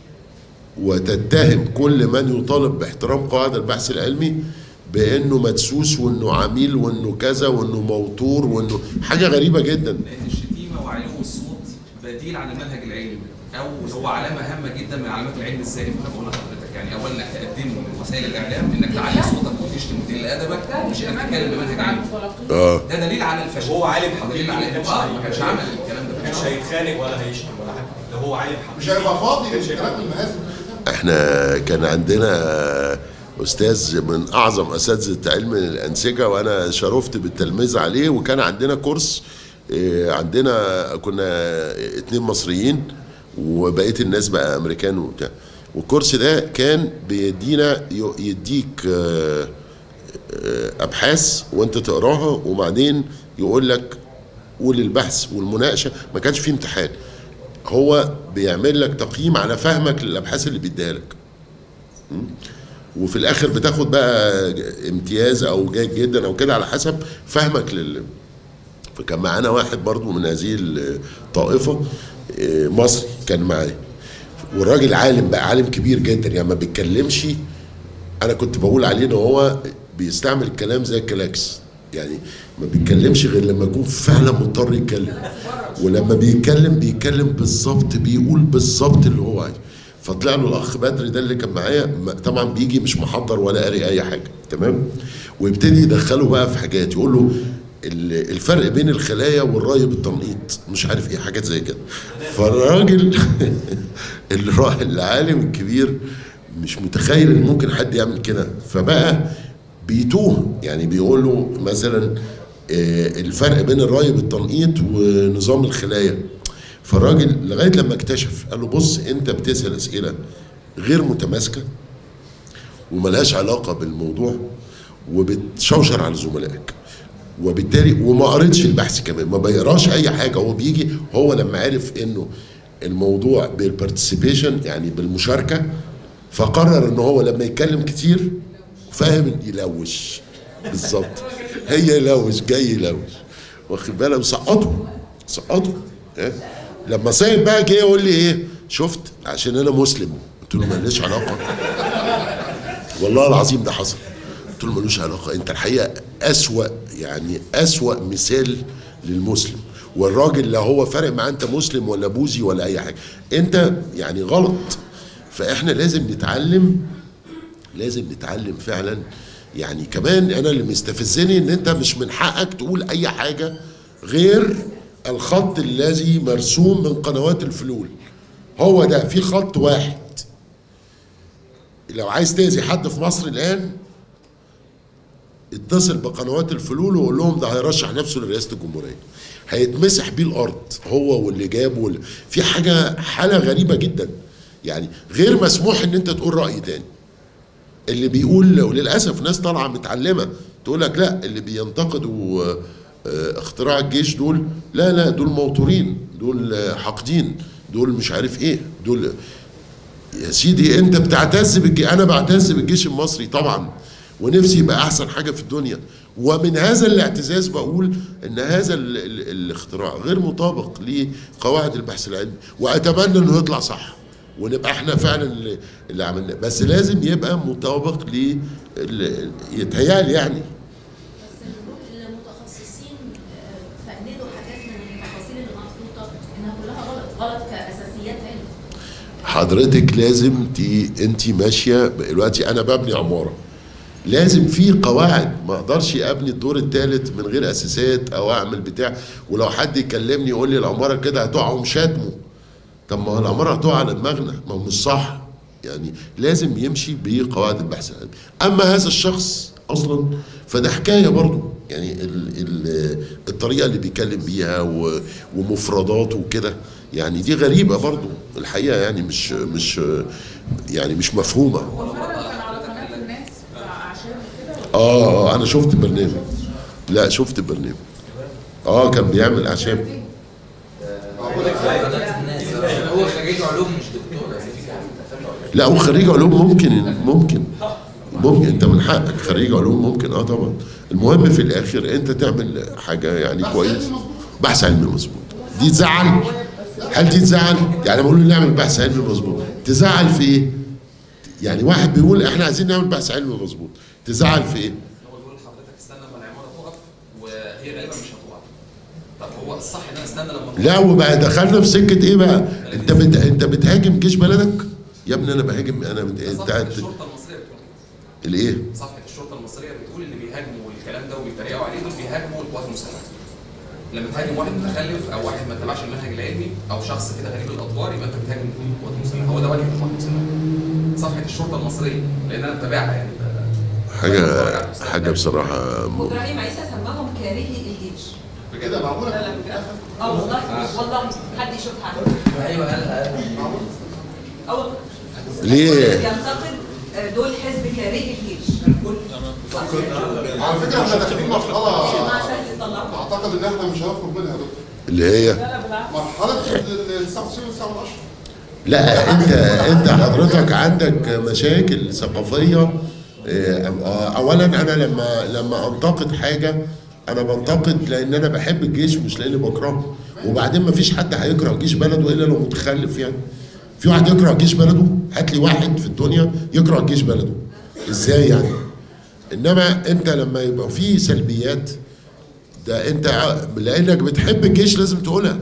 وتتهم كل من يطالب باحترام قواعد البحث العلمي بانه مدسوس وانه عميل وانه كذا وانه موتور وانه حاجه غريبه جدا لان الشتيمه وعلو الصوت بديل عن المنهج العلمي او هو علامه هامه جدا من علامات العلم الزائف انا بقول لحضرتك يعني اولا انك تقدم من وسائل الاعلام انك تعلي صوتك وتشتم وتقل ادبك مش انك تتكلم بمنهج علمي اه ده دليل على الفشل وهو عالم دليل على حقيقي اه ما كانش عمل الكلام ده ما كانش هيتخانق ولا هيشتم ولا حاجه ده هو عالم حقيقي مش هيبقى فاضي كانش للكلام هيبقى- المهازل احنا كان عندنا استاذ من اعظم اساتذه علم الانسجه وانا شرفت بالتلميذ عليه وكان عندنا كورس اه، عندنا كنا اتنين مصريين وبقيه الناس بقى امريكان وبتاع والكورس ده كان بيدينا ي- يديك اه، اه، ابحاث وانت تقراها وبعدين يقول لك قول البحث والمناقشه ما كانش فيه امتحان هو بيعمل لك تقييم على فهمك للابحاث اللي بيديها لك م? وفي الاخر بتاخد بقى امتياز او جيد جدا او كده على حسب فهمك لل فكان معانا واحد برضو من هذه الطائفه آه، مصري كان معايا والراجل عالم بقى عالم كبير جدا يعني ما بيتكلمش انا كنت بقول عليه ان هو بيستعمل الكلام زي الكلاكس يعني ما بيتكلمش غير لما يكون فعلا مضطر يتكلم ولما بيتكلم بيتكلم بالظبط بيقول بالظبط اللي هو عايزه فطلع له الاخ بدر ده اللي كان معايا ما- طبعا بيجي مش محضر ولا قاري اي حاجه تمام ويبتدي يدخله بقى في حاجات يقول له ال- الفرق بين الخلايا والري بالتنقيط مش عارف ايه حاجات زي كده فالراجل الرا- العالم الكبير مش متخيل ان ممكن حد يعمل كده فبقى بيتوه يعني بيقول له مثلا آه، الفرق بين الري بالتنقيط ونظام الخلايا فالراجل لغايه لما اكتشف قال له بص انت بتسال اسئله غير متماسكه وملهاش علاقه بالموضوع وبتشوشر على زملائك وبالتالي وما قريتش البحث كمان ما بيقراش اي حاجه هو بيجي هو لما عرف انه الموضوع بالبارتيسيبيشن يعني بالمشاركه فقرر ان هو لما يتكلم كتير فاهم يلوش بالظبط هي يلوش جاي يلوش واخد بالك وسقطه سقطه إيه؟ لما صعب بقى جه يقول لي ايه شفت عشان انا مسلم قلت له ماليش علاقه والله العظيم ده حصل قلت له ملوش علاقه انت الحقيقه اسوا يعني اسوا مثال للمسلم والراجل لا هو فارق معاه انت مسلم ولا بوذي ولا اي حاجه انت يعني غلط فاحنا لازم نتعلم لازم نتعلم فعلا يعني كمان انا اللي مستفزني ان انت مش من حقك تقول اي حاجه غير الخط الذي مرسوم من قنوات الفلول هو ده في خط واحد لو عايز تأذي حد في مصر الآن اتصل بقنوات الفلول وقول لهم ده هيرشح نفسه لرئاسة الجمهورية هيتمسح بيه الأرض هو واللي جابه واللي في حاجة حالة غريبة جدا يعني غير مسموح إن أنت تقول رأي تاني اللي بيقول وللأسف ناس طالعة متعلمة تقول لك لا اللي بينتقدوا آه، آه، اختراع الجيش دول لا لا دول موتورين دول آه، حاقدين دول مش عارف ايه دول يا سيدي انت بتعتز بالجيش انا بعتز بالجيش المصري طبعا ونفسي يبقى احسن حاجه في الدنيا ومن هذا الاعتزاز بقول ان هذا ال ال الاختراع غير مطابق لقواعد البحث العلمي واتمنى انه يطلع صح ونبقى احنا فعلا اللي, اللي عملناه بس لازم يبقى مطابق ل ال- يتهيألي يعني بس المتخصصين آه، فندوا حاجات من التفاصيل اللي محطوطه انها كلها غلط غلط كاساسيات علم حضرتك لازم تي انت ماشيه دلوقتي انا ببني عماره لازم في قواعد ما اقدرش ابني الدور الثالث من غير اساسات او اعمل بتاع ولو حد يكلمني يقول لي العماره كده هتقع ومشاتمه طب ما هو العماره هتقع على دماغنا ما هو مش صح يعني لازم يمشي بقواعد البحث العلمي اما هذا الشخص اصلا فده حكايه برضه يعني ال ال الطريقه اللي بيتكلم بيها و- ومفرداته وكده يعني دي غريبه برضه الحقيقه يعني مش مش يعني مش مفهومه هو فعلا كان على قناه الناس بتاع اعشاب كده اه آه، انا شفت برنامج لا شفت برنامج اه كان بيعمل اعشاب قناة الناس هو خريج علوم مش دكتور يعني لا وخريج علوم ممكن ممكن ممكن انت من حقك خريج علوم ممكن اه طبعا المهم في الاخر انت تعمل حاجه يعني كويس بحث علمي مظبوط دي تزعل هل دي تزعل يعني بقول له نعمل بحث علمي مظبوط تزعل في ايه يعني واحد بيقول احنا عايزين نعمل بحث علمي مظبوط تزعل في ايه هو بيقول لحضرتك استنى لما العماره تقف وهي غالبا مش هتقع طب هو الصح ان انا استنى لما تقف لا وبقى دخلنا في سكه ايه بقى انت بت... انت بتهاجم جيش بلدك يا ابني انا بهاجم انا بت... انت صفحه انت الشرطه المصريه بتقول كده. الايه صفحه الشرطه المصريه بتقول اللي بيهاجموا الكلام ده وبيتريقوا عليه دول بيهاجموا القوات المسلحه لما تهاجم واحد متخلف او واحد ما اتبعش المنهج العلمي او شخص كده غريب الاطوار يبقى انت بتهاجم القوات المسلحه هو ده وجه القوات المسلحه صفحه الشرطه المصريه لان انا متابعها يعني حاجه حاجه بصراحه م... ابراهيم عيسى سماهم كارهي الجيش كده معقوله اه والله والله حد يشوف حد ايوه قالها أو ليه ينتقد آه، دول حزب كارهي الجيش على فكره احنا داخلين مرحله مع سهل الطلاق اعتقد ان احنا مش هنخرج منها يا دكتور اللي هي مرحله ال 99 و 10 لا انت انت حضرتك عندك مشاكل ثقافيه اه، اولا انا لما لما انتقد حاجه انا بنتقد لان انا بحب الجيش مش لاني بكرهه وبعدين ما فيش حد هيكره جيش بلده الا لو متخلف يعني في واحد يكره جيش بلده هات لي واحد في الدنيا يكره جيش بلده ازاي يعني انما انت لما يبقى في سلبيات ده انت ع- لانك بتحب الجيش لازم تقولها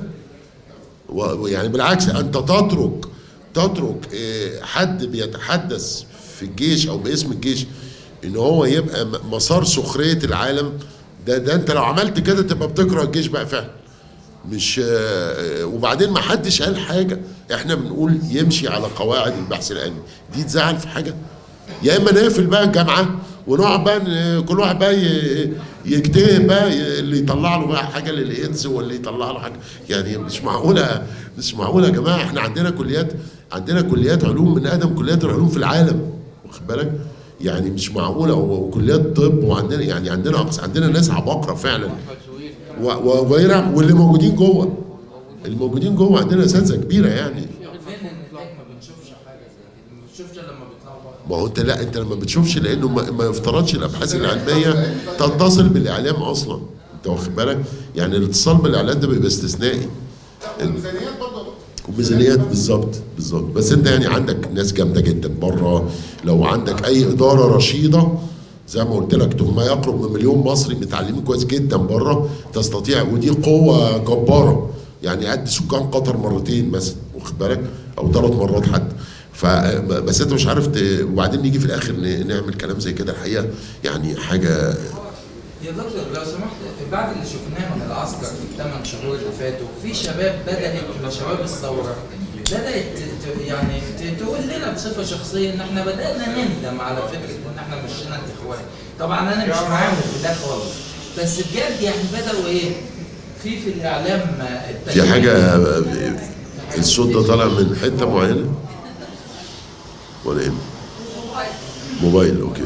و- ويعني بالعكس انت تترك تترك اه، حد بيتحدث في الجيش او باسم الجيش ان هو يبقى م- مسار سخريه العالم ده ده انت لو عملت كده تبقى بتكره الجيش بقى فعلا مش اه، وبعدين ما حدش قال حاجه احنا بنقول يمشي على قواعد البحث العلمي دي تزعل في حاجه يا اما نقفل بقى الجامعه ونقعد بقى ن- كل واحد بقى ي- يجتهد بقى ي- اللي يطلع له بقى حاجه للايدز واللي يطلع له حاجه يعني مش معقوله مش معقوله يا جماعه احنا عندنا كليات عندنا كليات علوم من اقدم كليات العلوم في العالم واخد بالك يعني مش معقوله و- وكليات طب وعندنا يعني عندنا أقصى عندنا ناس عباقره فعلا و- و- وغيرها واللي موجودين جوه اللي موجودين جوه عندنا اساتذه كبيره يعني فين النتائج ما بنشوفش حاجه زي كده ما بنشوفش إلا لما بيطلعوا بره ما هو انت لا انت لما بتشوفش لانه ما, ما يفترضش الابحاث العلميه تتصل بالاعلام اصلا انت واخد بالك يعني الاتصال بالاعلام ده بيبقى استثنائي الميزانيات برضه يا دكتور. وميزانيات بالظبط بالظبط بس انت يعني عندك ناس جامده جدا بره لو عندك اي اداره رشيده زي ما قلت لك ما يقرب من مليون مصري متعلمين كويس جدا بره تستطيع ودي قوه جباره يعني قد سكان قطر مرتين مثلا واخد بالك او ثلاث مرات حتى ف بس انت مش عارف ت... وبعدين نيجي في الاخر ن- نعمل كلام زي كده الحقيقه يعني حاجه يا دكتور لو سمحت بعد اللي شفناه من العسكر في الثمان شهور اللي فاتوا في شباب بدات شباب الثوره بدات ت- يعني ت- تقول لنا بصفه شخصيه ان احنا بدانا نندم على فكره ان احنا مشينا الاخوان طبعا انا مش معاهم في ده خالص بس بجد يعني بداوا ايه في في الاعلام في حاجه الصوت ده طالع من حته معينه ولا ايه؟ موبايل اوكي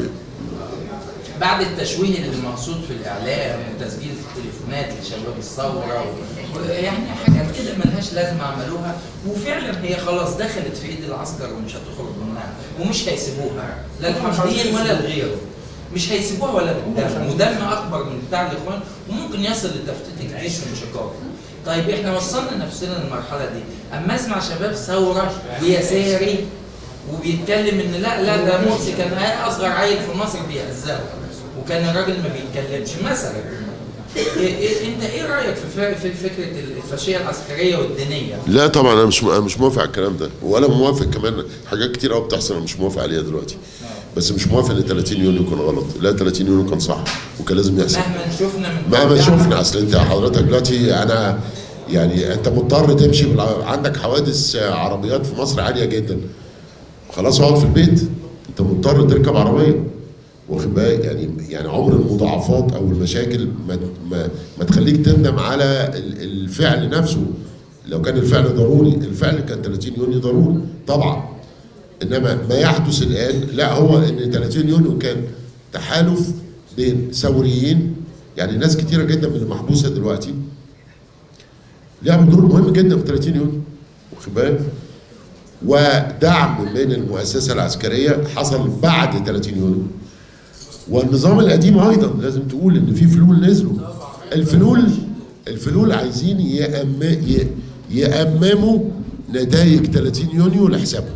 بعد التشويه اللي مقصود في الاعلام وتسجيل التليفونات لشباب الثوره و- يعني حاجات كده ملهاش لازمه عملوها وفعلا هي خلاص دخلت في ايد العسكر ومش هتخرج منها ومش هيسيبوها لا الحمدين ولا الغيره مش هيسيبوها ولا بالدم ودم اكبر من بتاع الاخوان وممكن يصل لتفتيت الجيش وانشقاقه طيب احنا وصلنا نفسنا للمرحله دي اما اسمع شباب ثوره ويساري وبيتكلم ان لا لا ده مرسي كان اصغر عيل في مصر بيهزقه وكان الراجل ما بيتكلمش مثلا إيه إيه انت ايه رايك في ف- في فكره الفاشيه العسكريه والدينيه؟ لا طبعا انا مش أنا مش موافق على الكلام ده ولا موافق كمان حاجات كتير قوي بتحصل انا مش موافق عليها دلوقتي بس مش موافق ان 30 يونيو كان غلط لا 30 يونيو كان صح وكان لازم يحصل مهما شفنا من مهما شفنا اصل انت حضرتك دلوقتي انا يعني انت مضطر تمشي بالع- عندك حوادث عربيات في مصر عاليه جدا خلاص اقعد في البيت انت مضطر تركب عربيه واخد بالك يعني يعني عمر المضاعفات او المشاكل ما ما, ما تخليك تندم على ال- الفعل نفسه لو كان الفعل ضروري الفعل كان 30 يونيو ضروري طبعا انما ما يحدث الان لا هو ان 30 يونيو كان تحالف بين ثوريين يعني ناس كتيره جدا من المحبوسه دلوقتي لعبوا دور مهم جدا في 30 يونيو واخد بالك ودعم من المؤسسه العسكريه حصل بعد 30 يونيو والنظام القديم ايضا لازم تقول ان في فلول نزلوا الفلول الفلول عايزين يأم ي- يأمموا نتائج 30 يونيو لحسابهم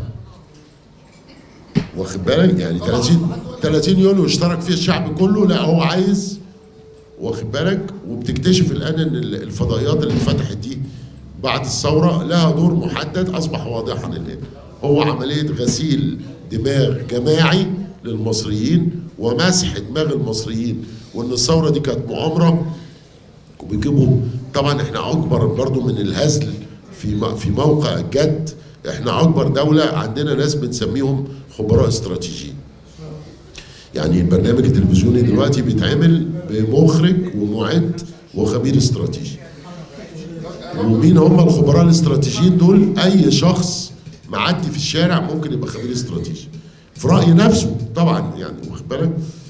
واخد بالك يعني 30 30 يونيو اشترك فيه الشعب كله لا هو عايز واخد بالك وبتكتشف الان ان ال- الفضائيات اللي اتفتحت دي بعد الثوره لها دور محدد اصبح واضحا الان هو عمليه غسيل دماغ جماعي للمصريين ومسح دماغ المصريين وان الثوره دي كانت مؤامره وبيجيبوا طبعا احنا اكبر برضو من الهزل في م- في موقع الجد احنا اكبر دوله عندنا ناس بنسميهم خبراء استراتيجيين يعني البرنامج التلفزيوني دلوقتي بيتعمل بمخرج ومعد وخبير استراتيجي ومين هم الخبراء الاستراتيجيين دول اي شخص معدي في الشارع ممكن يبقى خبير استراتيجي في راي نفسه طبعا يعني واخد بالك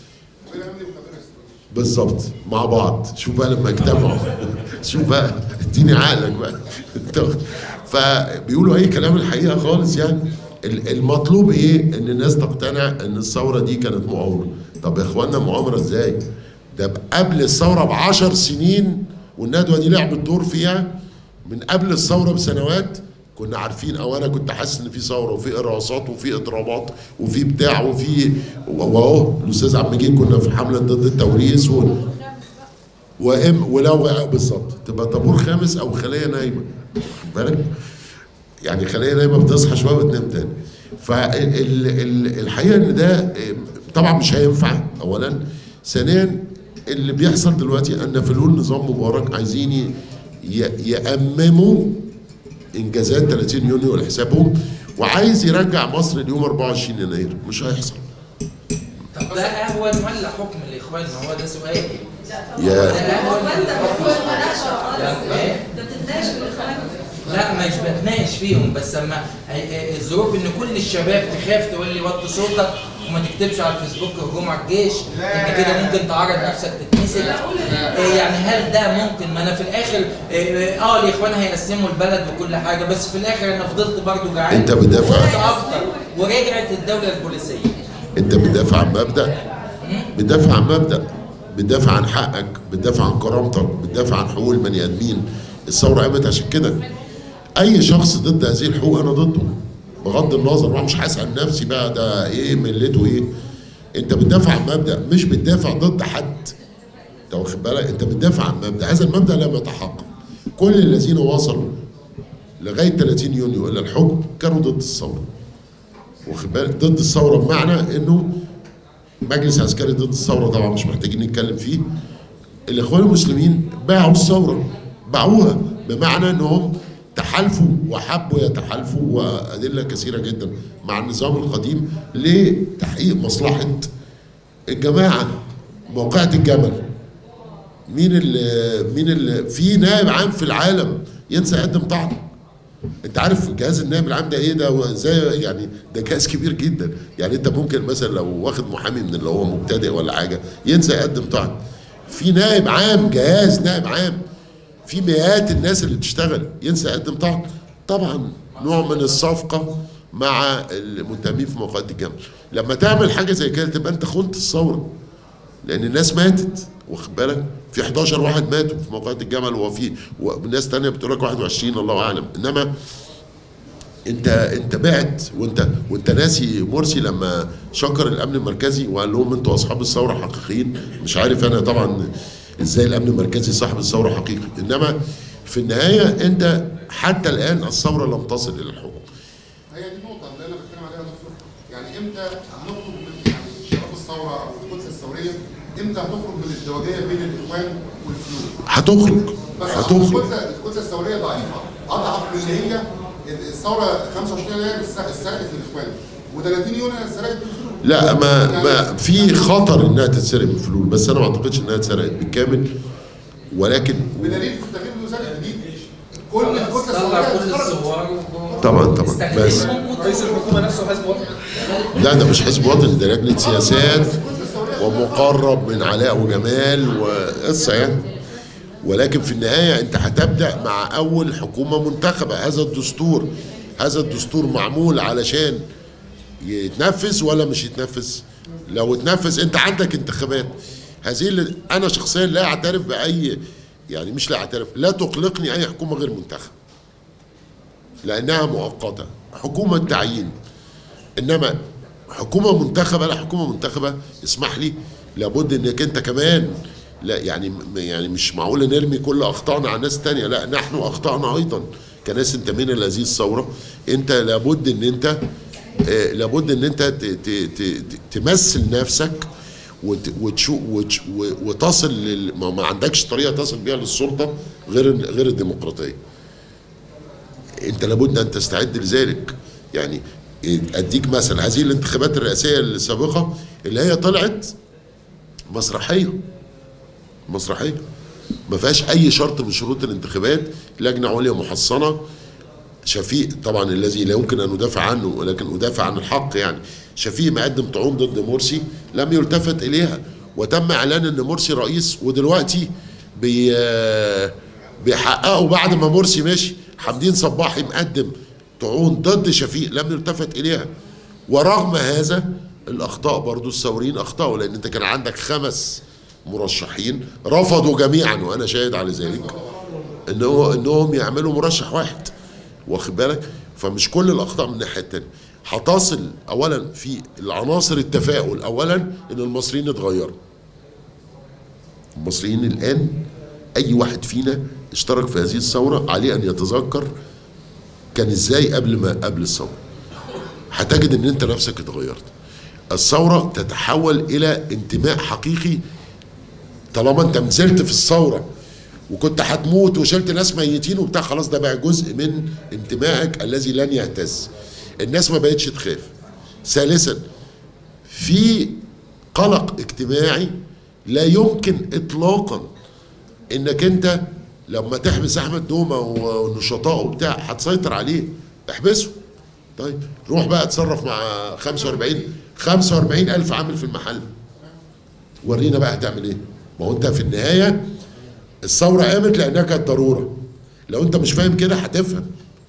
بالظبط مع بعض شوف بقى لما اجتمعوا شوف بقى اديني عقلك بقى أنت واخد- فبيقولوا اي كلام الحقيقه خالص يعني ال- المطلوب ايه ان الناس تقتنع ان الثوره دي كانت مؤامره طب يا اخوانا مؤامره ازاي ده قبل الثوره بعشر سنين والندوه دي لعبت دور فيها من قبل الثوره بسنوات كنا عارفين او انا كنت حاسس ان في ثوره وفي ارهاصات وفي اضرابات وفي بتاع وفي واهو الاستاذ عبد المجيد كنا في حمله ضد التوريث و... وام ولو بالظبط تبقى طابور خامس او خليه نايمه واخد بالك يعني خليه نايمه بتصحى شويه وتنام تاني فالحقيقه ان ده طبعا مش هينفع اولا ثانيا اللي بيحصل دلوقتي ان فلول نظام مبارك عايزين ي- ي- يأمموا انجازات 30 يونيو لحسابهم وعايز يرجع مصر اليوم 24 يناير مش هيحصل طب ده اهون ولا حكم الاخوان ما هو ده سؤال يا ده اهون يعني ايه؟ لا مش بتناقش فيهم بس اما الظروف ان كل الشباب تخاف تقول لي وطي صوتك وما تكتبش على الفيسبوك هجوم على الجيش ان كده ممكن تعرض نفسك تتمسك إيه يعني هل ده ممكن ما انا في الاخر إيه، اه الاخوان هيقسموا البلد وكل حاجه بس في الاخر انا فضلت برضو جعان أنت بتدافع. وقت اكتر ورجعت الدوله البوليسيه انت بتدافع عن مبدا بتدافع عن مبدا بتدافع عن حقك بتدافع عن كرامتك بتدافع عن حقوق البني ادمين الثوره قامت عشان كده اي شخص ضد هذه الحقوق انا ضده بغض النظر انا مش هسال نفسي بقى ده ايه ملته ايه انت بتدافع عن مبدا مش بتدافع ضد حد انت واخد بالك انت بتدافع عن مبدا هذا المبدا لم يتحقق كل الذين وصلوا لغايه 30 يونيو الى الحكم كانوا ضد الثوره واخد بالك ضد الثوره بمعنى انه مجلس عسكري ضد الثوره طبعا مش محتاجين نتكلم فيه الاخوان المسلمين باعوا الثوره باعوها بمعنى انهم تحالفوا وحبوا يتحالفوا وادله كثيره جدا مع النظام القديم لتحقيق مصلحه الجماعه موقعة الجمل مين اللي مين اللي في نائب عام في العالم ينسى يقدم طعن انت عارف جهاز النائب العام ده ايه ده زي يعني ده جهاز كبير جدا يعني انت ممكن مثلا لو واخد محامي من اللي هو مبتدئ ولا حاجه ينسى يقدم طعن في نائب عام جهاز نائب عام في مئات الناس اللي بتشتغل ينسى يقدم طعن طبعا نوع من الصفقه مع المتهمين في موقعات الجمل لما تعمل حاجه زي كده تبقى انت خنت الثوره لان الناس ماتت واخد بالك في 11 واحد ماتوا في موقعات الجمل وفي وناس تانية بتقول لك 21 الله اعلم انما انت انت بعت وانت وانت ناسي مرسي لما شكر الامن المركزي وقال لهم انتوا اصحاب الثوره حقيقيين مش عارف انا طبعا ازاي الامن المركزي صاحب الثوره حقيقي انما في النهايه انت حتى الان الثوره لم تصل الى الحكم هي دي النقطة اللي أنا بتكلم عليها يا دكتور يعني إمتى هنخرج من يعني شباب الثورة أو الكتلة الثورية إمتى هتخرج من الازدواجية بين الإخوان والفلول؟ هتخرج بس هتخرج الكتلة الكتلة الثورية ضعيفة أضعف من اللي هي الثورة 25 يناير سرقت الإخوان و30 يونيو سرقت الفلول لا ما يعني ما في خطر انها تتسرق بالفلول بس انا ما اعتقدش انها اتسرقت بالكامل ولكن بدليل في التغيير المزارع الجديد كل الكتلة طلع كل الثورية خرجت. الصور طبعا طبعا بس رئيس الحكومه نفسه حزب وطني لا ده مش حزب وطني ده لجنه سياسات ومقرب من علاء وجمال وقصه يعني ولكن في النهايه انت هتبدا مع اول حكومه منتخبه هذا الدستور هذا الدستور معمول علشان يتنفذ ولا مش يتنفذ لو اتنفذ انت عندك انتخابات هذه اللي انا شخصيا لا اعترف باي يعني مش لا اعترف لا تقلقني اي حكومه غير منتخبه لانها مؤقته حكومه تعيين انما حكومه منتخبه لا حكومه منتخبه اسمح لي لابد انك انت كمان لا يعني يعني مش معقول نرمي كل اخطائنا على ناس تانية لا نحن اخطانا ايضا كناس انتمينا لهذه الثوره انت لابد ان انت آه، لابد ان انت ت- ت- ت- ت- تمثل نفسك وت- وتشو وتش- و- وتصل لل ما ما عندكش طريقه تصل بيها للسلطه غير غير الديمقراطيه انت لابد ان تستعد لذلك يعني اديك مثل هذه الانتخابات الرئاسيه السابقه اللي هي طلعت مسرحيه مسرحيه ما فيهاش اي شرط من شروط الانتخابات لجنه عليا محصنه شفيق طبعا الذي لا يمكن ان ندافع عنه ولكن ادافع عن الحق يعني شفيق مقدم طعون ضد مرسي لم يلتفت اليها وتم اعلان ان مرسي رئيس ودلوقتي بي بيحققوا بعد ما مرسي ماشي حمدين صباحي مقدم طعون ضد شفيق لم يلتفت اليها ورغم هذا الاخطاء برضو الثوريين اخطاوا لان انت كان عندك خمس مرشحين رفضوا جميعا وانا شاهد على ذلك انه انهم يعملوا مرشح واحد واخد بالك فمش كل الاخطاء من الناحيه الثانيه هتصل اولا في العناصر التفاؤل اولا ان المصريين اتغيروا المصريين الان اي واحد فينا اشترك في هذه الثوره عليه ان يتذكر كان ازاي قبل ما قبل الثوره هتجد ان انت نفسك اتغيرت الثوره تتحول الى انتماء حقيقي طالما انت نزلت في الثوره وكنت هتموت وشلت ناس ميتين وبتاع خلاص ده بقى جزء من انتمائك الذي لن يهتز الناس ما بقتش تخاف ثالثا في قلق اجتماعي لا يمكن اطلاقا انك انت لما تحبس احمد دومه ونشطائه وبتاع هتسيطر عليه احبسه طيب روح بقى اتصرف مع 45 45 الف عامل في المحل ورينا بقى هتعمل ايه ما هو انت في النهايه الثوره قامت لانها كانت ضروره لو انت مش فاهم كده هتفهم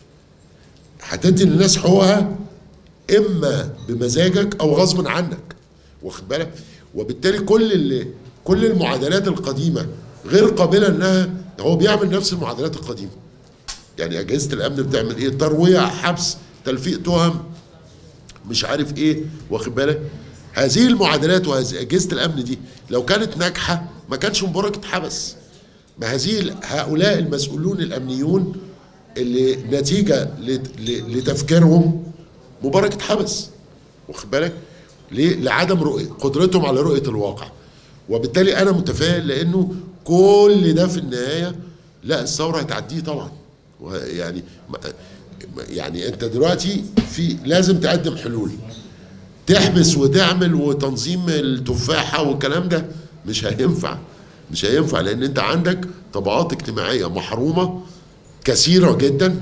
هتدي للناس حقوقها اما بمزاجك او غصب عنك واخد بالك وبالتالي كل اللي كل المعادلات القديمه غير قابله انها هو بيعمل نفس المعادلات القديمه يعني اجهزه الامن بتعمل ايه ترويع حبس تلفيق تهم مش عارف ايه واخد بالك هذه المعادلات وهذه اجهزه الامن دي لو كانت ناجحه ما كانش مبارك اتحبس ما هذه هؤلاء المسؤولون الامنيون اللي نتيجه لتفكيرهم مبارك اتحبس واخد بالك ليه لعدم رؤيه قدرتهم على رؤيه الواقع وبالتالي انا متفائل لانه كل ده في النهايه لا الثوره هتعديه طبعا يعني يعني انت دلوقتي في لازم تقدم حلول تحبس وتعمل وتنظيم التفاحه والكلام ده مش هينفع مش هينفع لان انت عندك طبقات اجتماعيه محرومه كثيره جدا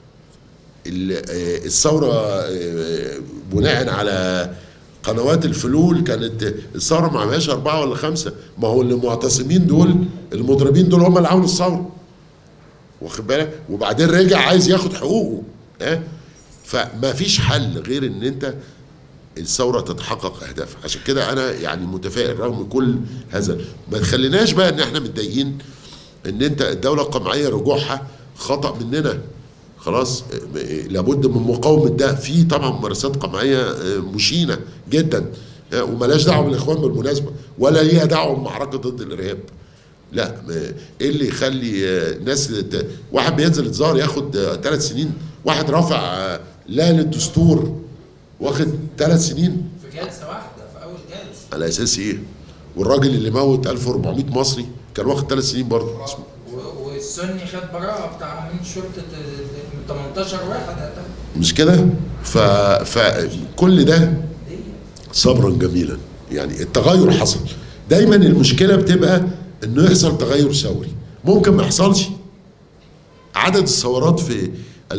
الثوره بناء على قنوات الفلول كانت الثوره ما عملهاش اربعه ولا خمسه ما هو اللي معتصمين دول المضربين دول هم اللي عملوا الثوره واخد بالك وبعدين رجع عايز ياخد حقوقه ها فما فيش حل غير ان انت الثوره تتحقق اهدافها عشان كده انا يعني متفائل رغم كل هذا ما تخليناش بقى ان احنا متضايقين ان انت الدوله القمعيه رجوعها خطا مننا خلاص لابد من مقاومه ده في طبعا ممارسات قمعيه مشينه جدا وملاش دعوه بالاخوان بالمناسبه ولا ليها دعوه بمعركه ضد الارهاب لا ما- ايه اللي يخلي آه، ناس ت- واحد بينزل يتظاهر ياخد ثلاث سنين واحد رافع آه، لا للدستور واخد ثلاث سنين في جلسه واحده في اول جلسه على اساس ايه والراجل اللي موت 1400 مصري كان واخد ثلاث سنين برضه و- والسني خد براءه بتاع من شرطه ال- 18 واحد قتل. مش كده ف... فكل ده صبرا جميلا يعني التغير حصل دايما المشكله بتبقى انه يحصل تغير ثوري ممكن ما يحصلش عدد الثورات في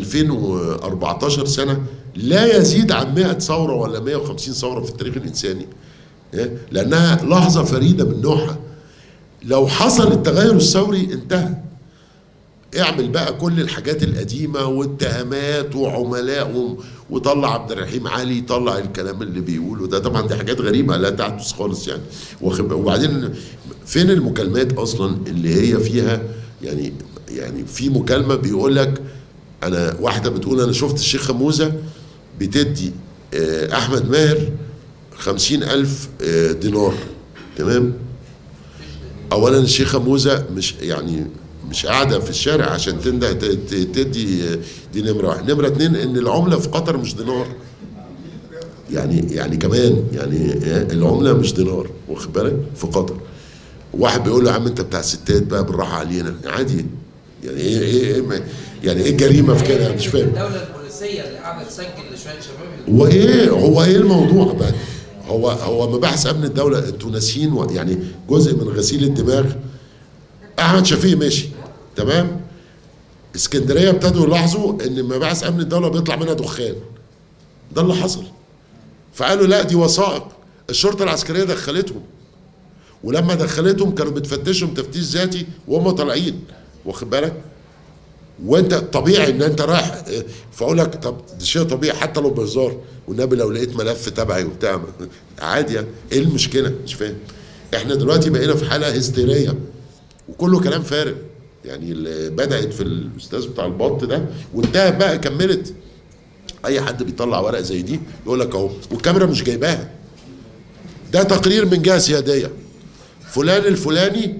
2014 سنه لا يزيد عن 100 ثوره ولا 150 ثوره في التاريخ الانساني إيه؟ لانها لحظه فريده من نوعها لو حصل التغير الثوري انتهى اعمل بقى كل الحاجات القديمة واتهامات وعملاء و- وطلع عبد الرحيم علي يطلع الكلام اللي بيقوله ده طبعا دي حاجات غريبة لا تحدث خالص يعني واخد- وبعدين فين المكالمات أصلا اللي هي فيها يعني يعني في مكالمة بيقول لك أنا واحدة بتقول أنا شفت الشيخ موزة بتدي آه، أحمد ماهر خمسين ألف آه، دينار تمام اولا الشيخه موزه مش يعني مش قاعده في الشارع عشان تنده ت- ت- تدي دي نمره واحد نمره اتنين ان العمله في قطر مش دينار يعني يعني كمان يعني العمله مش دينار واخد بالك في قطر واحد بيقول له يا عم انت بتاع ستات بقى بالراحه علينا عادي يعني ايه ايه, إيه ما- يعني ايه الجريمه في كده أنا مش فاهم الدوله البوليسيه اللي قاعده تسجل لشويه شباب هو ايه هو ايه الموضوع بقى هو هو مباحث امن الدوله انتوا ناسيين و- يعني جزء من غسيل الدماغ احمد شفيق ماشي تمام اسكندريه ابتدوا يلاحظوا ان مباحث امن الدوله بيطلع منها دخان ده اللي حصل فقالوا لا دي وثائق الشرطه العسكريه دخلتهم ولما دخلتهم كانوا بتفتشهم تفتيش ذاتي وهم طالعين واخد بالك وانت طبيعي ان انت رايح اه، فاقول لك طب ده شيء طبيعي حتى لو بهزار والنبي لو لقيت ملف تبعي وبتاع عادي يعني ايه المشكله مش فاهم احنا دلوقتي بقينا في حاله هستيريه وكله كلام فارغ يعني اللي بدات في الاستاذ بتاع البط ده وانتهت بقى كملت اي حد بيطلع ورق زي دي يقول لك اهو والكاميرا مش جايباها ده تقرير من جهه سياديه فلان الفلاني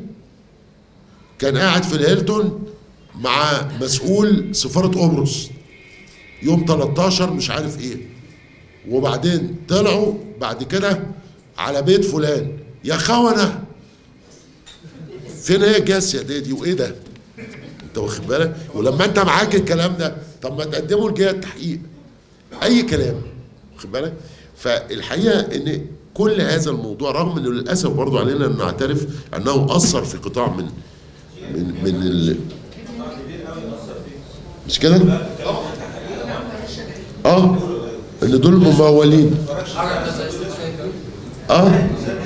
كان قاعد في الهيلتون مع مسؤول سفارة قبرص يوم 13 مش عارف ايه وبعدين طلعوا بعد كده على بيت فلان يا خونة فين هي الجهة السيادية دي وايه ده انت واخد بالك ولما انت معاك الكلام ده طب ما تقدمه لجهة التحقيق اي كلام واخد بالك فالحقيقة ان كل هذا الموضوع رغم انه للاسف برضو علينا ان نعترف انه اثر في قطاع من من من ال... مش كده؟ اه ان دول ممولين اه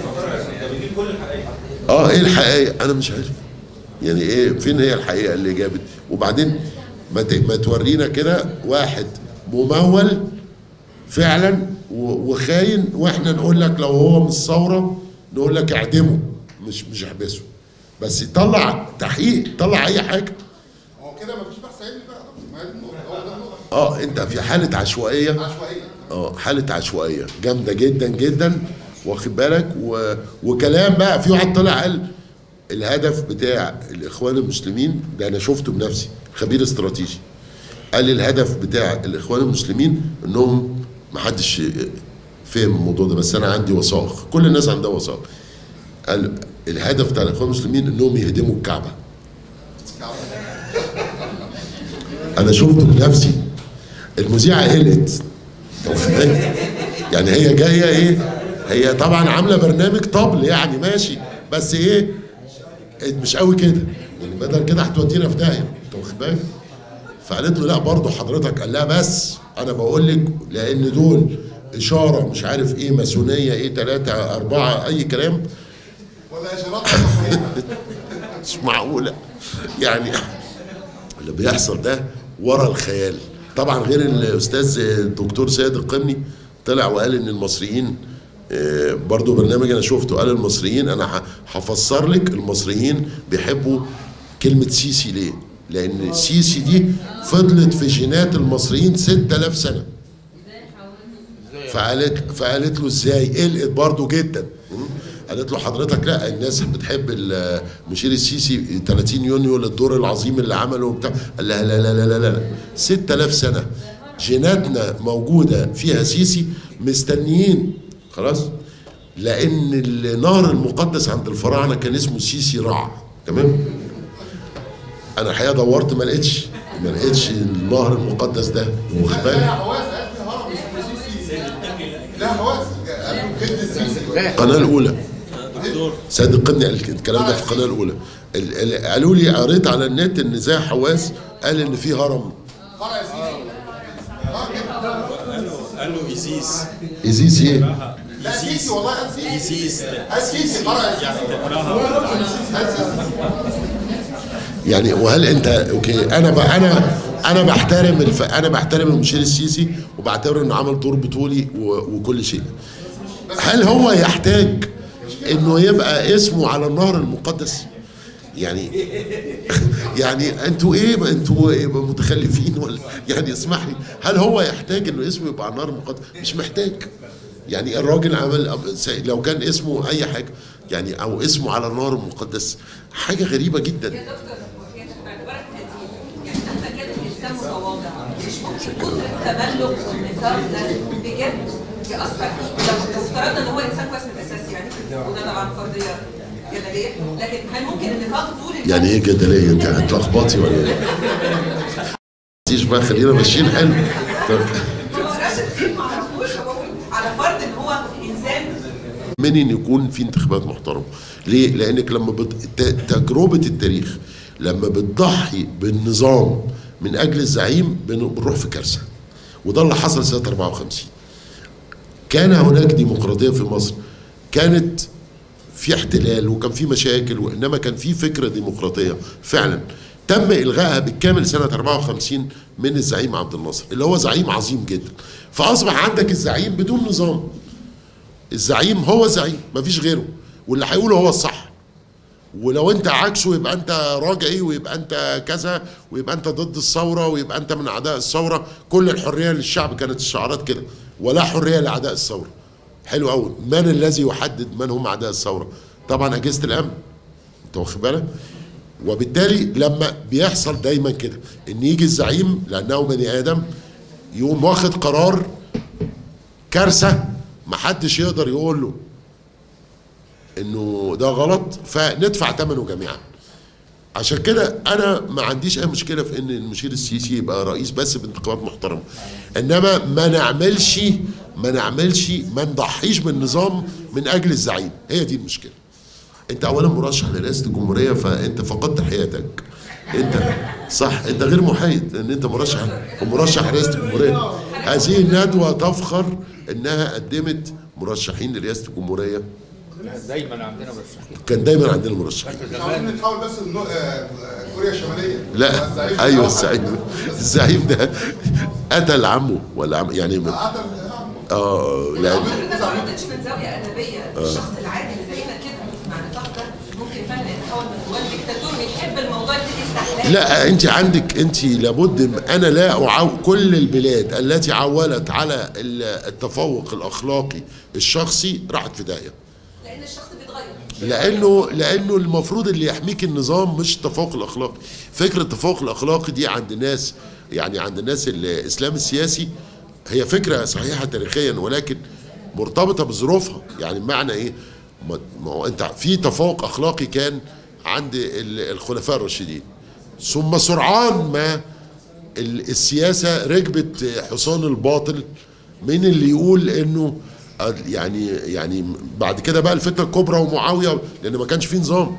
اه ايه الحقيقه انا مش عارف يعني ايه فين هي الحقيقه اللي جابت وبعدين ما ت- ما تورينا كده واحد ممول فعلا و- وخاين واحنا نقول لك لو هو من الثوره نقول لك اعدمه مش مش احبسه بس يطلع تحقيق طلع اي حاجه هو كده مفيش بحث علمي بقى ما هي دي النقطة، هو ده النقطة. اه انت في حاله عشوائيه عشوائية اه حاله عشوائيه جامده جدا جدا واخد بالك و... وكلام بقى في واحد طلع قال الهدف بتاع الاخوان المسلمين ده انا شفته بنفسي خبير استراتيجي قال لي الهدف بتاع الاخوان المسلمين انهم ما حدش فهم الموضوع ده بس انا عندي وثائق كل الناس عندها وثائق قال الهدف بتاع الاخوان المسلمين انهم يهدموا الكعبه انا شفته بنفسي المذيعه قلت أنت واخد بالك؟ يعني هي جايه ايه هي طبعا عامله برنامج طبل يعني ماشي بس ايه مش قوي كده يعني بدل كده هتودينا في داهيه انت واخد بالك فقالت له لا برضه حضرتك قال لها بس انا بقول لك لان دول اشاره مش عارف ايه ماسونيه ايه ثلاثه اربعه اي كلام ولا اشارات صحيحة. مش معقوله يعني اللي بيحصل ده ورا الخيال طبعا غير الاستاذ الدكتور سيد القمني طلع وقال ان المصريين آه، برضو برنامج انا شفته قال المصريين انا ه- هفسر لك المصريين بيحبوا كلمه سيسي ليه لان سيسي دي فضلت في جينات المصريين 6000 سنه فقالت فقالت له ازاي قلقت برضه جدا م? قالت له حضرتك لا الناس اللي بتحب ال- المشير السيسي 30 يونيو للدور العظيم اللي عمله وبتاع قال لها لا لا لا لا لا, لا. 6000 سنه جيناتنا موجوده فيها سيسي مستنيين خلاص لان النهر المقدس عند الفراعنه كان اسمه سيسي رع تمام انا الحقيقه دورت ما لقيتش ما لقيتش النهر المقدس ده واخد لا بالك حواس قال في هرم اسمه سيسي لا حواس قالوا جد السيسي القناه الاولى سيد القني قال كده، الكلام ده في القناه الاولى ال- ال- قالوا لي قريت على النت ان زي حواس قال ان في هرم فرع سيسي اه كده قالوا ايزيس ازيز ايه لا سيسي والله قال سيسي ايزيس قال سيسي فرع سيسي قال سيسي يعني وهل انت اوكي انا ب... انا انا بحترم الف... انا بحترم المشير السيسي وبعتبر انه عمل دور بطولي و... وكل شيء هل هو يحتاج انه يبقى اسمه على النهر المقدس يعني يعني انتوا ايه ما انتوا إيه متخلفين ولا يعني اسمح لي هل هو يحتاج انه اسمه يبقى على النهر المقدس مش محتاج يعني الراجل عمل لو كان اسمه اي حاجه يعني او اسمه على النهر المقدس حاجه غريبه جدا يا دكتور هي باعتبارك قديم يعني مهما كان الانسان متواضع مش ممكن كتر التبلغ والنفاق ده بجد ياثر فيه لو لو افترضنا ان هو انسان كويس من الاساس يعني وده طبعا فرضيه جدليه لكن هل ممكن النفاق طول الوقت يعني ايه جدليه انت هتلخبطي ولا ايه؟ مفيش بقى خلينا ماشيين حلو طب ما هو راشد كتير ما اعرفوش بقول على فرض ان هو انسان من ان يكون في انتخابات محترمه ليه لانك لما بت... ت- تجربه التاريخ لما بتضحي بالنظام من اجل الزعيم بن- بنروح في كارثه وده اللي حصل سنه 54 كان هناك ديمقراطيه في مصر كانت في احتلال وكان في مشاكل وانما كان في فكره ديمقراطيه فعلا تم الغائها بالكامل سنه 54 من الزعيم عبد الناصر اللي هو زعيم عظيم جدا فاصبح عندك الزعيم بدون نظام الزعيم هو زعيم مفيش غيره واللي هيقوله هو الصح ولو انت عكسه يبقى انت راجعي ويبقى انت كذا ويبقى انت ضد الثوره ويبقى انت من اعداء الثوره كل الحريه للشعب كانت الشعارات كده ولا حريه لاعداء الثوره حلو قوي من الذي يحدد من هم اعداء الثوره طبعا اجهزه الامن انت واخد بالك وبالتالي لما بيحصل دايما كده ان يجي الزعيم لانه بني ادم يقوم واخد قرار كارثه محدش يقدر يقول له انه ده غلط فندفع ثمنه جميعا عشان كده انا ما عنديش اي مشكله في ان المشير السيسي يبقى رئيس بس بانتخابات محترمه انما ما نعملش ما نعملش ما نضحيش بالنظام من اجل الزعيم هي دي المشكله انت اولا مرشح لرئاسه الجمهوريه فانت فقدت حياتك انت صح انت غير محايد ان انت مرشح ومرشح رئاسه الجمهوريه هذه الندوه تفخر انها قدمت مرشحين لرئاسه الجمهوريه دايما عندنا مرشحين كان دايما عندنا مرشحين عاوزين نتحول بس لنو- آه، كوريا الشماليه لا الزعيم ايوه بتاعها. الزعيم الزعيم ده قتل عمه ولا عم يعني قتل- اه لا لا ده ما ردتش من زاويه ادبيه الشخص العادي اللي زينا كده مع النفاق ده ممكن فعلا يتحول من جواه الدكتاتور ويحب الموضوع يبتدي يستحلاه لا انت عندك انت لابد انا لا أعو كل البلاد التي عولت على ال- التفوق الاخلاقي الشخصي راحت في داهيه لان الشخص بيتغير لانه لانه المفروض اللي يحميك النظام مش التفوق الاخلاقي فكره التفوق الاخلاقي دي عند ناس يعني عند الناس الاسلام السياسي هي فكره صحيحه تاريخيا ولكن مرتبطه بظروفها يعني بمعنى ايه ما ما هو انت في تفوق اخلاقي كان عند ال- الخلفاء الراشدين ثم سرعان ما ال- السياسه ركبت حصان الباطل من اللي يقول انه آه، يعني يعني بعد كده بقى الفتنه الكبرى ومعاويه لان ما كانش في نظام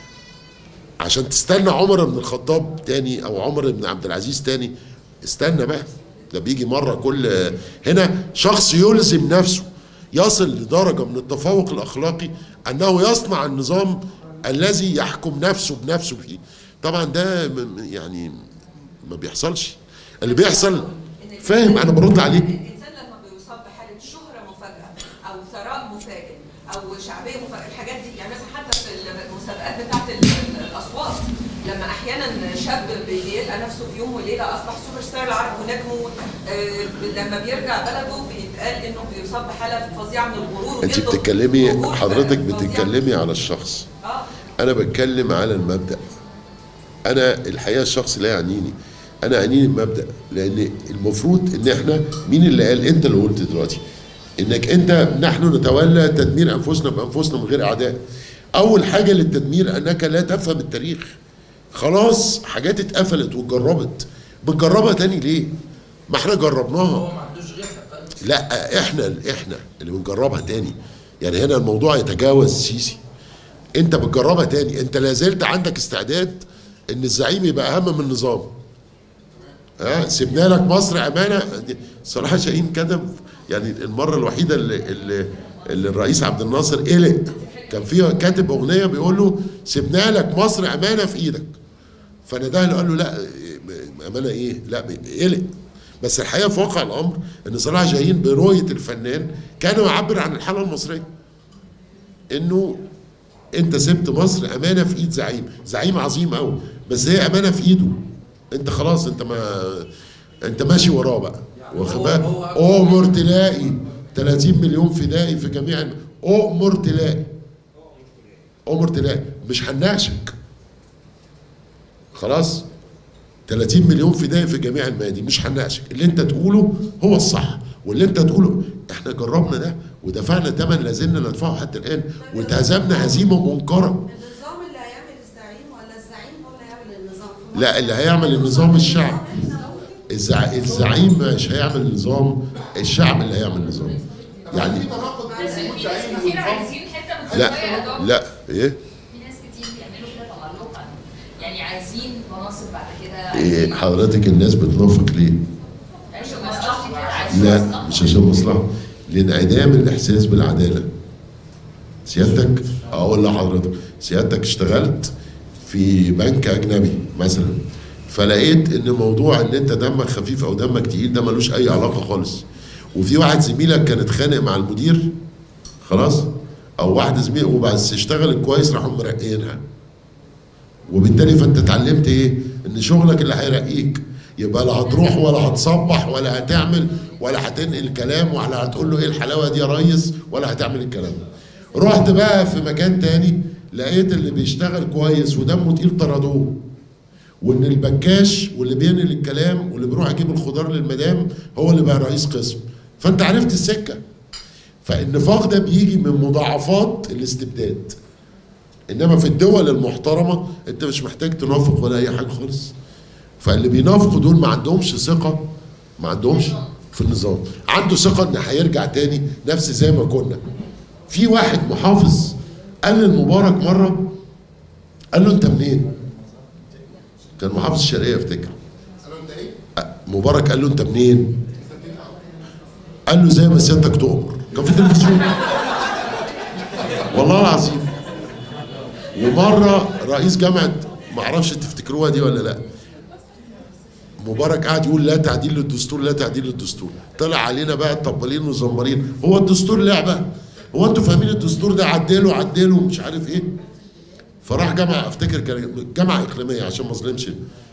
عشان تستنى عمر بن الخطاب تاني او عمر بن عبد العزيز تاني استنى بقى ده بيجي مره كل هنا شخص يلزم نفسه يصل لدرجه من التفوق الاخلاقي انه يصنع النظام الذي يحكم نفسه بنفسه فيه طبعا ده م- م- يعني ما بيحصلش اللي بيحصل فاهم انا برد عليك الانسان لما بيصاب بحاله شهره مفاجاه او ثراء مفاجئ او شعبيه مفاجئه الحاجات دي يعني مثلا حتى في المسابقات بتاعت ال- ال- الاصوات لما احيانا شاب بيلقى نفسه في يوم وليله اصبح سوبر ستار العرب ونجمه آه، لما بيرجع بلده بيتقال انه بيصاب بحاله فظيعه من الغرور انت وبيطلب بتتكلمي وجود حضرتك فظيع. بتتكلمي على الشخص اه انا بتكلم على المبدا انا الحقيقه الشخص لا يعنيني انا يعنيني المبدا لان المفروض ان احنا مين اللي قال انت اللي قلت دلوقتي انك انت نحن نتولى تدمير انفسنا بانفسنا من غير اعداء اول حاجه للتدمير انك لا تفهم التاريخ خلاص حاجات اتقفلت واتجربت بنجربها تاني ليه ما احنا جربناها هو ما عندوش غيرها خالص. لا احنا احنا اللي بنجربها تاني يعني هنا الموضوع يتجاوز سيسي انت بتجربها تاني انت لا زلت عندك استعداد ان الزعيم يبقى اهم من النظام ها سيبنا لك مصر امانه دي- صلاح شاهين كتب يعني المره الوحيده اللي, اللي, اللي الرئيس عبد الناصر قلق كان فيها كاتب اغنيه بيقول له سيبنا لك مصر امانه في ايدك فناداه له قال له لا إيه، امانه ايه؟ لا قلق بس الحقيقه في واقع الامر ان صلاح جاهين برؤيه الفنان كان يعبر عن الحاله المصريه انه انت سبت مصر امانه في ايد زعيم زعيم عظيم قوي بس هي امانه في ايده انت خلاص انت ما انت ماشي وراه بقى واخد بالك اؤمر تلاقي 30 مليون فدائي في جميع الم- اؤمر تلاقي اؤمر تلاقي مش هنناقشك خلاص 30 مليون فدائي في جميع الميادين مش هنناقشك اللي انت تقوله هو الصح واللي انت تقوله احنا جربنا ده ودفعنا ثمن لازلنا ندفعه حتى الان واتهزمنا هزيمه منكره النظام اللي هيعمل الزعيم ولا الزعيم هو اللي هيعمل النظام في لا اللي هيعمل النظام الشعب الزع... الزعيم مش هيعمل نظام الشعب اللي هيعمل نظام يعني في تناقض بين بس وجود في زعيم ناس كتير ونظام عايزين حته من لا شويه يا دكتور. لا ايه في ناس كتير بيعملوا كده تملقا يعني عايزين مناصب بعد كده ايه عايزين حضرتك الناس بتنافق ليه؟ عشان مصلحتي كده عايزين لا مصلحة. مش عشان مصلحه لانعدام الاحساس بالعداله سيادتك اقول لحضرتك سيادتك اشتغلت في بنك اجنبي مثلا فلقيت ان موضوع ان انت دمك خفيف او دمك تقيل ده ملوش اي علاقه خالص وفي واحد زميلك كان اتخانق مع المدير خلاص او واحد زميل وبس اشتغلت كويس راحوا مرقينها وبالتالي فانت اتعلمت ايه؟ ان شغلك اللي هيرقيك يبقى لا هتروح ولا هتصبح ولا هتعمل ولا هتنقل كلام ولا هتقول له ايه الحلاوه دي يا ريس ولا هتعمل الكلام ده. رحت بقى في مكان تاني لقيت اللي بيشتغل كويس ودمه تقيل طردوه وان البكاش واللي بينقل الكلام واللي بيروح يجيب الخضار للمدام هو اللي بقى رئيس قسم فانت عرفت السكه فالنفاق ده بيجي من مضاعفات الاستبداد انما في الدول المحترمه انت مش محتاج تنافق ولا اي حاجه خالص فاللي بينافقوا دول ما عندهمش ثقه ما عندهمش في النظام عنده ثقه ان هيرجع تاني نفس زي ما كنا في واحد محافظ قال للمبارك مره قال له انت منين كان محافظ الشرقيه افتكر قالوا انت ايه؟ أه، مبارك قال له انت منين قال له زي ما سيادتك تؤمر كان في تلفزيون والله العظيم ومره رئيس جامعه ما اعرفش تفتكروها دي ولا لا مبارك قاعد يقول لا تعديل للدستور لا تعديل للدستور طلع علينا بقى الطبالين والزمارين هو الدستور لعبه هو انتوا فاهمين الدستور ده عدلوا عدلوا مش عارف ايه فراح جامعه افتكر كان جامعه اقليميه عشان ما اظلمش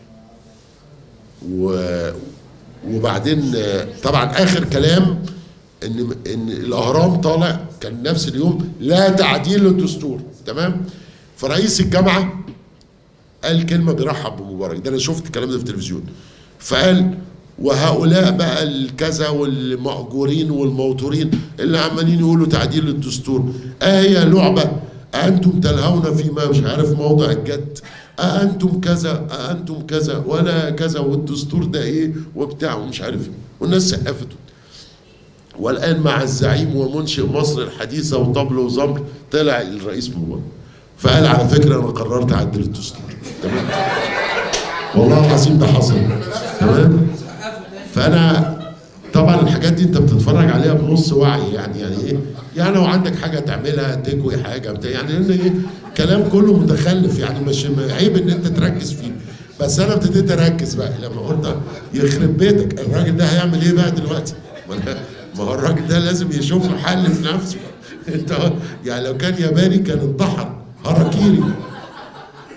و وبعدين آه، طبعا اخر كلام ان ان الاهرام طالع كان نفس اليوم لا تعديل للدستور تمام فرئيس الجامعه قال كلمه بيرحب بمبارك ده انا شفت الكلام ده في التلفزيون فقال وهؤلاء بقى الكذا والمأجورين والموتورين اللي عمالين يقولوا تعديل للدستور اه هي لعبه أأنتم تلهون فيما مش عارف موضع الجد أأنتم كذا أأنتم كذا ولا كذا والدستور ده إيه وبتاع ومش عارف إيه والناس سقفت والآن مع الزعيم ومنشئ مصر الحديثة وطبل وزمر طلع الرئيس مبارك فقال على فكرة أنا قررت أعدل الدستور تمام والله العظيم ده حصل تمام فأنا طبعا الحاجات دي انت بتتفرج عليها بنص وعي يعني يعني ايه يعني لو عندك حاجه تعملها تكوي حاجه بتاع يعني لان ايه كلام كله متخلف يعني مش عيب ان انت تركز فيه بس انا ابتديت اركز بقى لما قلت يخرب بيتك الراجل ده هيعمل ايه بقى دلوقتي ما أنا- ما هو الراجل ده لازم يشوف له حل في نفسه انت يعني لو كان ياباني كان انتحر هاراكيري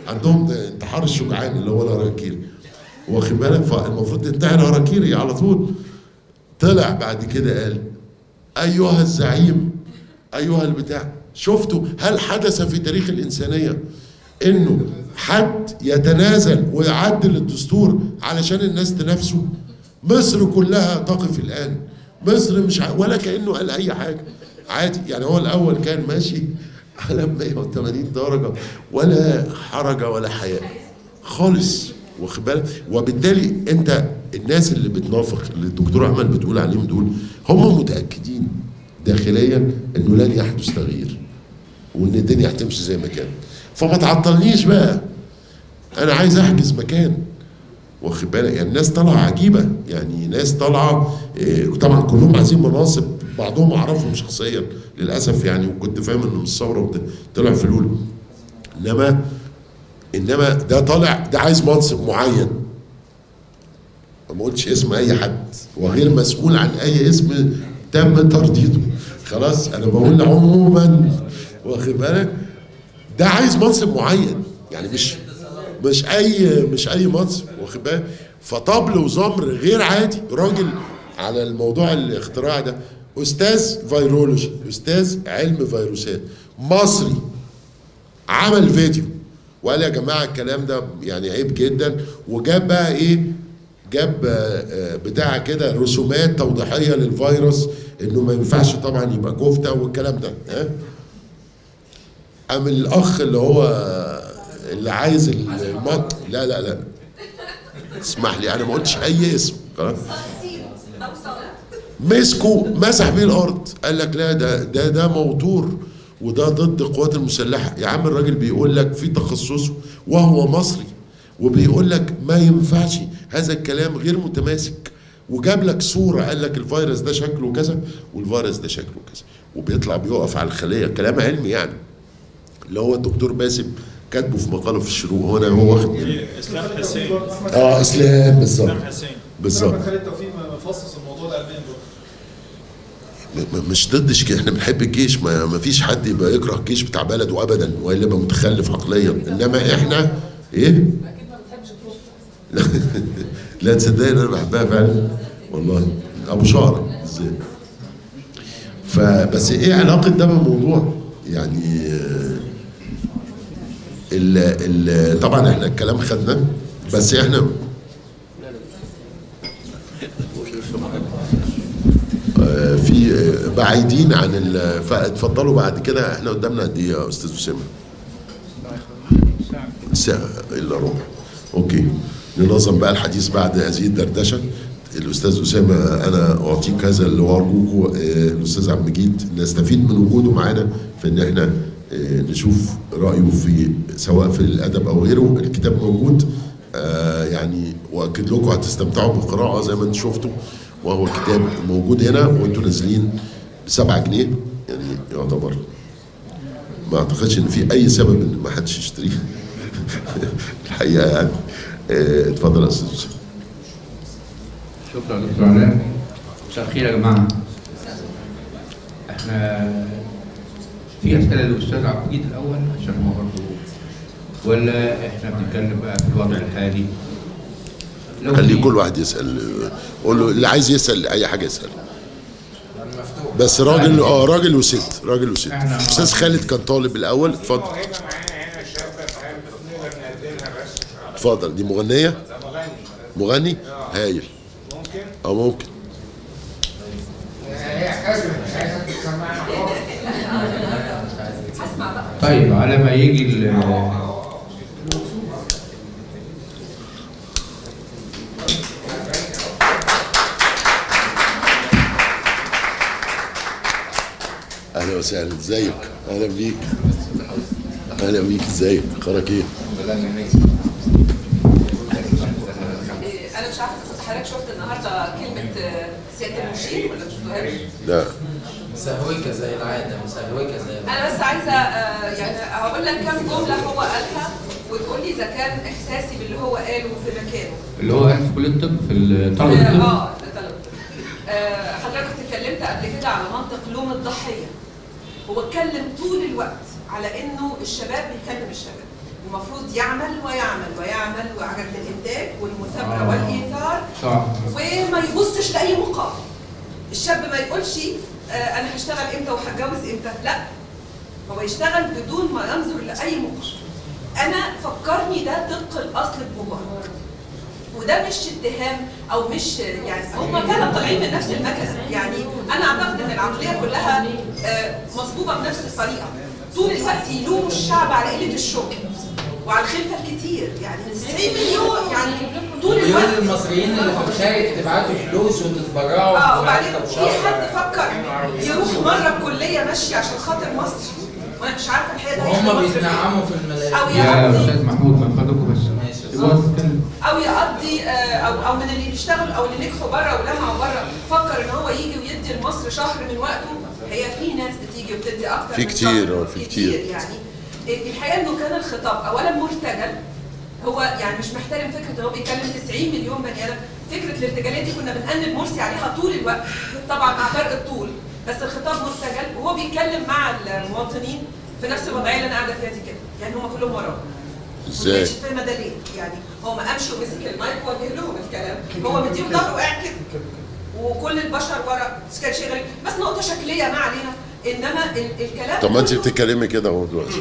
عندهم انتحار الشجعان اللي هو الهراكيري واخد بالك فالمفروض تنتحر هراكيري على طول طلع بعد كده قال ايها الزعيم ايها البتاع شفتوا هل حدث في تاريخ الانسانيه انه حد يتنازل ويعدل الدستور علشان الناس تنافسه مصر كلها تقف الان مصر مش ع... ولا كانه قال اي حاجه عادي يعني هو الاول كان ماشي على 180 درجه ولا حرجه ولا حياء خالص واخد بالك وبالتالي انت الناس اللي بتنافق اللي الدكتور احمد بتقول عليهم دول هم متاكدين داخليا انه لن يحدث تغيير وان الدنيا هتمشي زي ما كانت فما تعطلنيش بقى انا عايز احجز مكان واخد بالك يعني الناس طالعه عجيبه يعني ناس طالعه إيه، طبعا كلهم عايزين مناصب بعضهم اعرفهم شخصيا للاسف يعني وكنت فاهم انه من الثوره وبت- طلع فلول انما انما ده طالع ده عايز منصب معين ما قلتش اسم اي حد وغير مسؤول عن اي اسم تم ترديده خلاص انا بقول عموما واخد بالك ده عايز منصب معين يعني مش مش اي مش اي منصب واخد بالك فطبل وزمر غير عادي راجل على الموضوع الاختراع ده استاذ فيرولوجي استاذ علم فيروسات مصري عمل فيديو وقال يا جماعه الكلام ده يعني عيب جدا وجاب بقى ايه جاب آه، آه، بتاع كده رسومات توضيحيه للفيروس انه ما ينفعش طبعا يبقى كفته والكلام ده ها قام الاخ اللي هو اللي عايز المط لا لا لا اسمح لي انا ما قلتش اي اسم خلاص او صوت مسكوا مسح بيه الارض قال لك لا ده ده ده موتور وده ضد القوات المسلحه يا عم الراجل بيقول لك في تخصصه وهو مصري وبيقول لك ما ينفعش هذا الكلام غير متماسك وجاب لك صوره قال لك الفيروس ده شكله كذا والفيروس ده شكله كذا وبيطلع بيقف على الخليه كلام علمي يعني اللي هو الدكتور باسم كاتبه في مقاله في الشروق هو انا هو واخد منه اسلام حسين اه اسلام بالظبط اسلام حسين بالظبط محمد خالد توفيق مفصص الموضوع ده المان دول م- م- مش ضد الجيش احنا بنحب الجيش ما, ما فيش حد يبقى يكره الجيش بتاع بلده ابدا والا يبقى متخلف عقليا انما احنا ايه لا لا تصدقني انا بحبها فعلا والله ابو شعره ازاي فبس ايه علاقه ده بالموضوع يعني آه، ال ال طبعا احنا الكلام خدناه بس احنا آه، في آه، بعيدين عن ال- فاتفضلوا بعد كده احنا قدامنا قد ايه يا استاذ اسامه؟ ساعة الا ربع اوكي ننظم بقى الحديث بعد هذه الدردشه الاستاذ اسامه انا اعطيك هذا اللي وارجوكوا آه، الاستاذ عبد المجيد نستفيد من وجوده معانا في ان احنا آه، نشوف رايه في سواء في الادب او غيره الكتاب موجود آه، يعني واكد لكم هتستمتعوا بالقراءه زي ما انتم شفتوا وهو كتاب موجود هنا وانتم نازلين ب 7 جنيه يعني يعتبر ما اعتقدش ان في اي سبب ان ما حدش يشتريه الحقيقه يعني آه، اتفضل يا استاذ يوسف. شكرا دكتور علاء مساء الخير يا جماعه احنا في اسئله للاستاذ عبد المجيد الاول عشان هو برضه ولا احنا بنتكلم بقى في الوضع الحالي لو خلي في- كل واحد يسال قول له اللي عايز يسال اي حاجه يسال بس راجل اه راجل وست راجل وست استاذ خالد كان طالب الاول اتفضل اتفضل دي مغنيه مغني هايل ممكن اه ممكن هي حاسمة مش عايزة تسمعنا هسمع بقى طيب على ما يجي ال- اهلا وسهلا ازيك اهلا بيك اهلا بيك ازيك اخبارك ايه إيه، انا مش عارفه كنت حضرتك شفت النهارده كلمه آه، سياده المشير ولا مش شفتوهاش؟ لا مسهوكه زي العاده مسهوكه زي العاده انا بس عايزه آه، يعني هقول لك كام جمله هو قالها وتقول لي اذا كان احساسي باللي هو قاله في مكانه اللي هو قاعد في كليه الطب في طلب اه الطب آه، ده طلب آه، حضرتك اتكلمت قبل كده على منطق لوم الضحيه هو اتكلم طول الوقت على انه الشباب بيكلم الشباب المفروض يعمل ويعمل ويعمل وعجله الانتاج والمثابره آه. والايثار صح وما يبصش لاي مقابل الشاب ما يقولش آه، انا هشتغل امتى وهتجوز امتى لا هو يشتغل بدون ما ينظر لاي مقابل انا فكرني ده طبق الاصل الكبار وده مش اتهام او مش يعني هم فعلا طالعين من نفس المكنه يعني انا اعتقد ان العقليه كلها آه، مصبوبه بنفس الطريقه طول الوقت يلوموا الشعب على قله الشغل وعلى الخلفه الكتير يعني 90 مليون يعني طول مليون الوقت المصريين اللي في الخارج تبعتوا فلوس وتتبرعوا اه وبعدين بمرتب في شهر. حد فكر يروح مره الكليه ماشي عشان خاطر مصر وانا مش عارفه الحقيقه ده هيخلي وهم مصر فين. بيتنعموا في المدارس أو يا يقضي استاذ محمود من فضلكم بس يبقى نتكلم. او يقضي آه، او او من اللي بيشتغلوا او اللي نجحوا بره ولمعوا بره فكر ان هو يجي ويدي لمصر شهر من وقته هي في ناس بتيجي وبتدي اكتر في من كتير، شهر. اه، في كتير. يعني الحقيقه انه كان الخطاب اولا مرتجل هو يعني مش محترم فكره ان هو بيتكلم 90 مليون بني ادم فكره الارتجاليه دي كنا بنقلب مرسي عليها طول الوقت طبعا مع فرق الطول بس الخطاب مرتجل وهو بيتكلم مع المواطنين في نفس الوضعيه اللي انا قاعده فيها دي كده يعني هم كلهم وراه ازاي؟ مش فاهمه ده ليه يعني هو ما قامش ومسك المايك ووجه لهم الكلام هو مديهم ظهره وقاعد كده وكل البشر ورا بس كان شيء غريب بس نقطه شكليه ما علينا انما ال- الكلام طب ما انت كله- بتتكلمي كده اهو دلوقتي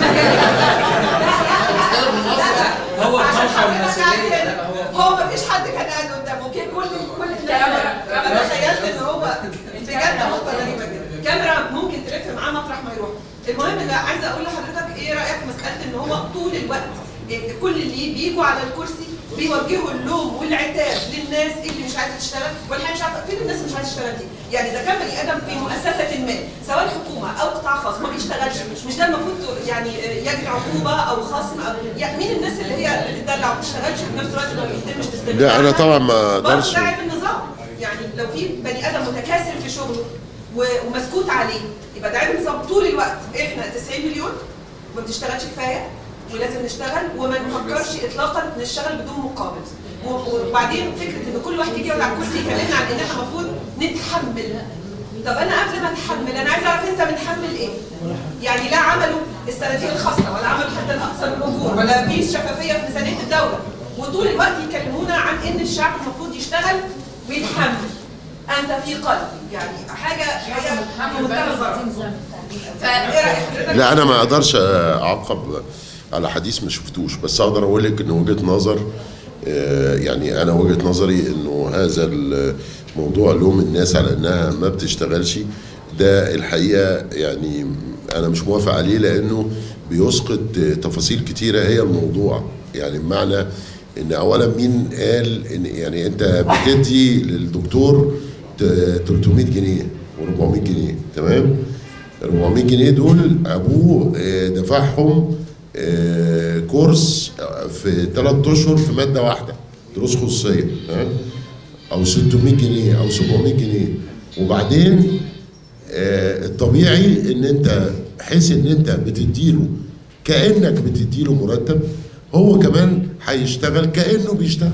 هو عشان الخوف حضرتك والمسؤولية. قاعد هنا. هو ما فيش حد كان قاعد قدامه اوكي كل كل الناس انا تخيلت ان هو بجد نقطه غريبه جدا كاميرا ممكن تلف معاه مطرح ما يروح المهم اللي عايزه اقول لحضرتك ايه رايك في مساله ان هو طول الوقت إيه، كل اللي بيجوا على الكرسي بيوجهوا اللوم والعتاب للناس اللي مش عايزه تشتغل والحقيقه مش عارفه فين الناس اللي مش عايزه تشتغل دي يعني اذا كان بني ادم في مؤسسه ما سواء حكومه او قطاع خاص ما بيشتغلش مش ده المفروض يعني يجري عقوبه او خصم او يعني مين الناس اللي هي بتدلع وما بتشتغلش وفي نفس الوقت ما بيتمش تستمر لا انا طبعا ما برضه اقدرش ده عيب النظام يعني لو في بني ادم متكاسل في شغله و- ومسكوت عليه يبقى ده عيب النظام طول الوقت احنا 90 مليون وما بنشتغلش كفايه ولازم نشتغل وما نفكرش اطلاقا نشتغل بدون مقابل و- وبعدين فكره ان كل واحد يجي يقعد على الكرسي يكلمنا عن ان احنا المفروض نتحمل طب انا قبل ما اتحمل انا عايز اعرف انت متحمل ايه؟ يعني لا عملوا السنتين الخاصه ولا عملوا حتى الاقصى الاجور ولا في شفافيه في ميزانيه الدوله وطول الوقت يكلمونا عن ان الشعب المفروض يشتغل ويتحمل انت في قلبي يعني حاجه هي في منتهى الغرض فايه رايك حضرتك؟ لا انا ما اقدرش اعقب على حديث ما شفتوش بس اقدر اقول لك ان وجهه نظر آه، يعني انا وجهه نظري انه هذا الموضوع لوم الناس على انها ما بتشتغلش ده الحقيقه يعني انا مش موافق عليه لانه بيسقط تفاصيل كتيره هي الموضوع يعني بمعنى ان اولا مين قال ان يعني انت بتدي للدكتور ت- 300 جنيه و400 جنيه تمام 400 جنيه دول ابوه آه، دفعهم آه، كورس في ثلاث اشهر في ماده واحده دروس خصوصيه ها؟ او 600 جنيه او 700 جنيه وبعدين آه، الطبيعي ان انت حيث ان انت بتديله كانك بتديله مرتب هو كمان هيشتغل كانه بيشتغل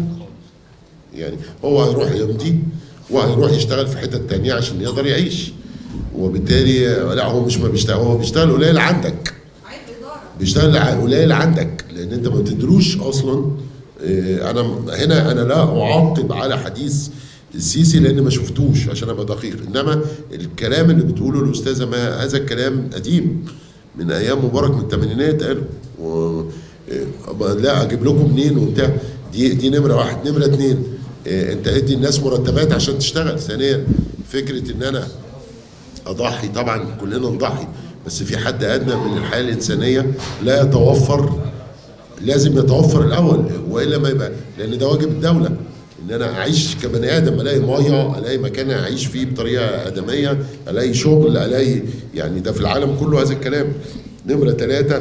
يعني هو هيروح يمضي وهيروح يشتغل في حتة تانية عشان يقدر يعيش وبالتالي لا هو مش ما بيشتغل هو بيشتغل قليل عندك بيشتغل ع- قليل عندك لان انت ما بتدروش اصلا إيه، انا هنا انا لا اعاقب على حديث السيسي لان ما شفتوش عشان ابقى دقيق انما الكلام اللي بتقوله الاستاذه ما هذا الكلام قديم من ايام مبارك من الثمانينات قالوا و... إيه، أبقى لا اجيب لكم منين وبتاع دي دي نمره واحد نمره اتنين إيه، انت ادي الناس مرتبات عشان تشتغل ثانيا فكره ان انا اضحي طبعا كلنا نضحي بس في حد ادنى من الحياه الانسانيه لا يتوفر لازم يتوفر الاول والا ما يبقى لان ده واجب الدوله ان انا اعيش كبني ادم الاقي ميه الاقي مكان اعيش فيه بطريقه ادميه الاقي شغل الاقي يعني ده في العالم كله هذا الكلام نمره ثلاثه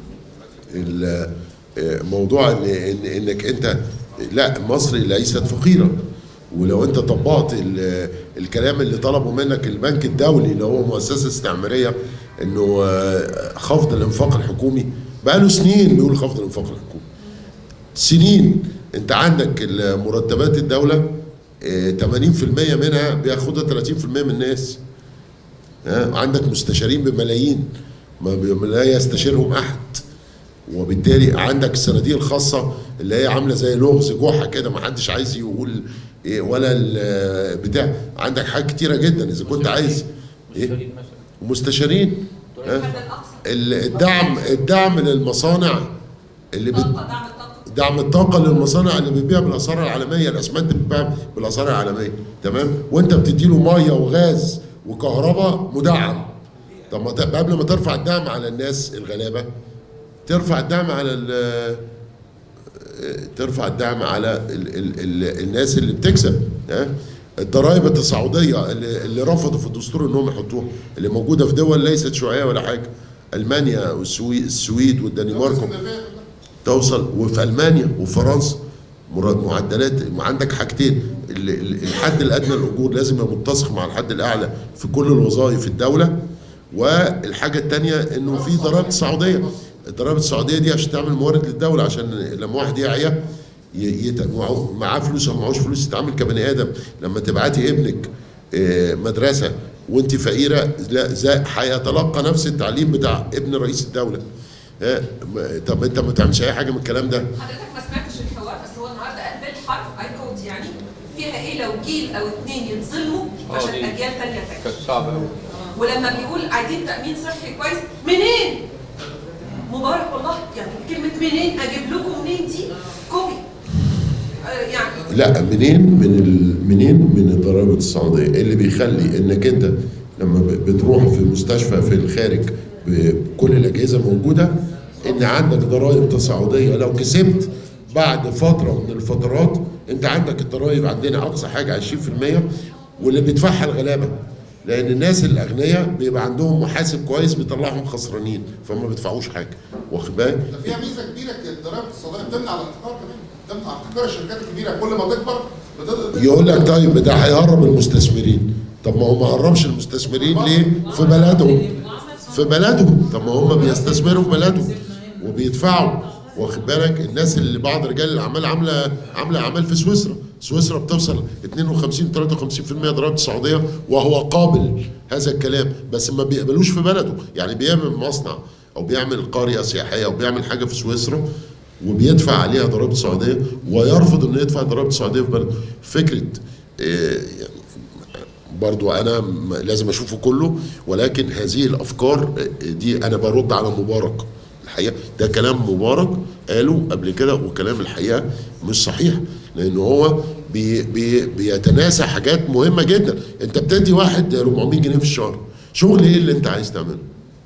ال- موضوع إن إن انك انت لا مصر ليست فقيره ولو انت طبقت ال- الكلام اللي طلبه منك البنك الدولي اللي هو مؤسسه استعماريه انه آه، خفض الانفاق الحكومي بقاله سنين بيقول خفض الانفاق الحكومي سنين انت عندك مرتبات الدوله آه، 80% منها بياخدها 30% من الناس ها؟ عندك مستشارين بملايين ما بي- لا يستشيرهم احد وبالتالي عندك الصناديق الخاصه اللي هي عامله زي لغز جحا كده ما حدش عايز يقول إيه ولا ال- بتاع عندك حاجات كتيره جدا اذا كنت عايز ايه ومستشارين ها؟ ال- الدعم الدعم للمصانع اللي بت... دعم الطاقة للمصانع اللي بتبيع بالأسعار العالمية، الأسمنت بتبيع بالأسعار العالمية، تمام؟ وأنت بتديله مية وغاز وكهرباء مدعم. طب ما ت- قبل ما ترفع الدعم على الناس الغلابة ترفع الدعم على ال- ترفع الدعم على ال ال ال الناس اللي بتكسب ها الضرائب التصاعديه اللي, اللي رفضوا في الدستور انهم يحطوها اللي موجوده في دول ليست شيوعيه ولا حاجه المانيا والسويد السويد والدنمارك توصل وفي المانيا وفرنسا مراد- معدلات عندك حاجتين ال- ال- الحد الادنى للاجور لازم يبقى متسق مع الحد الاعلى في كل الوظائف في الدوله والحاجه الثانيه انه في ضرائب تصاعديه الضرائب التصاعديه دي عشان تعمل موارد للدوله عشان لما واحد يعيا ي- يت- معه- معاه فلوس او معهوش فلوس يتعامل كبني ادم لما تبعتي ابنك آه، مدرسه وانت فقيره لا زي- هيتلقى نفس التعليم بتاع ابن رئيس الدوله ها م- طب انت ما بتعملش اي حاجه من الكلام ده حضرتك ما سمعتش الحوار بس هو النهارده قال بالحرف اي كود يعني فيها ايه لو جيل او اتنين يتظلموا عشان دي اجيال تانيه تكسب كانت صعبه قوي ولما بيقول عايزين تامين صحي كويس منين؟ مبارك والله يعني كلمه منين اجيب لكم منين دي كوبي آه يعني لا منين من ال... منين من الضرائب التصاعديه اللي بيخلي انك انت لما ب- بتروح في مستشفى في الخارج بكل الاجهزه موجوده ان عندك ضرائب تصاعديه لو كسبت بعد فتره من الفترات انت عندك الضرائب عندنا اقصى حاجه 20% واللي بيدفعها الغلابه لان الناس الاغنياء بيبقى عندهم محاسب كويس بيطلعهم خسرانين فما بيدفعوش حاجه واخد بالك ده فيها ميزه كبيره الضرائب الاقتصاديه بتمنع الاحتكار كمان بتمنع احتكار الشركات الكبيره كل ما تكبر بتقدر يقول لك طيب ده هيهرب المستثمرين طب ما هو ما هربش المستثمرين ليه في بلدهم في بلدهم طب ما هم بيستثمروا في بلدهم وبيدفعوا واخد بالك الناس اللي بعض رجال الاعمال عامله عامله اعمال في سويسرا سويسرا بتوصل 52 53% ضرائب تصاعديه وهو قابل هذا الكلام بس ما بيقبلوش في بلده يعني بيعمل مصنع او بيعمل قريه سياحيه او بيعمل حاجه في سويسرا وبيدفع عليها ضرائب تصاعديه ويرفض انه يدفع ضرائب تصاعديه في بلده فكره إيه، يعني برضو انا م- لازم اشوفه كله ولكن هذه الافكار آه، دي انا برد على مبارك الحقيقه ده كلام مبارك قاله قبل كده وكلام الحقيقه مش صحيح لان هو بي بي بيتناسى حاجات مهمه جدا انت بتدي واحد 400 جنيه في الشهر شغل ايه اللي انت عايز تعمله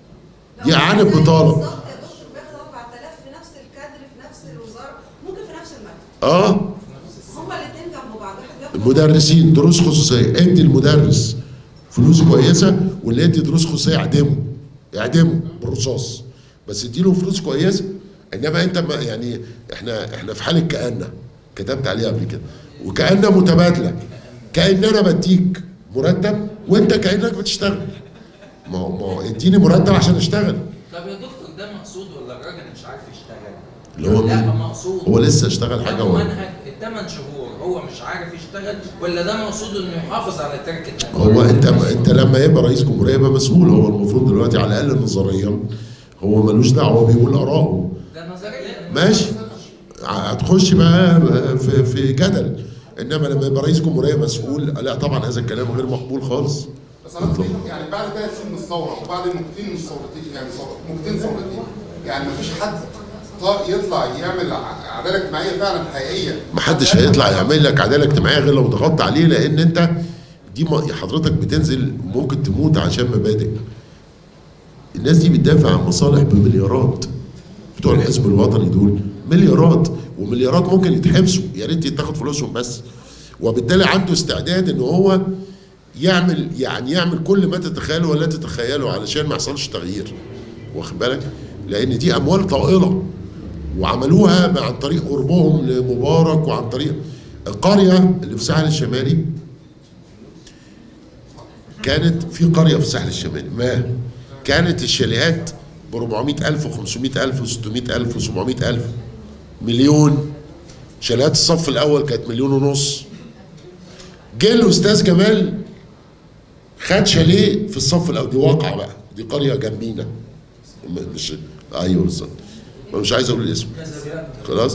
دي اعانه بطاله بالظبط يا دكتور بياخد 4000 في نفس الكادر في نفس الوزاره ممكن في نفس المكتب اه هما الاثنين جنب بعض واحد بياخد المدرسين دروس خصوصيه ادي المدرس فلوس كويسه واللي يدي دروس خصوصيه اعدمه اعدمه بالرصاص بس اديله فلوس كويسه انما انت ما يعني احنا احنا في حاله كانه كتبت عليها قبل كده وكانه متبادله كان انا بديك مرتب وانت كانك بتشتغل ما هو ما هو اديني مرتب عشان اشتغل طب يا دكتور ده مقصود ولا الراجل مش عارف يشتغل؟ اللي هو لا مين؟ مقصود هو لسه اشتغل حاجه عنده ولا منهج الثمان شهور هو مش عارف يشتغل ولا ده مقصود انه يحافظ على تركه هو انت انت لما يبقى رئيس جمهوريه يبقى مسؤول هو المفروض دلوقتي على الاقل نظريا هو ملوش دعوه هو بيقول اراءه ده نظريا ماشي هتخش بقى في في جدل انما لما يبقى رئيس جمهوريه مسؤول لا طبعا هذا الكلام غير مقبول خالص بس انا بتكلم يعني بعد ثلاث سنين من الثوره وبعد الموجتين من الثورتين يعني ثورة- موجتين ثورتين يعني مفيش حد طا- يطلع يعمل ع- عداله اجتماعيه فعلا حقيقيه محدش هيطلع يعمل لك عداله اجتماعيه غير لو ضغطت عليه لان انت دي ما حضرتك بتنزل ممكن تموت عشان مبادئ الناس دي بتدافع عن مصالح بمليارات بتوع الحزب الوطني دول مليارات ومليارات ممكن يتحبسوا يا ريت يتاخد فلوسهم بس وبالتالي عنده استعداد ان هو يعمل يعني يعمل كل ما تتخيله ولا تتخيله علشان ما يحصلش تغيير واخد بالك لان دي اموال طائله وعملوها عن طريق قربهم لمبارك وعن طريق القريه اللي في الساحل الشمالي كانت في قريه في الساحل الشمالي ما كانت الشاليهات ب 400000 و500000 و600000 و700000 مليون شاليهات الصف الاول كانت مليون ونص جه الاستاذ جمال خد شاليه في الصف الاول دي واقعه بقى دي قريه جنبينا م- مش ايوه بالظبط انا مش عايز اقول الاسم خلاص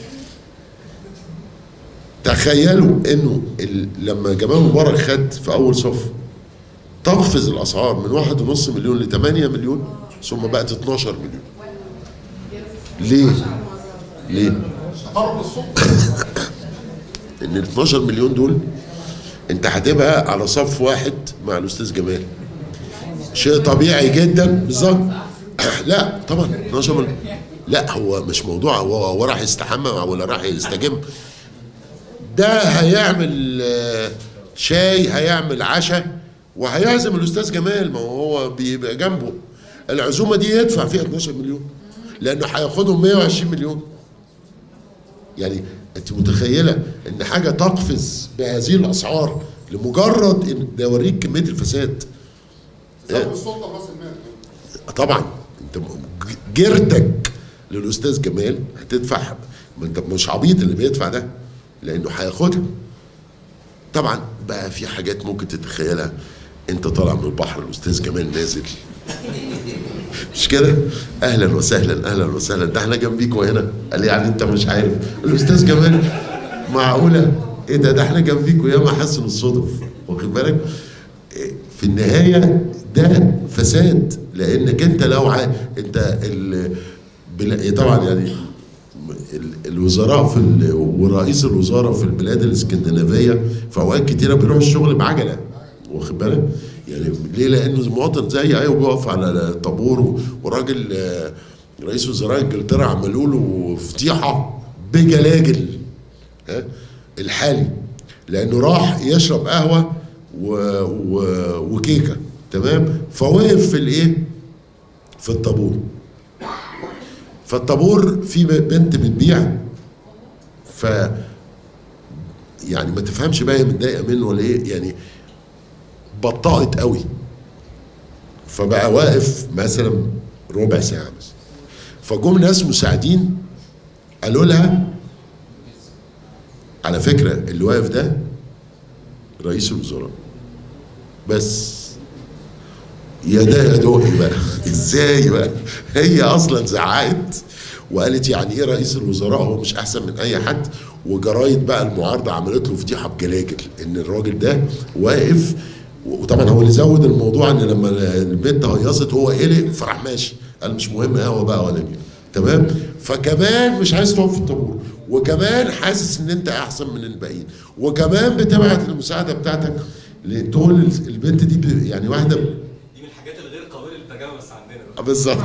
تخيلوا انه ال... لما جمال مبارك خد في اول صف تقفز الاسعار من واحد ونص مليون ل 8 مليون ثم بقت 12 مليون ليه؟ ليه؟ تقرب للسلطه ان ال 12 مليون دول انت هتبقى على صف واحد مع الاستاذ جمال شيء طبيعي جدا بالظبط لا طبعا 12 مليون لا هو مش موضوع هو هو راح يستحمى ولا راح يستجم ده هيعمل آه، شاي هيعمل عشاء وهيعزم الاستاذ جمال ما هو بيبقى جنبه العزومه دي يدفع فيها 12 مليون لانه هياخدهم 120 مليون يعني انت متخيله ان حاجه تقفز بهذه الاسعار لمجرد ان ده يوريك كميه الفساد سبب السلطه راس المال طبعا انت م- جرتك للاستاذ جمال هتدفع ما انت مش عبيط اللي بيدفع ده لانه هياخدها طبعا بقى في حاجات ممكن تتخيلها انت طالع من البحر الاستاذ جمال نازل مش كده اهلا وسهلا اهلا وسهلا ده احنا جنبيكوا هنا قال يعني انت مش عارف الاستاذ جمال معقوله ايه ده ده احنا جنبيكوا يا ما حسن الصدف واخد بالك إيه، في النهايه ده فساد لانك انت لو ع... انت ال... بلا... طبعا يعني ال- الوزراء في ال... ورئيس الوزراء في البلاد الاسكندنافيه في اوقات كتيره بيروح الشغل بعجله واخد بالك يعني ليه لانه المواطن زي ايوه بيقف على الطابور و- وراجل آه، رئيس وزراء انجلترا عملوا له فضيحه بجلاجل ها الحالي لانه راح يشرب قهوه و... و... وكيكه تمام فوقف في الايه في الطابور فالطابور في بنت بتبيع ف يعني ما تفهمش بقى هي متضايقه منه ولا ايه يعني بطأت قوي فبقى واقف مثلا ربع ساعه بس فجم ناس مساعدين قالوا لها على فكره اللي واقف ده رئيس الوزراء بس يا ده يا دوقي بقى ازاي بقى هي اصلا زعقت وقالت يعني ايه رئيس الوزراء هو مش احسن من اي حد وجرايد بقى المعارضه عملت له فضيحه بجلاجل ان الراجل ده واقف وطبعا هو اللي زود الموضوع ان لما البنت هيصت هو قلق فراح ماشي قال مش مهم قهوه بقى ولا بيه تمام فكمان مش عايز تقف في الطابور وكمان حاسس ان انت احسن من الباقيين وكمان بتبعت المساعده بتاعتك تقول البنت دي ب- يعني واحده دي من الحاجات الغير قابله للترجمه بس عندنا بالظبط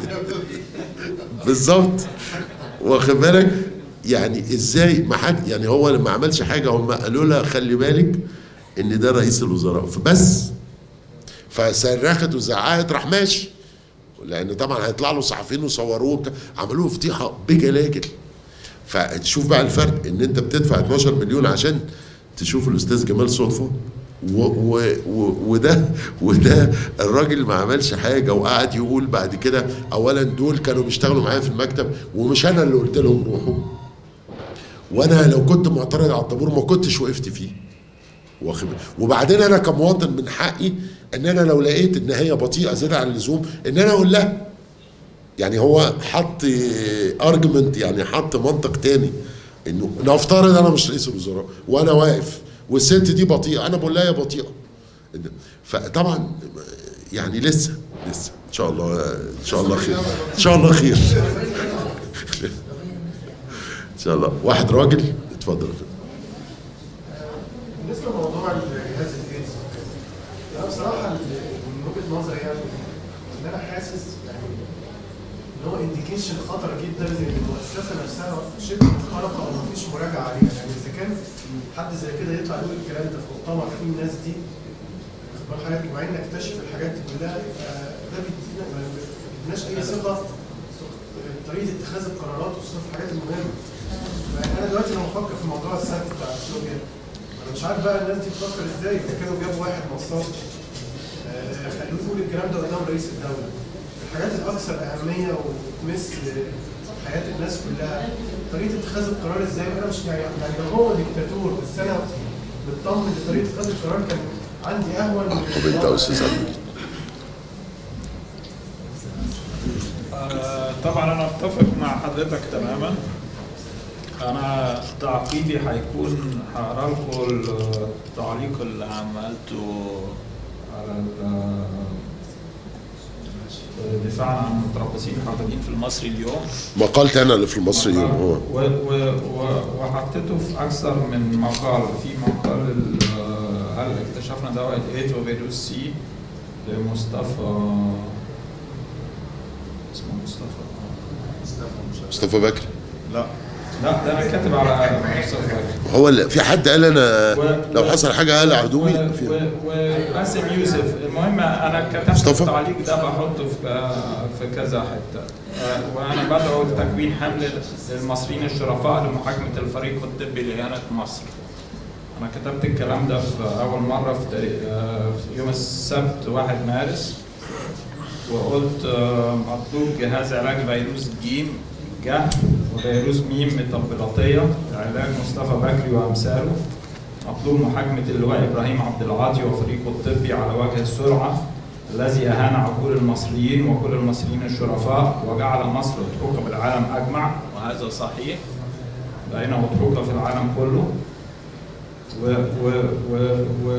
بالظبط واخد بالك يعني ازاي ما حد يعني هو لما عملش حاجه هم قالوا لها خلي بالك ان ده رئيس الوزراء فبس فصرخت وزعقت راح ماشي لان طبعا هيطلع له صحفيين وصوروه وبتاع عملوا له فضيحه بجلاجل فشوف بقى الفرق ان انت بتدفع 12 مليون عشان تشوف الاستاذ جمال صدفه و و و وده وده الراجل ما عملش حاجه وقعد يقول بعد كده اولا دول كانوا بيشتغلوا معايا في المكتب ومش انا اللي قلت لهم روحوا وانا لو كنت معترض على الطابور ما كنتش وقفت فيه واخد بالك؟ وبعدين انا كمواطن من حقي ان انا لو لقيت ان هي بطيئه زياده عن اللزوم ان انا اقول لها يعني هو حط ارجمنت يعني حط منطق تاني انه نفترض انا مش رئيس الوزراء وانا واقف والست دي بطيئه انا بقول لها يا بطيئه فطبعا يعني لسه لسه ان شاء الله ان شاء الله خير ان شاء الله خير ان شاء الله واحد راجل اتفضل يا فندم. بالنسبه لموضوع جهاز الايدز انا بصراحه من وجهه نظري يعني ان انا حاسس يعني ان هو انديكيشن خطر جدا ان المؤسسه نفسها شبه مخترقه ومفيش مراجعه عليها يعني اذا كان حد زي كده يطلع يقول الكلام ده في مؤتمر فيه الناس دي واخد بال حضرتك وبعدين نكتشف الحاجات دي كلها يبقى ده بيدينا ما بيديناش اي ثقه في طريقه اتخاذ القرارات وخصوصا في الحاجات المهمه يعني انا دلوقتي لما بفكر في موضوع السد بتاع اثيوبيا انا مش عارف بقى الناس دي بتفكر ازاي اذا كانوا جابوا واحد نصاب آه، خلوه يقول الكلام ده قدام رئيس الدوله الحاجات الاكثر اهميه وتمس حياه الناس كلها طريقه اتخاذ القرار ازاي انا مش يعني يعني لو هو ديكتاتور بس انا مطمن لطريقه اتخاذ القرار كان عندي اهون من طب انت يا استاذ عبد آه، طبعا انا اتفق مع حضرتك تماما انا تعقيبي هيكون هقرا لكم التعليق اللي عملته على ال- دفاعا عن المتربصين الحاضرين في المصري اليوم مقالتي انا اللي في المصري اليوم هو و- و- و- وحطيته في اكثر من مقال في مقال ال- هل اكتشفنا دواء الايدز وفيروس سي لمصطفى اسمه مصطفى مصطفى بكري لا لا ده انا كاتب على مصطفى بكري هو اللي في حد قال انا و- لو حصل حاجه قال عدوي و- في و- وباسم يوسف المهم انا كتبت مصطفى؟ التعليق ده بحطه في في كذا حته آه، وانا بدعو لتكوين حمله للمصريين الشرفاء لمحاكمه الفريق الطبي لإهانة مصر. انا كتبت الكلام ده في اول مره في تاريخ آه، في يوم السبت 1 مارس وقلت آه، مطلوب جهاز علاج فيروس جيم جه وفيروس ميم مطبلاتيه علاج مصطفى بكري وامثاله مطلوب محاكمة اللواء إبراهيم عبد العاطي وفريقه الطبي على وجه السرعة الذي أهان عقول المصريين وكل المصريين الشرفاء وجعل مصر أضحوكة بالعالم أجمع وهذا صحيح بقينا أضحوكة في العالم كله و و و و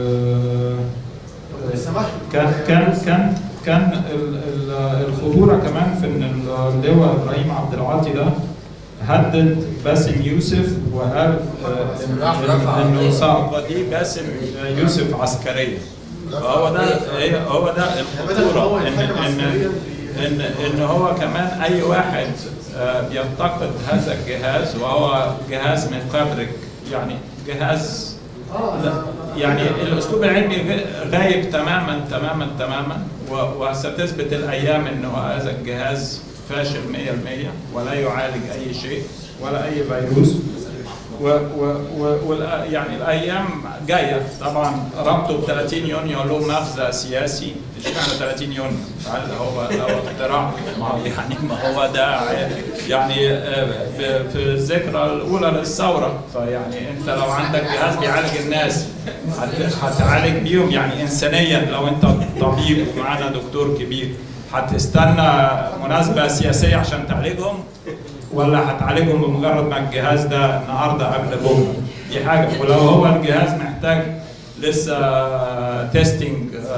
كان كان كان كان ال- ال- الخطورة كمان في إن اللواء إبراهيم عبد العاطي ده هدد باسم يوسف وقال آه، إن- إن- انه صعبه دي باسم يوسف عسكريه فهو ده هي هو ده الخطوره ان ان ان ان هو كمان اي واحد آه، بينتقد هذا الجهاز وهو جهاز مفبرك يعني جهاز لا، يعني الاسلوب العلمي غ- غايب تماما تماما تماما و- وستثبت الايام انه هذا الجهاز فاشل 100% ولا يعالج اي شيء ولا اي فيروس و و و والآ- يعني الايام جايه طبعا ربطه ب 30 يونيو له مغزى سياسي اشمعنى 30 يونيو؟ هل هو هو اختراع؟ ما هو يعني ما هو ده ع- يعني آه، في في الذكرى الاولى للثوره فيعني انت لو عندك جهاز بيعالج الناس هت- هتعالج بيهم يعني انسانيا لو انت طبيب ومعانا دكتور كبير هتستنى مناسبه سياسيه عشان تعالجهم ولا هتعالجهم بمجرد ما الجهاز ده النهارده قبل بكره دي حاجه ولو هو الجهاز محتاج لسه تيستنج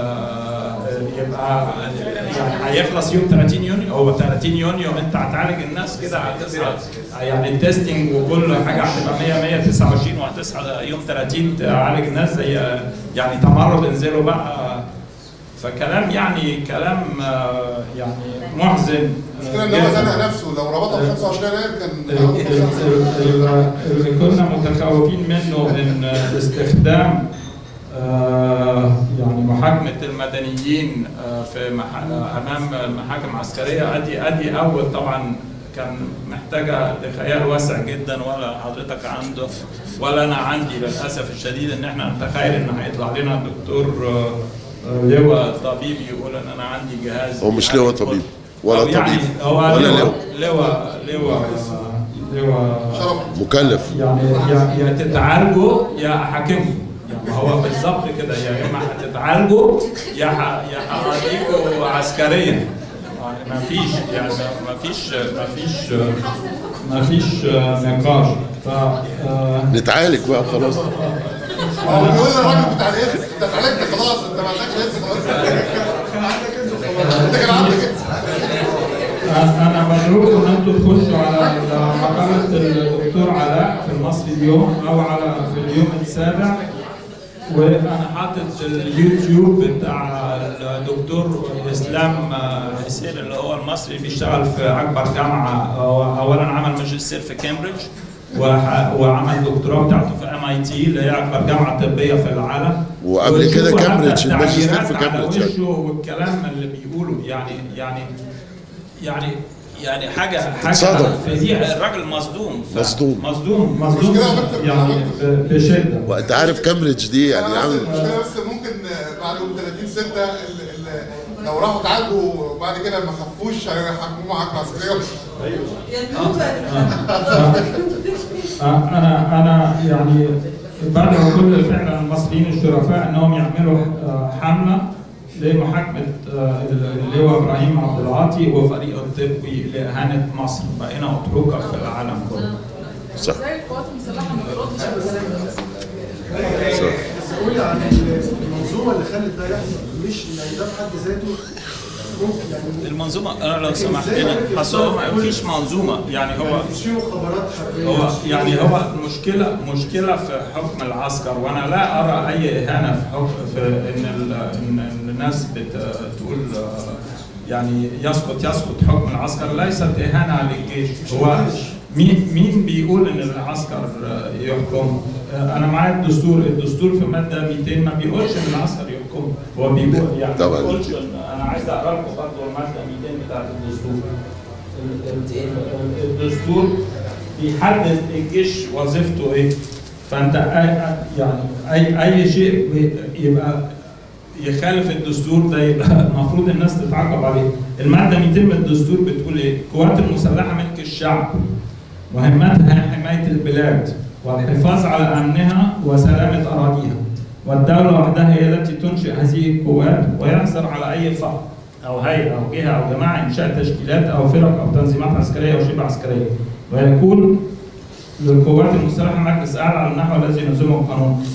يبقى يعني هيخلص يوم 30 يونيو هو 30 يونيو انت هتعالج الناس كده هتصحى يعني التستنج وكل حاجه هتبقى 100 129 وهتصحى يوم 30 تعالج الناس زي يعني تمرد انزلوا بقى فكلام يعني كلام آه، يعني محزن المشكله ان هو زنق نفسه لو ربطها ب 25 يناير كان ال- ال- ال- اللي كنا متخوفين منه ان استخدام آه، يعني محاكمة المدنيين آه، في مح- آه، أمام محاكم عسكرية أدي أدي أول طبعا كان محتاجة لخيال واسع جدا ولا حضرتك عنده ولا أنا عندي للأسف الشديد إن إحنا نتخيل إن هيطلع لنا دكتور آه، آه، لواء طبيب يقول إن أنا عندي جهاز هو مش لواء طبيب ولا أو يعني طبيب هو ولا لواء لواء لواء لواء لواء مكلف يعني يا يا تتعالجوا يا احاكمكم يعني هو بالظبط كده يا اما هتتعالجوا يا ح- يا هقضيكوا عسكريا يعني ما فيش يعني ما فيش ما فيش ما فيش نقاش ف آه، نتعالج بقى خلاص هو بيقول للراجل بتاع الايدز انت اتعالجت خلاص انت ما عندكش ايدز خلاص كان عندك ايدز انت كان عندك ايدز انا بدعوكم ان انتم تخشوا على مقالة الدكتور علاء في المصري اليوم او على في اليوم السابع وانا حاطط اليوتيوب بتاع الدكتور اسلام حسين اللي هو المصري بيشتغل في اكبر جامعه هو اولا عمل ماجستير في كامبريدج وح- وعمل دكتوراه بتاعته في ام اي تي اللي هي اكبر جامعه طبيه في العالم وقبل كده وشوفوا كامبريدج، حتى الماجستير في التعبيرات على كامبريدج يعني. وشه والكلام اللي بيقوله يعني يعني يعني يعني حاجه حاجه اتصدم. في دي الراجل مصدوم ف- مصدوم. مصدوم مصدوم يعني ب- بشده وانت عارف كامبريدج دي يعني انا بس عامل المشكله بس ممكن بعد يوم 30 6 ال- ال- لو راحوا اتعالجوا وبعد كده ما خفوش هيحكموا محاكمه عسكريه آه، انا انا يعني بدعو كل فعلا المصريين الشرفاء انهم يعملوا آه، حمله لمحاكمه آه، اللي هو ابراهيم عبد العاطي وفريق الطبي لاهانه مصر بقينا اضحوكه في العالم كله. صح ازاي القوات المسلحه ما بتردش على الكلام ده؟ بس اقول عن المنظومه اللي خلت ده يحصل مش يعني ده في حد ذاته ممكن يعني المنظومه انا لو سمحت لي اصل هو ما فيش منظومه يعني هو مش في مخابرات حربيه هو يعني هو المشكله مشكله في حكم العسكر وانا لا ارى اي اهانه في حكم في ان ال- ان إن الناس بتقول يعني يسقط يسقط حكم العسكر ليست اهانه على الجيش هو مين مين بيقول ان العسكر يحكم انا معايا الدستور الدستور في ماده 200 ما بيقولش ان العسكر يحكم هو بيقول يعني طبعاً. ما بيقولش إن- انا عايز اقرا لكم برضه الماده 200 بتاعت الدستور ال- ال- الدستور بيحدد الجيش وظيفته ايه فانت أي- يعني اي اي شيء بي- يبقى يخالف الدستور ده يبقى المفروض الناس تتعاقب عليه الماده 200 من الدستور بتقول ايه القوات المسلحه ملك الشعب مهمتها حمايه البلاد والحفاظ على امنها وسلامه اراضيها والدوله وحدها هي التي تنشئ هذه القوات ويحظر على اي فرد او هيئه او جهه او جماعه انشاء تشكيلات او فرق او تنظيمات عسكريه او شبه عسكريه ويكون للقوات المسلحه مجلس اعلى على النحو الذي ينظمه القانون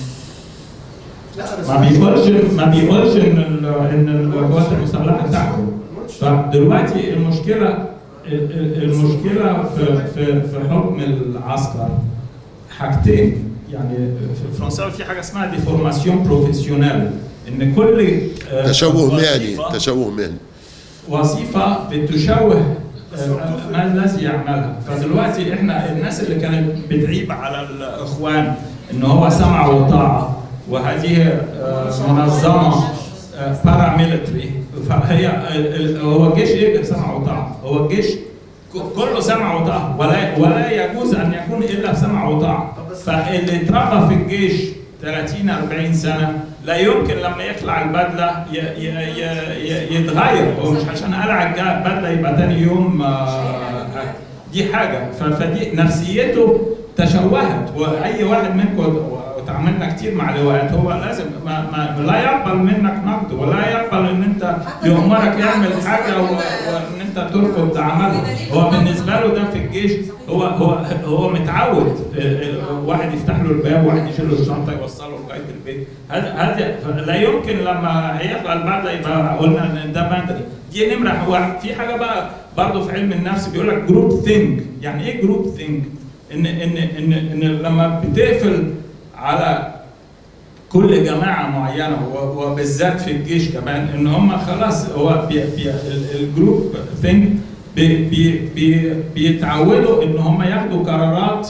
ما بيقولش ما بيقولش ان ال- ان القوات المسلحه تحكم فدلوقتي المشكله ال- ال- المشكله في في في حكم العسكر حاجتين يعني في الفرنساوي في حاجه اسمها ديفورماسيون بروفيسيونيل ان كل آه، تشوه مهني وظيفة- تشوه مهني وظيفه بتشوه آه، ما الذي يعملها فدلوقتي احنا الناس اللي كانت بتعيب على الاخوان ان هو سمع وطاعه وهذه آه، منظمه باراميلتري فهي ال- ال- هو الجيش ايه غير سمع وطاعه هو الجيش ك- كله سمع وطاعه ولا ولا يجوز ان يكون الا سمع وطاعه فاللي اتربى في الجيش 30 40 سنه لا يمكن لما يخلع البدله ي- ي- ي- ي- يتغير هو مش عشان قلع الج- البدله يبقى تاني يوم آه، دي حاجه ف- فدي نفسيته تشوهت واي واحد منكم وتعاملنا كتير مع لواءات هو لازم ما ما لا يقبل منك نقد ولا يقبل ان انت يؤمرك يعمل حاجه و- وان انت ترفض عملها هو بالنسبه له ده في الجيش هو هو هو متعود ال- ال- واحد يفتح له الباب واحد يشيل له الشنطه يوصله لغايه البيت هذا هذا لا يمكن لما هيخلع البدله يبقى قلنا ان ده بدري دي نمره هو في حاجه بقى برضه في علم النفس بيقول لك جروب ثينك يعني ايه جروب ثينك ان ان ان ان لما بتقفل على كل جماعه معينه و- وبالذات في الجيش كمان ان هم خلاص هو بي بي ال- الجروب ثينك بي بي بي بيتعودوا ان هم ياخدوا قرارات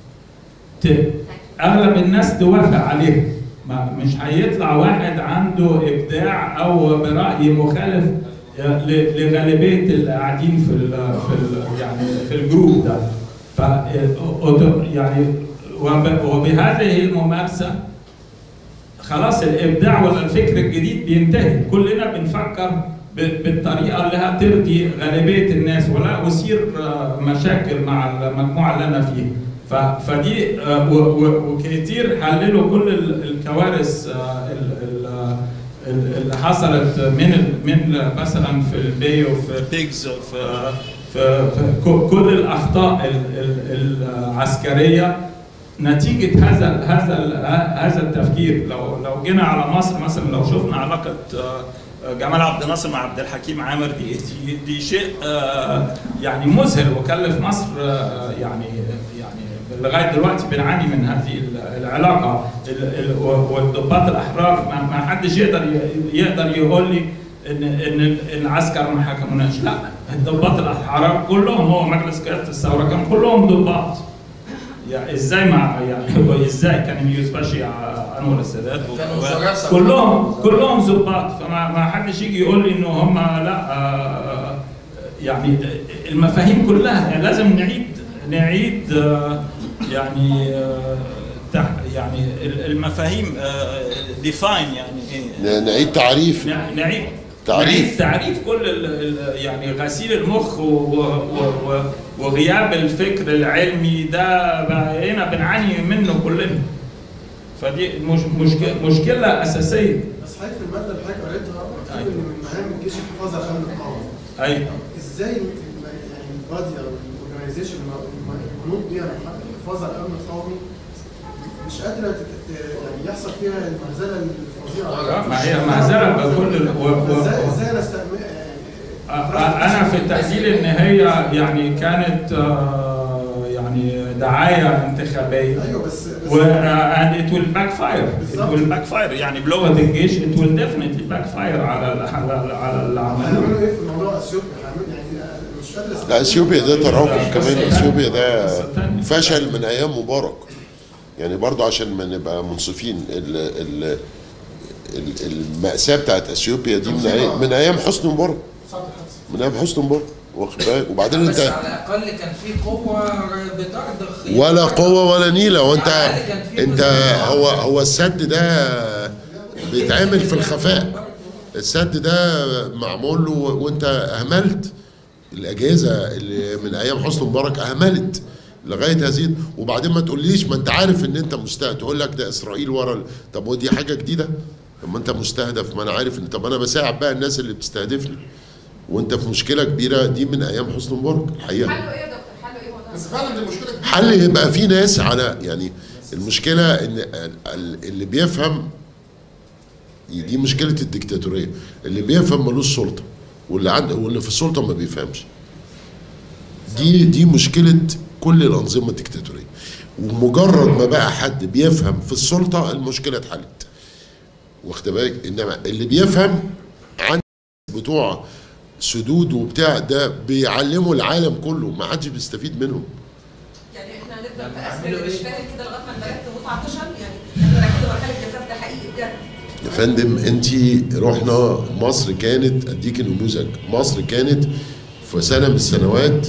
ت- اغلب الناس توافق عليها ما مش هيطلع واحد عنده ابداع او براي مخالف ل- لغالبيه اللي قاعدين في ال في ال يعني في الجروب ده ف يعني وب- وبهذه الممارسه خلاص الابداع ولا الفكر الجديد بينتهي كلنا بنفكر ب- بالطريقه اللي هترضي غالبيه الناس ولا اثير آه، مشاكل مع المجموعه اللي انا فيها ف- فدي آه، و- و- وكتير حللوا كل ال- الكوارث آه، ال- ال- ال- اللي حصلت من ال- من مثلا في البي وفي بيجز في في في ك- كل الاخطاء ال- ال- العسكريه نتيجه هذا هذا هذا التفكير لو لو جينا على مصر مثلا لو شفنا علاقه آه، جمال عبد الناصر مع عبد الحكيم عامر دي دي, دي شيء آه، يعني مذهل وكلف مصر آه، يعني يعني لغايه دلوقتي بنعاني من هذه ال- العلاقه ال- ال- والضباط الاحرار ما ما حدش يقدر ي- يقدر يقول لي ان ان العسكر ما حكموناش لا الضباط الاحرار كلهم هو مجلس قياده الثوره كان كلهم ضباط يعني ازاي مع يعني هو ازاي كان يوسف باشي انور السادات و- كانوا و- شراسة. كلهم كلهم ضباط فما ما حدش يجي يقول لي ان هم لا آه، يعني المفاهيم كلها يعني لازم نعيد نعيد آه، يعني آه، تح- يعني المفاهيم ديفاين يعني إيه؟ ن- نعيد تعريف نع- نعيد تعريف. نعيد تعريف كل ال ال يعني غسيل المخ و و و و وغياب الفكر العلمي ده بقينا بنعاني منه كلنا فدي مش مشكله مشكله اساسيه بس حضرتك في الماده اللي حضرتك قريتها بتقول ان من مهام الجيش الحفاظ على الامن القومي ايوه ازاي ال- يعني البادي او الاورجنايزيشن المنوط بيها الحفاظ على الامن القومي مش قادره تت- يعني يحصل فيها المهزله الفظيعه آه، ما هي مهزلة بكل ال- و- و- ازاي ازاي نستعمل انا في التحليل ان هي يعني كانت آه، يعني دعايه انتخابيه ايوه بس و and it will backfire it will backfire يعني بلغه الجيش it will definitely backfire على ال- على ال- على اللي عملوه هيعملوا ايه في موضوع اثيوبيا؟ هيعملوا يعني مش قادر استوعب. لا اثيوبيا ده تراكم كمان اثيوبيا ده فشل من ايام مبارك يعني برضو عشان ما نبقى منصفين ال ال ال- المأساة بتاعت اثيوبيا دي من أي- من ايام حسني مبارك من ايام حسني مبارك واخد بالك وبعدين بس انت على الاقل كان في قوه بترضخ ولا قوة ولا نيلة وانت على الأقل كان في انت هو هو السد ده بيتعمل في الخفاء السد ده معمول له وانت اهملت الاجهزه اللي من ايام حسني مبارك اهملت لغايه هذه وبعدين ما تقوليش ما انت عارف ان انت مستهدف تقول لك ده اسرائيل ورا ال- طب ودي حاجه جديده طب ما انت مستهدف ما انا عارف ان طب انا بساعد بقى الناس اللي بتستهدفني وانت في مشكله كبيره دي من ايام حسني مبارك الحقيقه حله ايه يا دكتور حله ايه موضوع بس فعلا دي مشكله كبيره حل يبقى في ناس على يعني المشكله ان ال- ال- اللي بيفهم دي مشكله الديكتاتوريه اللي بيفهم ملوش سلطه واللي عنده واللي في السلطه ما بيفهمش دي دي مشكله كل الانظمه الديكتاتوريه ومجرد ما بقى حد بيفهم في السلطه المشكله اتحلت واخد بالك انما اللي بيفهم عن بتوع سدود وبتاع ده بيعلموا العالم كله ما حدش بيستفيد منهم يعني احنا هنفضل في اسفل مش فاهم كده لغايه ما البنات تموت عطشا يعني احنا رايحين مرحله جفاف ده حقيقي بجد يا فندم انت رحنا مصر كانت اديك نموذج مصر كانت في سنه من السنوات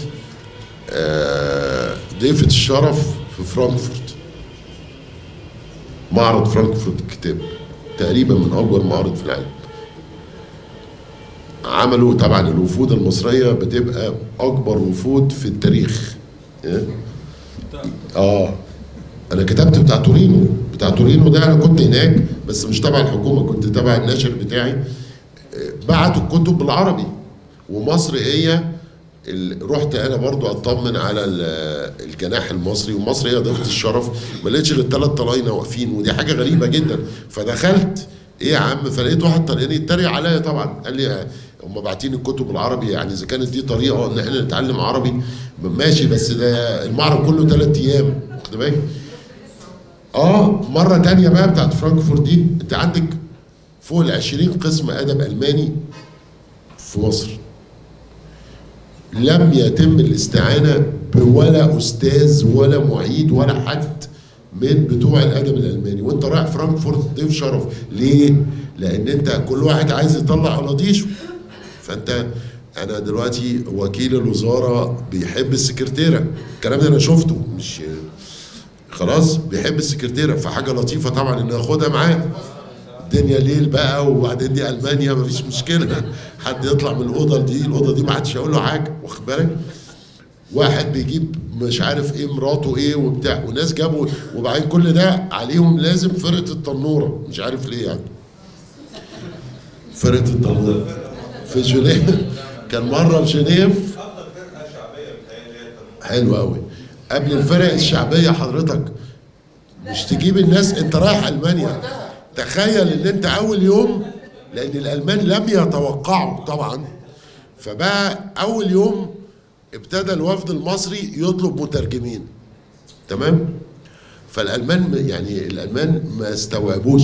آه، ضيفه الشرف في فرانكفورت معرض فرانكفورت الكتاب تقريبا من اكبر معارض في العالم عملوا طبعا الوفود المصريه بتبقى اكبر وفود في التاريخ إيه؟ اه انا كتبت بتاع تورينو بتاع تورينو ده انا كنت هناك بس مش تبع الحكومه كنت تبع الناشر بتاعي آه، بعتوا الكتب بالعربي ومصر هي ال- رحت انا برضو اطمن على ال- الجناح المصري ومصر هي ضيفه الشرف ما لقيتش غير ثلاث طلاينه واقفين ودي حاجه غريبه جدا فدخلت ايه يا عم فلقيت واحد طلياني يتريق عليا طبعا قال لي آه، هم باعتين الكتب بالعربي يعني اذا كانت دي طريقه ان احنا نتعلم عربي ماشي بس ده المعرض كله ثلاث ايام واخد بالك اه مره تانية بقى بتاعت فرانكفورت دي انت عندك فوق ال 20 قسم ادب الماني في مصر لم يتم الاستعانه بولا استاذ ولا معيد ولا حد من بتوع الادب الالماني وانت رايح فرانكفورت ضيف شرف ليه؟ لان انت كل واحد عايز يطلع قلاضيشه فانت انا دلوقتي وكيل الوزاره بيحب السكرتيره الكلام ده انا شفته مش خلاص بيحب السكرتيره فحاجه لطيفه طبعا ان اخدها معاه الدنيا ليل بقى وبعدين دي المانيا مفيش مشكله حد يطلع من الاوضه دي الاوضه دي ما حدش هيقول له حاجه واخد بالك واحد بيجيب مش عارف ايه مراته ايه وبتاع وناس جابوا وبعدين كل ده عليهم لازم فرقه التنوره مش عارف ليه يعني فرقه التنوره في جنيف كان مره في جنيف حلو قوي قبل الفرق الشعبيه حضرتك مش تجيب الناس انت رايح المانيا تخيل ان انت اول يوم لان الالمان لم يتوقعوا طبعا فبقى اول يوم ابتدى الوفد المصري يطلب مترجمين تمام فالالمان يعني الالمان ما استوعبوش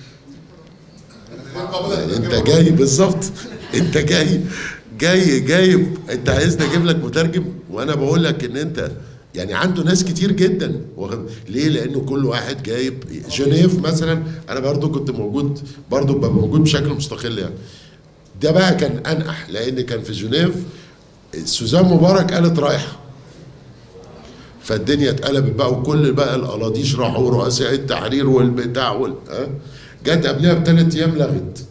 يعني انت جاي بالظبط انت جاي جاي جايب انت عايزني اجيب لك مترجم وانا بقول لك ان انت يعني عنده ناس كتير جدا واخد- ليه؟ لانه كل واحد جايب جنيف مثلا انا برضو كنت موجود برضو ببقى موجود بشكل مستقل يعني ده بقى كان انقح لان كان في جنيف سوزان مبارك قالت رايحه فالدنيا اتقلبت بقى وكل بقى القلاضيش راحوا رؤساء التحرير والبتاع وال ها جت قبلها بثلاث ايام لغت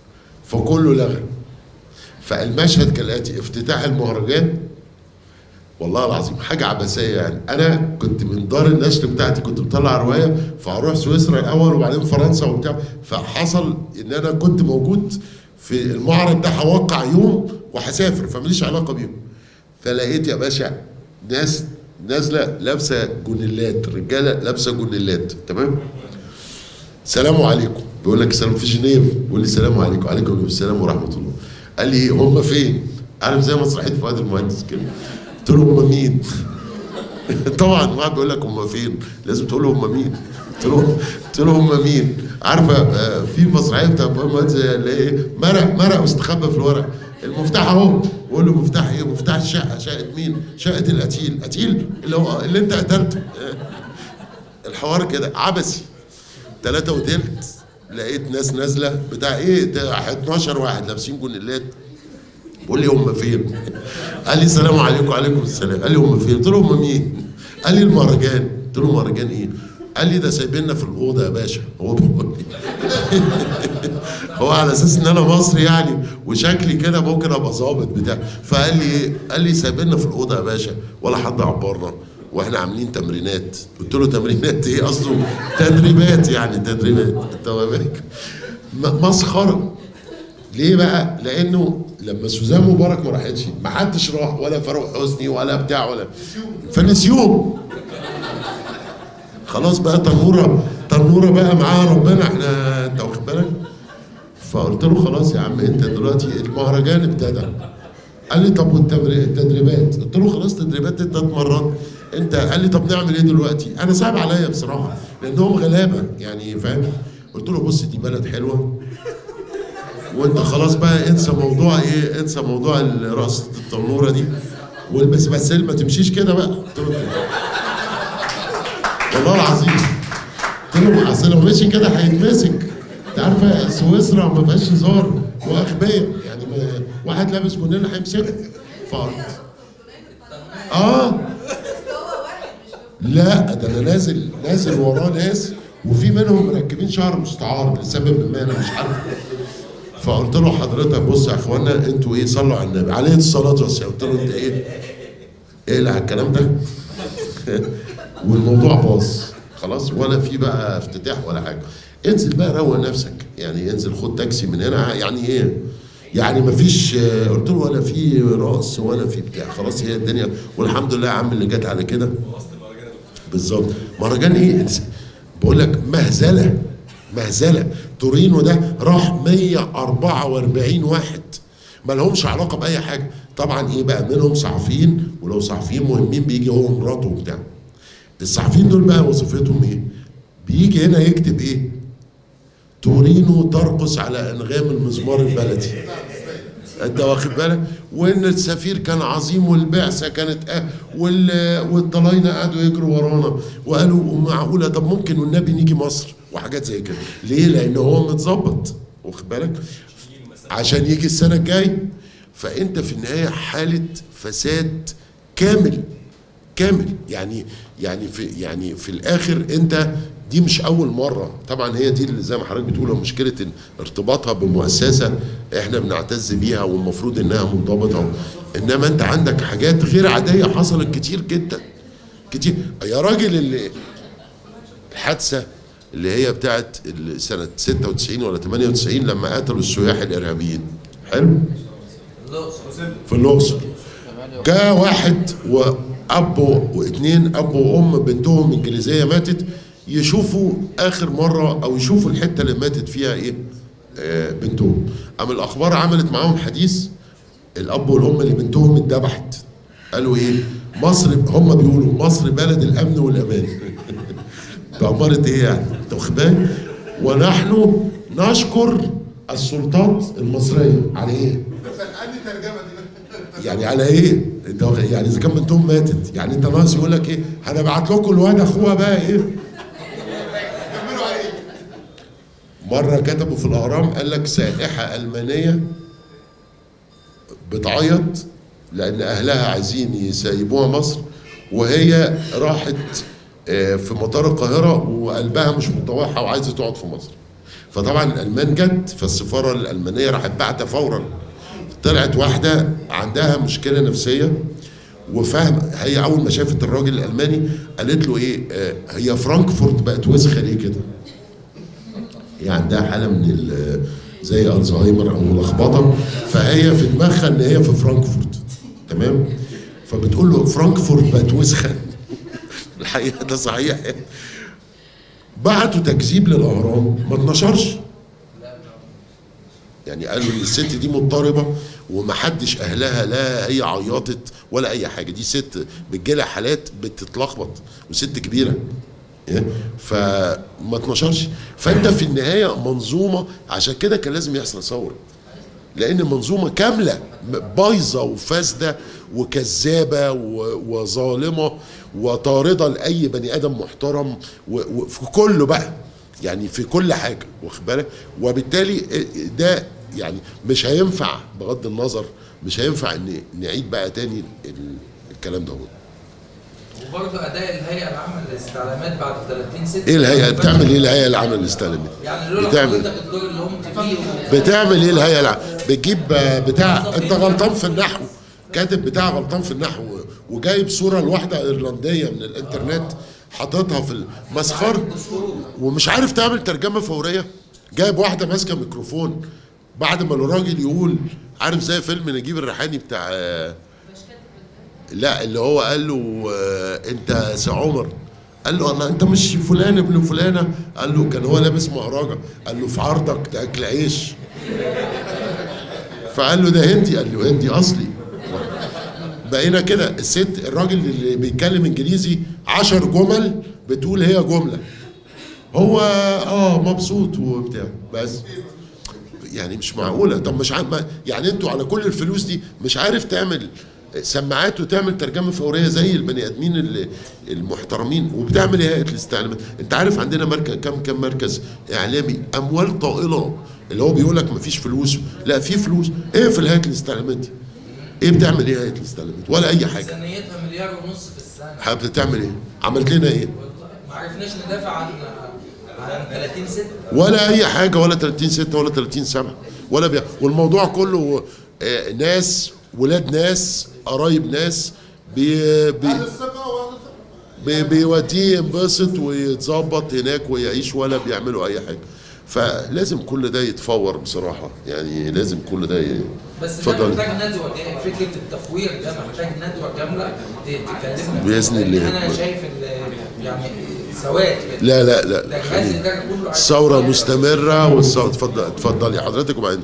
فكله لغى فالمشهد كالاتي افتتاح المهرجان والله العظيم حاجه عبثيه يعني انا كنت من دار النشر بتاعتي كنت مطلع روايه فهروح سويسرا الاول وبعدين فرنسا وبتاع فحصل ان انا كنت موجود في المعرض ده هوقع يوم وهسافر فماليش علاقه بيهم فلقيت يا باشا ناس نازله لابسه جونيلات رجاله لابسه جونيلات تمام سلام عليكم بيقول لك سلام في جنيف بيقول لي السلام عليكم وعليكم السلام ورحمه الله قال لي هم فين؟ عارف زي مسرحيه فؤاد المهندس كده قلت له هم مين؟ طبعا واحد بيقول لك هم فين؟ لازم تقول له هم مين؟ قلت له قلت له هم مين؟ عارفه آه، في مسرحيه بتاع فؤاد المهندس اللي هي ايه؟ مرق مرق واستخبى في الورق المفتاح اهو بقول له مفتاح ايه؟ مفتاح الشقه شقه مين؟ شقه القتيل قتيل اللي هو اللي انت قتلته آه. الحوار كده عبثي ثلاثة وتلت لقيت ناس نازلة بتاع ايه ده 12 واحد لابسين جونيلات بقول لي هم فين؟ قال لي السلام عليكم وعليكم السلام قال لي هم فين؟ قلت له هم مين؟ قال لي المهرجان قلت له مهرجان ايه؟ قال لي ده سايبيننا في الاوضه يا باشا هو بيقول لي هو على اساس ان انا مصري يعني وشكلي كده ممكن ابقى ظابط بتاع فقال لي ايه؟ قال لي سايبيننا في الاوضه يا باشا ولا حد عبرنا واحنا عاملين تمرينات قلت له تمرينات ايه قصده تدريبات يعني تدريبات انت واخد بالك؟ م- مسخره ليه بقى؟ لانه لما سوزان مبارك ما راحتش ما حدش راح ولا فاروق حسني ولا بتاع ولا فنسيوهم خلاص بقى تنوره تنوره بقى معاها ربنا احنا انت واخد بالك؟ فقلت له خلاص يا عم انت دلوقتي المهرجان ابتدى قال لي طب والتمرين التدريبات قلت له خلاص تدريبات انت اتمرنت انت قال لي طب نعمل ايه دلوقتي انا صعب عليا بصراحه لانهم غلابه يعني فاهم قلت له بص دي بلد حلوه وانت خلاص بقى انسى موضوع ايه انسى موضوع رقصه التنوره دي والبس بس ما تمشيش كده بقى قلت له كده. والله العظيم قلت له اصل لو مشي كده هيتمسك انت عارفه سويسرا ما فيهاش هزار واغبياء يعني ما واحد لابس جونيلا هيمسكه فقلت اه لا ده انا نازل نازل وراه ناس وفي منهم مركبين شعر مستعار لسبب ما انا مش عارف فقلت له حضرتك بص يا اخوانا انتوا ايه صلوا على النبي عليه الصلاه والسلام قلت له انت ايه اقلع الكلام ده والموضوع باظ خلاص ولا في بقى افتتاح ولا حاجه انزل بقى روق نفسك يعني انزل خد تاكسي من هنا يعني ايه يعني مفيش آه، قلت له ولا في رقص ولا في بتاع خلاص هي الدنيا والحمد لله يا عم اللي جت على كده بالظبط مهرجان ايه بقول لك مهزله مهزله تورينو ده راح 144 واحد ما لهمش علاقه باي حاجه طبعا ايه بقى منهم صحفيين ولو صحفيين مهمين بيجي هو ومراته وبتاع الصحفيين دول بقى وظيفتهم ايه بيجي هنا يكتب ايه تورينو ترقص على انغام المزمار البلدي انت واخد بالك وان السفير كان عظيم والبعثه كانت اه وال- والطلاينه قعدوا يجروا ورانا وقالوا معقوله طب ممكن والنبي نيجي مصر وحاجات زي كده ليه لان هو متظبط واخد بالك عشان يجي السنه الجايه فانت في النهايه حاله فساد كامل كامل يعني يعني في يعني في الاخر انت دي مش اول مره طبعا هي دي اللي زي ما حضرتك بتقول مشكله إن ارتباطها بمؤسسه احنا بنعتز بيها والمفروض انها منضبطه انما انت عندك حاجات غير عاديه حصلت كتير جدا كتير يا راجل اللي الحادثه اللي هي بتاعت ال- سنه 96 ولا 98 لما قتلوا السياح الارهابيين حلو في الاقصر جاء واحد واب واثنين اب وام بنتهم انجليزيه ماتت يشوفوا اخر مره او يشوفوا الحته اللي ماتت فيها ايه آه بنتهم اما الاخبار عملت معاهم حديث الاب والام اللي بنتهم اتذبحت قالوا ايه مصر هم بيقولوا مصر بلد الامن والامان بأمارة ايه يعني انت واخد بالك ونحن نشكر السلطات المصريه على ايه انهي ترجمه دي يعني على ايه؟ انت واخد- يعني اذا كان بنتهم ماتت يعني انت ناقص يقول لك ايه؟ هنبعت لكم الواد اخوها بقى ايه؟ كملوا عليه مره كتبوا في الاهرام قال لك سائحه المانيه بتعيط لان اهلها عايزين يسيبوها مصر وهي راحت آه، في مطار القاهره وقلبها مش مطوعها وعايزه تقعد في مصر فطبعا الالمان جت فالسفاره الالمانيه راحت بعتها فورا طلعت واحده عندها مشكله نفسيه وفاهم هي اول ما شافت الراجل الالماني قالت له ايه آه هي فرانكفورت بقت وسخه ليه كده هي عندها حاله من ال- زي الزهايمر او لخبطه فهي في دماغها ان هي في فرانكفورت تمام فبتقول له فرانكفورت بقت وسخه الحقيقه ده صحيح يعني. بعتوا تكذيب للاهرام ما اتنشرش يعني قالوا ان الست دي مضطربه ومحدش اهلها لا هي عيطت ولا اي حاجه دي ست بتجيلها حالات بتتلخبط وست كبيره إيه؟ فما اتنشرش فانت في النهايه منظومه عشان كده كان لازم يحصل ثوره لان منظومه كامله بايظه وفاسده وكذابه و- وظالمه وطارده لاي بني ادم محترم و- وفي كله بقى يعني في كل حاجه واخد بالك وبالتالي ده يعني مش هينفع بغض النظر مش هينفع ان نعيد بقى تاني ال- الكلام ده وبرضه اداء الهيئه العامه للاستعلامات بعد 30 6 ايه الهيئه بتعمل ايه الهيئه العامه للاستعلامات يعني لولا بتعمل حضرتك الدور اللي هم فيه بتعمل ايه الهيئه العامه بتجيب بتاع انت غلطان في النحو كاتب بتاع غلطان في النحو وجايب صوره لواحده ايرلنديه من الانترنت حاططها في المسخر ومش عارف تعمل ترجمه فوريه جايب واحده ماسكه ميكروفون بعد ما الراجل يقول عارف زي فيلم نجيب الريحاني بتاع لا اللي هو قال له آه، انت يا سي عمر قال له انا انت مش فلان ابن فلانه قال له كان هو لابس مهرجه قال له في عرضك تاكل عيش فقال له ده هندي قال له هندي اصلي بقينا كده الست الراجل اللي بيتكلم انجليزي عشر جمل بتقول هي جمله هو اه مبسوط وبتاع بس يعني مش معقوله طب مش عارف يعني انتوا على كل الفلوس دي مش عارف تعمل سماعات وتعمل ترجمه فوريه زي البني ادمين اللي- المحترمين وبتعمل ايه هيئه الاستعلامات انت عارف عندنا مركز كم كم مركز اعلامي اموال طائله اللي هو بيقول لك مفيش فلوس لا في فلوس ايه في الهيئه الاستعلامات دي ايه بتعمل ايه هيئه الاستعلامات ولا اي حاجه ميزانيتها مليار ونص في السنه حابب بتعمل ايه عملت لنا ايه ما عرفناش ندافع عن عن 30 6 ولا اي حاجه ولا 30 6 ولا 30 7 ولا بي... والموضوع كله آه، ناس ولاد ناس قرايب ناس بي... بي... بي... بيوديه ينبسط ويتظبط هناك ويعيش ولا بيعملوا اي حاجه فلازم كل ده يتفور بصراحه يعني لازم كل ده ي... بس ده اتفضل. محتاج ندوه يعني فكره التفوير ده محتاج ندوه كامله ت- تكلمنا بإذن فيها. الله. انا شايف ال- يعني سواد كده. لا لا لا ده جهاز الاداره كله عايز الثوره مستمره والثوره اتفضل اتفضلي حضرتك وبعدين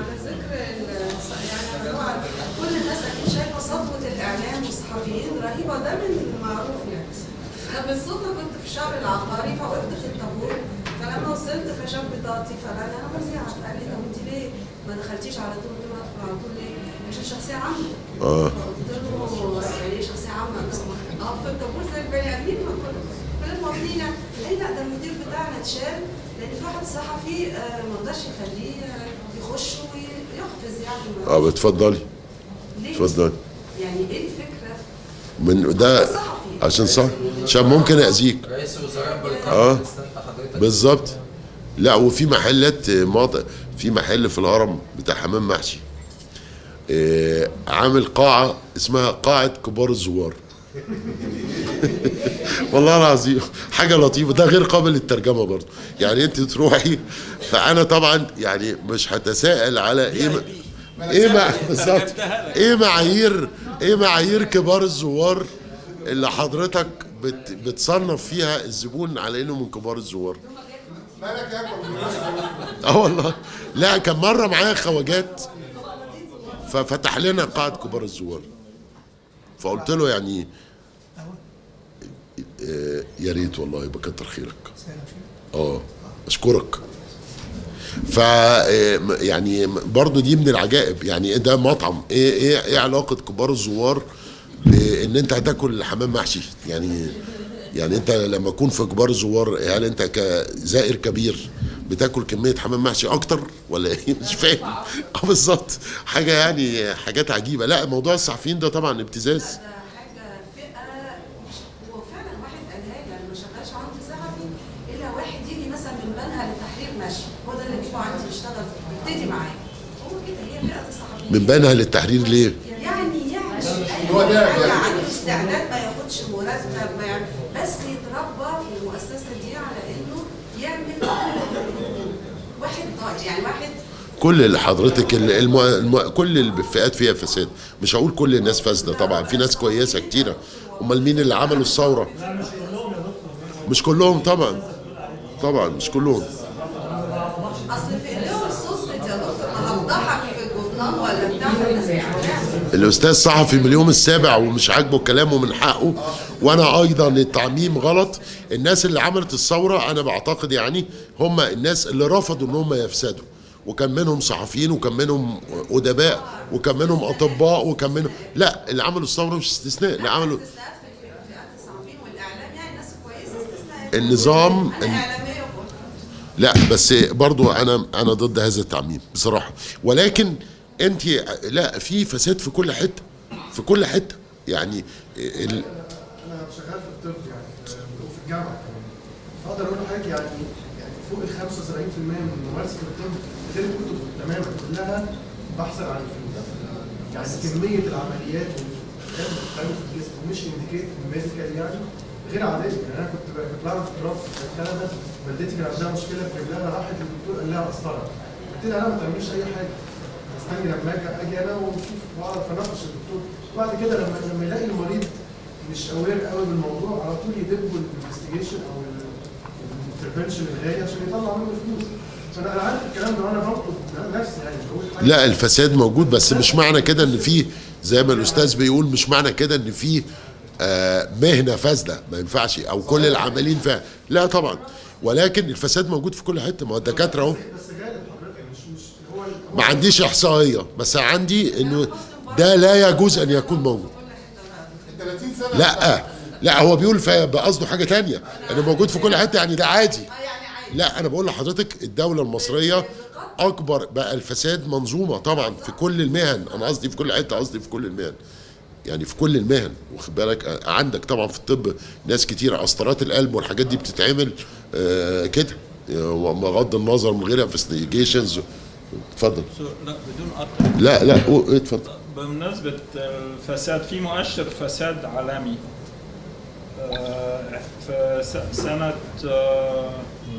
كل الناس اكيد شايفه صدمه الاعلام والصحفيين رهيبه ده من المعروف يعني انا بالصدفه كنت في الشهر العقاري فوقفت في الطابور فلما وصلت فشاف بطاقتي فقال انا مذيعه قال لي طب انت ليه ما دخلتيش على طول قلت له ادخل على طول ليه؟ مش الشخصيه عامه اه قلت له يعني ايه شخصيه عامه طب اه في الطابور زي البني ادمين ما كل كل المواطنين يعني قال لي لا ده المدير بتاعنا اتشال لان في واحد صحفي آه، ما رضاش يخليه آه، يخش ويحفظ يعني اه اتفضلي ليه؟ اتفضلي يعني ايه الفكره؟ من ده عشان صح عشان ممكن اذيك رئيس الوزراء بريطانيا اه استنت حضرتك بالظبط لا وفي محلات ماض في محل في الهرم بتاع حمام محشي آه، عامل قاعة اسمها قاعة كبار الزوار والله العظيم حاجة لطيفة ده غير قابل للترجمة برضه يعني انت تروحي فانا طبعا يعني مش هتساءل على ايه م- ايه مع بالظبط ايه معايير ايه معايير كبار الزوار اللي حضرتك بت بتصنف فيها الزبون على انه من كبار الزوار مالك يا اكبر اه والله لا كان مره معايا خواجات ففتح لنا قاعه كبار الزوار فقلت له يعني آه، يا ريت والله يبقى كتر خيرك اه اشكرك ف آه، م- يعني م- برضو دي من العجائب يعني ده مطعم ايه ايه ايه علاقه كبار الزوار بان انت هتاكل حمام محشي يعني يعني انت لما تكون في كبار الزوار هل انت كزائر كبير بتاكل كميه حمام محشي اكتر ولا ايه مش فاهم اه بالظبط حاجه يعني حاجات عجيبه لا موضوع الصحفيين ده طبعا ابتزاز حاجه فئه مش- هو فعلا واحد قالها لي انا ما شغالش عندي صحفي الا واحد يجي مثلا من بنها للتحرير ماشي هو ده اللي بيجوا عندي يشتغل يبتدي معايا هو كده هي فئه الصحفيين من بنها للتحرير ليه يعني يعني اي ان هو ده هو يعني عنده استعداد ما ياخدش مرتب ما يعمل بس يتربى في المؤسسه دي على انه يعمل واحد ضايع يعني واحد كل اللي حضرتك ال- الم... الم... كل الفئات فيها فساد مش هقول كل الناس فاسده طبعا في ناس كويسه كتيره امال مين اللي عملوا الثوره مش كلهم طبعا طبعا مش كلهم اصل في ايديهم السلطه يا دكتور ما هفضحك في الجورنال ولا بتاع فالناس مش هتعمل. الاستاذ صحفي من اليوم السابع ومش عاجبه كلامه من حقه وانا ايضا التعميم غلط الناس اللي عملت الثوره انا بعتقد يعني هم الناس اللي رفضوا ان هم يفسدوا وكان منهم صحفيين وكان منهم ادباء وكان منهم اطباء وكان منهم لا اللي عملوا الثوره مش استثناء اللي عملوا النظام لا بس برضو انا انا ضد هذا التعميم بصراحه ولكن انت لا في فساد في كل حته في كل حته يعني ال... انا شغال في الطب يعني في- وفي الجامعه كمان فاقدر اقول لحضرتك يعني يعني فوق ال 75% من ممارسه الطب غير الكتب تماما كلها بحثا عن الفلوس يعني كميه العمليات والحاجات اللي بتتعمل في الجسم مش انديكيت ميديكال يعني غير عاديه يعني انا كنت ب- كنت بعمل اختراق في كندا والدتي كان عندها مشكله في رجلها راحت للدكتور قال لها قسطره قلت لها لا ما تعمليش اي حاجه استني لما اجي اجي انا ونشوف واعرف اناقش الدكتور وبعد كده لما لما يلاقي المريض مش اوير قوي بالموضوع على طول يدبوا الانفستيجيشن او الانترفنشن الغالي عشان يطلع منه فلوس فانا انا عارف الكلام ده وانا بطلب نفسي يعني بقول حاجه لا الفساد موجود بس مش معنى كده ان في زي ما الاستاذ بيقول مش معنى كده ان في آه، مهنه فاسده ما ينفعش او كل العاملين فيها لا طبعا ولكن الفساد موجود في كل حته ما هو الدكاتره اهو بس غالب حضرتك مش مش هو ال- ما عنديش احصائيه بس عندي انه ده لا يجوز ان يكون موجود 30 سنه لا لا هو بيقول في- بقصده حاجه تانية انه موجود في كل حته يعني ده عادي لا انا بقول لحضرتك الدوله المصريه اكبر بقى الفساد منظومه طبعا في كل المهن انا قصدي في كل حته قصدي في كل المهن يعني في كل المهن واخد بالك آه، عندك طبعا في الطب ناس كتير قسطرات القلب والحاجات دي بتتعمل آه كده آه، بغض النظر من غير انفستيجيشنز اتفضل لا بدون قطع لا لا قول- اتفضل بمناسبة الفساد في مؤشر فساد عالمي آه، في س- سنة آه،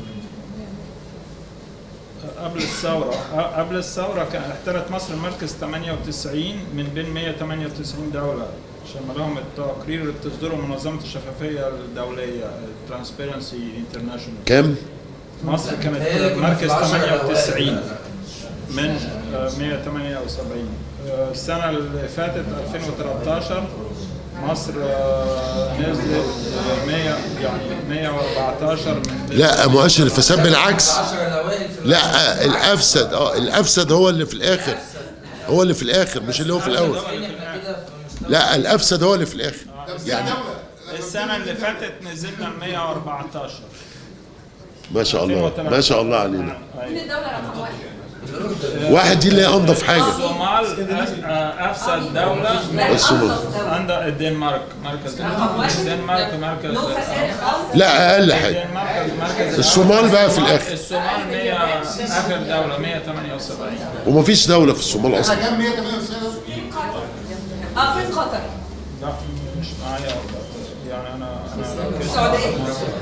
قبل الثورة آه، قبل الثورة كان احتلت مصر المركز 98 من بين 198 دولة شملهم التقرير اللي بتصدره منظمة الشفافية الدولية Transparency International كام؟ مصر كانت متهيألي كنا في مركز العشرة 98 الأوائل. من آه، 178 آه، السنة اللي فاتت 2013 مصر آه، نزلت آه، 100 يعني 114 من لا مؤشر الفساد بالعكس العشرة الأوائل في لا الافسد اه الافسد هو اللي في الاخر هو اللي في الاخر مش اللي هو في الاول احنا كده في مستوى لا الافسد هو اللي في الاخر يعني السنة اللي فاتت نزلنا 114 ما شاء الله ما شاء الله علينا مين الدولة رقم واحد؟ واحد دي اللي هي انضف حاجه الصومال أس- آه، افسد دولة الصومال عندها الدنمارك مركز رقم واحد؟ الدنمارك مركز نو فساد خالص لا اقل حاجه الدنمارك مركز الصومال بقى في الاخر الصومال 100 اخر دولة 178 ومفيش دوله في الصومال احنا اصلا كام 198 اه فين قطر؟ لا مش معايا يعني انا انا ركزت السعودية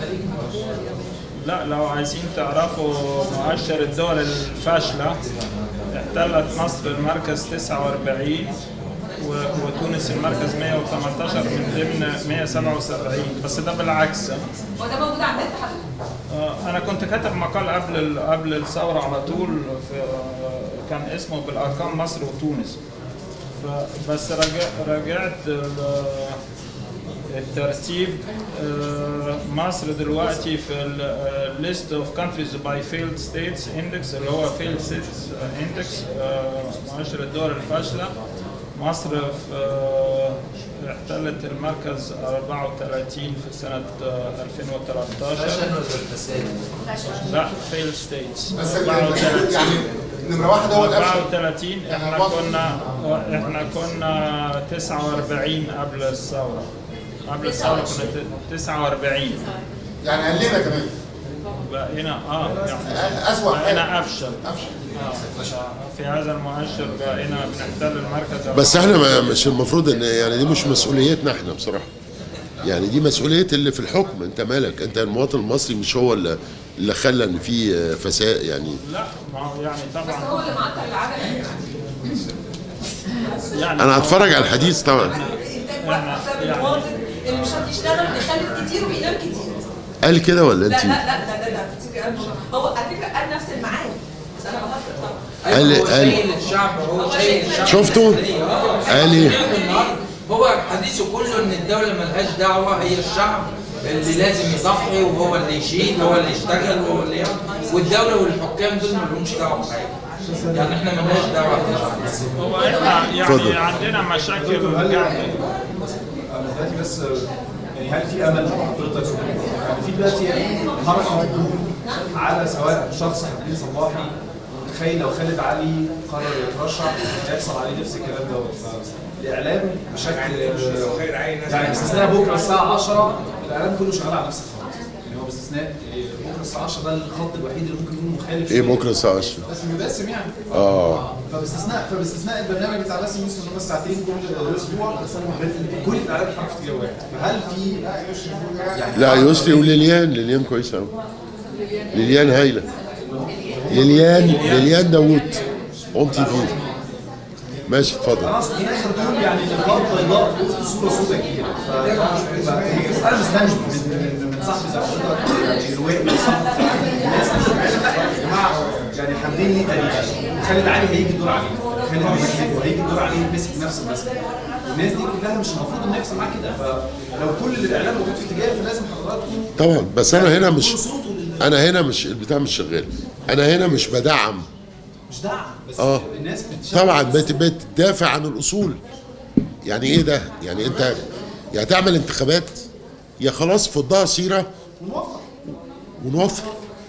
لا لو عايزين تعرفوا مؤشر الدول الفاشلة احتلت مصر المركز 49 و- وتونس المركز 118 من ضمن 177 بس ده بالعكس هو ده موجود على النت حضرتك؟ آه، انا كنت كاتب مقال قبل ال- قبل الثوره على طول في آه، كان اسمه بالارقام مصر وتونس ف- بس رجع رجعت ال- الترتيب آه، مصر دلوقتي في الليست اوف كانتريز باي فيلد ستيتس اندكس اللي هو فيلد ستيتس اندكس مؤشر الدول الفاشله مصر في آه، احتلت المركز 34 في سنه آه، 2013 فشل ولا الفساد؟ لا فيل ستيتس بس يعني نمره واحد هو الافشل 34 احنا كنا احنا كنا 49 قبل الثوره قبل الثوره كنا ت- 49 يعني قلنا كمان بقينا اه يعني أسوأ حاجة. بقينا افشل افشل في هذا المؤشر بقينا بنحتل المركز بس احنا ما مش المفروض ان يعني دي مش مسؤوليتنا احنا بصراحه يعني دي مسؤوليه اللي في الحكم انت مالك انت المواطن المصري مش هو اللي اللي خلى ان في فساد يعني لا ما هو يعني بس طبعا هو اللي معطل العجله يعني انا هتفرج على الحديث طبعا انتاج حساب المواطن اللي مش هتشتغل بيخلف كتير وبينام كتير قال كده ولا لا انت لا لا لا لا لا في قال هو على فكره قال نفس المعاني بس انا بهزر طبعا قال هو قال شايل الشعب هو شايل الشعب شفتوا؟ قال ايه؟ هو حديثه كله ان الدوله ملهاش دعوه هي الشعب اللي لازم يضحي وهو اللي يشيل وهو اللي يشتغل وهو اللي يعمل والدوله والحكام دول ما لهمش دعوه بحاجه يعني احنا ملناش دعوه بالشعب هو احنا اتفضل. يعني عندنا مشاكل هل يعني انا دلوقتي بس يعني هل في امل حضرتك يعني في دلوقتي حركه هجوم على سواء شخص حبيب صباحي تخيل لو خالد علي قرر يترشح هيحصل عليه نفس الكلام دوت فالاعلام بشكل يعني باستثناء بكره الساعه 10 الاعلام كله شغال على نفس الخط يعني هو باستثناء بكره الساعه 10 ده الخط الوحيد اللي ممكن يكون مخالف ايه شوية. بكره الساعه 10 بس باسم يعني اه فباستثناء فباستثناء البرنامج بتاع باسم يوسف اللي هم الساعتين كل اسبوع كل الاعلام بتتحرك في اتجاه واحد فهل في يعني لا يسري وليليان ليليان كويسه قوي ليليان هايله ليليان ليليان داوود اون تي في ماشي اتفضل انا اقصد في الاخر دول يعني نقاط بيضاء في وسط صوره سوداء كبيره ف- انا مستنجد من من- من صاحبي زي حضرتك الرواق من صاحبي الناس يا جماعه يعني حمدين ليه تاريخ خالد علي هيجي الدور عليه خالد هيجي هيجي الدور عليه يمسك نفس المسك الناس دي كلها مش المفروض ان يحصل معاها كده فلو كل الاعلام موجود في اتجاه فلازم حضراتكم طبعا بس انا هنا مش انا هنا مش البتاع مش شغال انا هنا مش بدعم مش دعم بس اه الناس بتشغل طبعا بت- بتدافع عن الاصول يعني ايه ده يعني انت يا تعمل انتخابات يا خلاص فضها سيره ونوفر ونوفر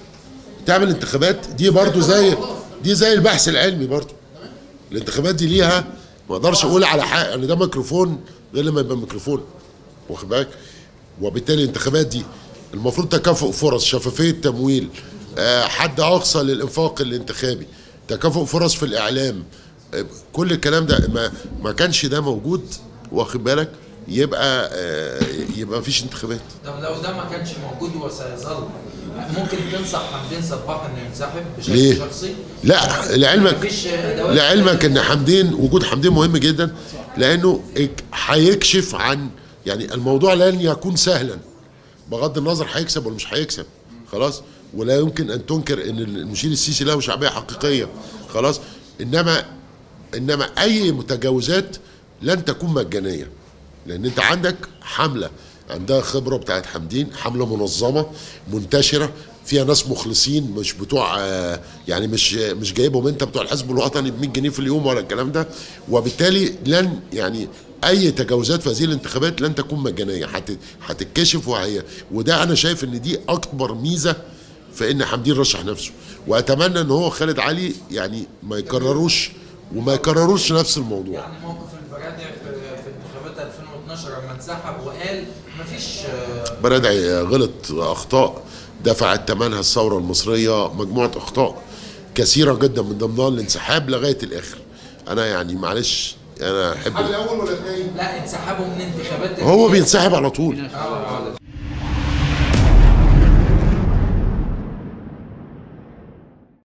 تعمل انتخابات دي برضو زي دي زي البحث العلمي برضو الانتخابات دي ليها ما اقدرش اقول على حق ان ده ميكروفون غير لما يبقى ميكروفون واخد بالك وبالتالي الانتخابات دي المفروض تكافؤ فرص شفافيه تمويل آه، حد اقصى للانفاق الانتخابي تكافؤ فرص في الاعلام آه، كل الكلام ده ما ما كانش ده موجود واخد بالك يبقى آه، يبقى مفيش انتخابات طب لو ده ما كانش موجود وسيظل ممكن تنصح حمدين صباح انه ينسحب بشكل ليه؟ شخصي؟ لا لعلمك مفيش دوافع؟ لعلمك ان حمدين وجود حمدين مهم جدا لانه اك- هيكشف عن يعني الموضوع لن يكون سهلا بغض النظر هيكسب ولا مش هيكسب خلاص ولا يمكن ان تنكر ان المشير السيسي له شعبيه حقيقيه خلاص انما انما اي متجاوزات لن تكون مجانيه لان انت عندك حمله عندها خبره بتاعت حمدين حمله منظمه منتشره فيها ناس مخلصين مش بتوع آه، يعني مش مش جايبهم انت بتوع الحزب الوطني ب 100 جنيه في اليوم ولا الكلام ده وبالتالي لن يعني اي تجاوزات في هذه الانتخابات لن تكون مجانيه هت- هتتكشف وهي وده انا شايف ان دي اكبر ميزه في ان حمدين رشح نفسه واتمنى ان هو خالد علي يعني ما يكرروش وما يكرروش نفس الموضوع يعني موقف البرادع في, في انتخابات 2012 لما انسحب وقال مفيش آه، برادعي غلط اخطاء دفعت ثمنها الثوره المصريه مجموعه اخطاء كثيره جدا من ضمنها الانسحاب لغايه الاخر انا يعني معلش انا احب الحل الاول ولا الثاني؟ لا انسحبوا من انتخابات هو بينسحب على طول آه،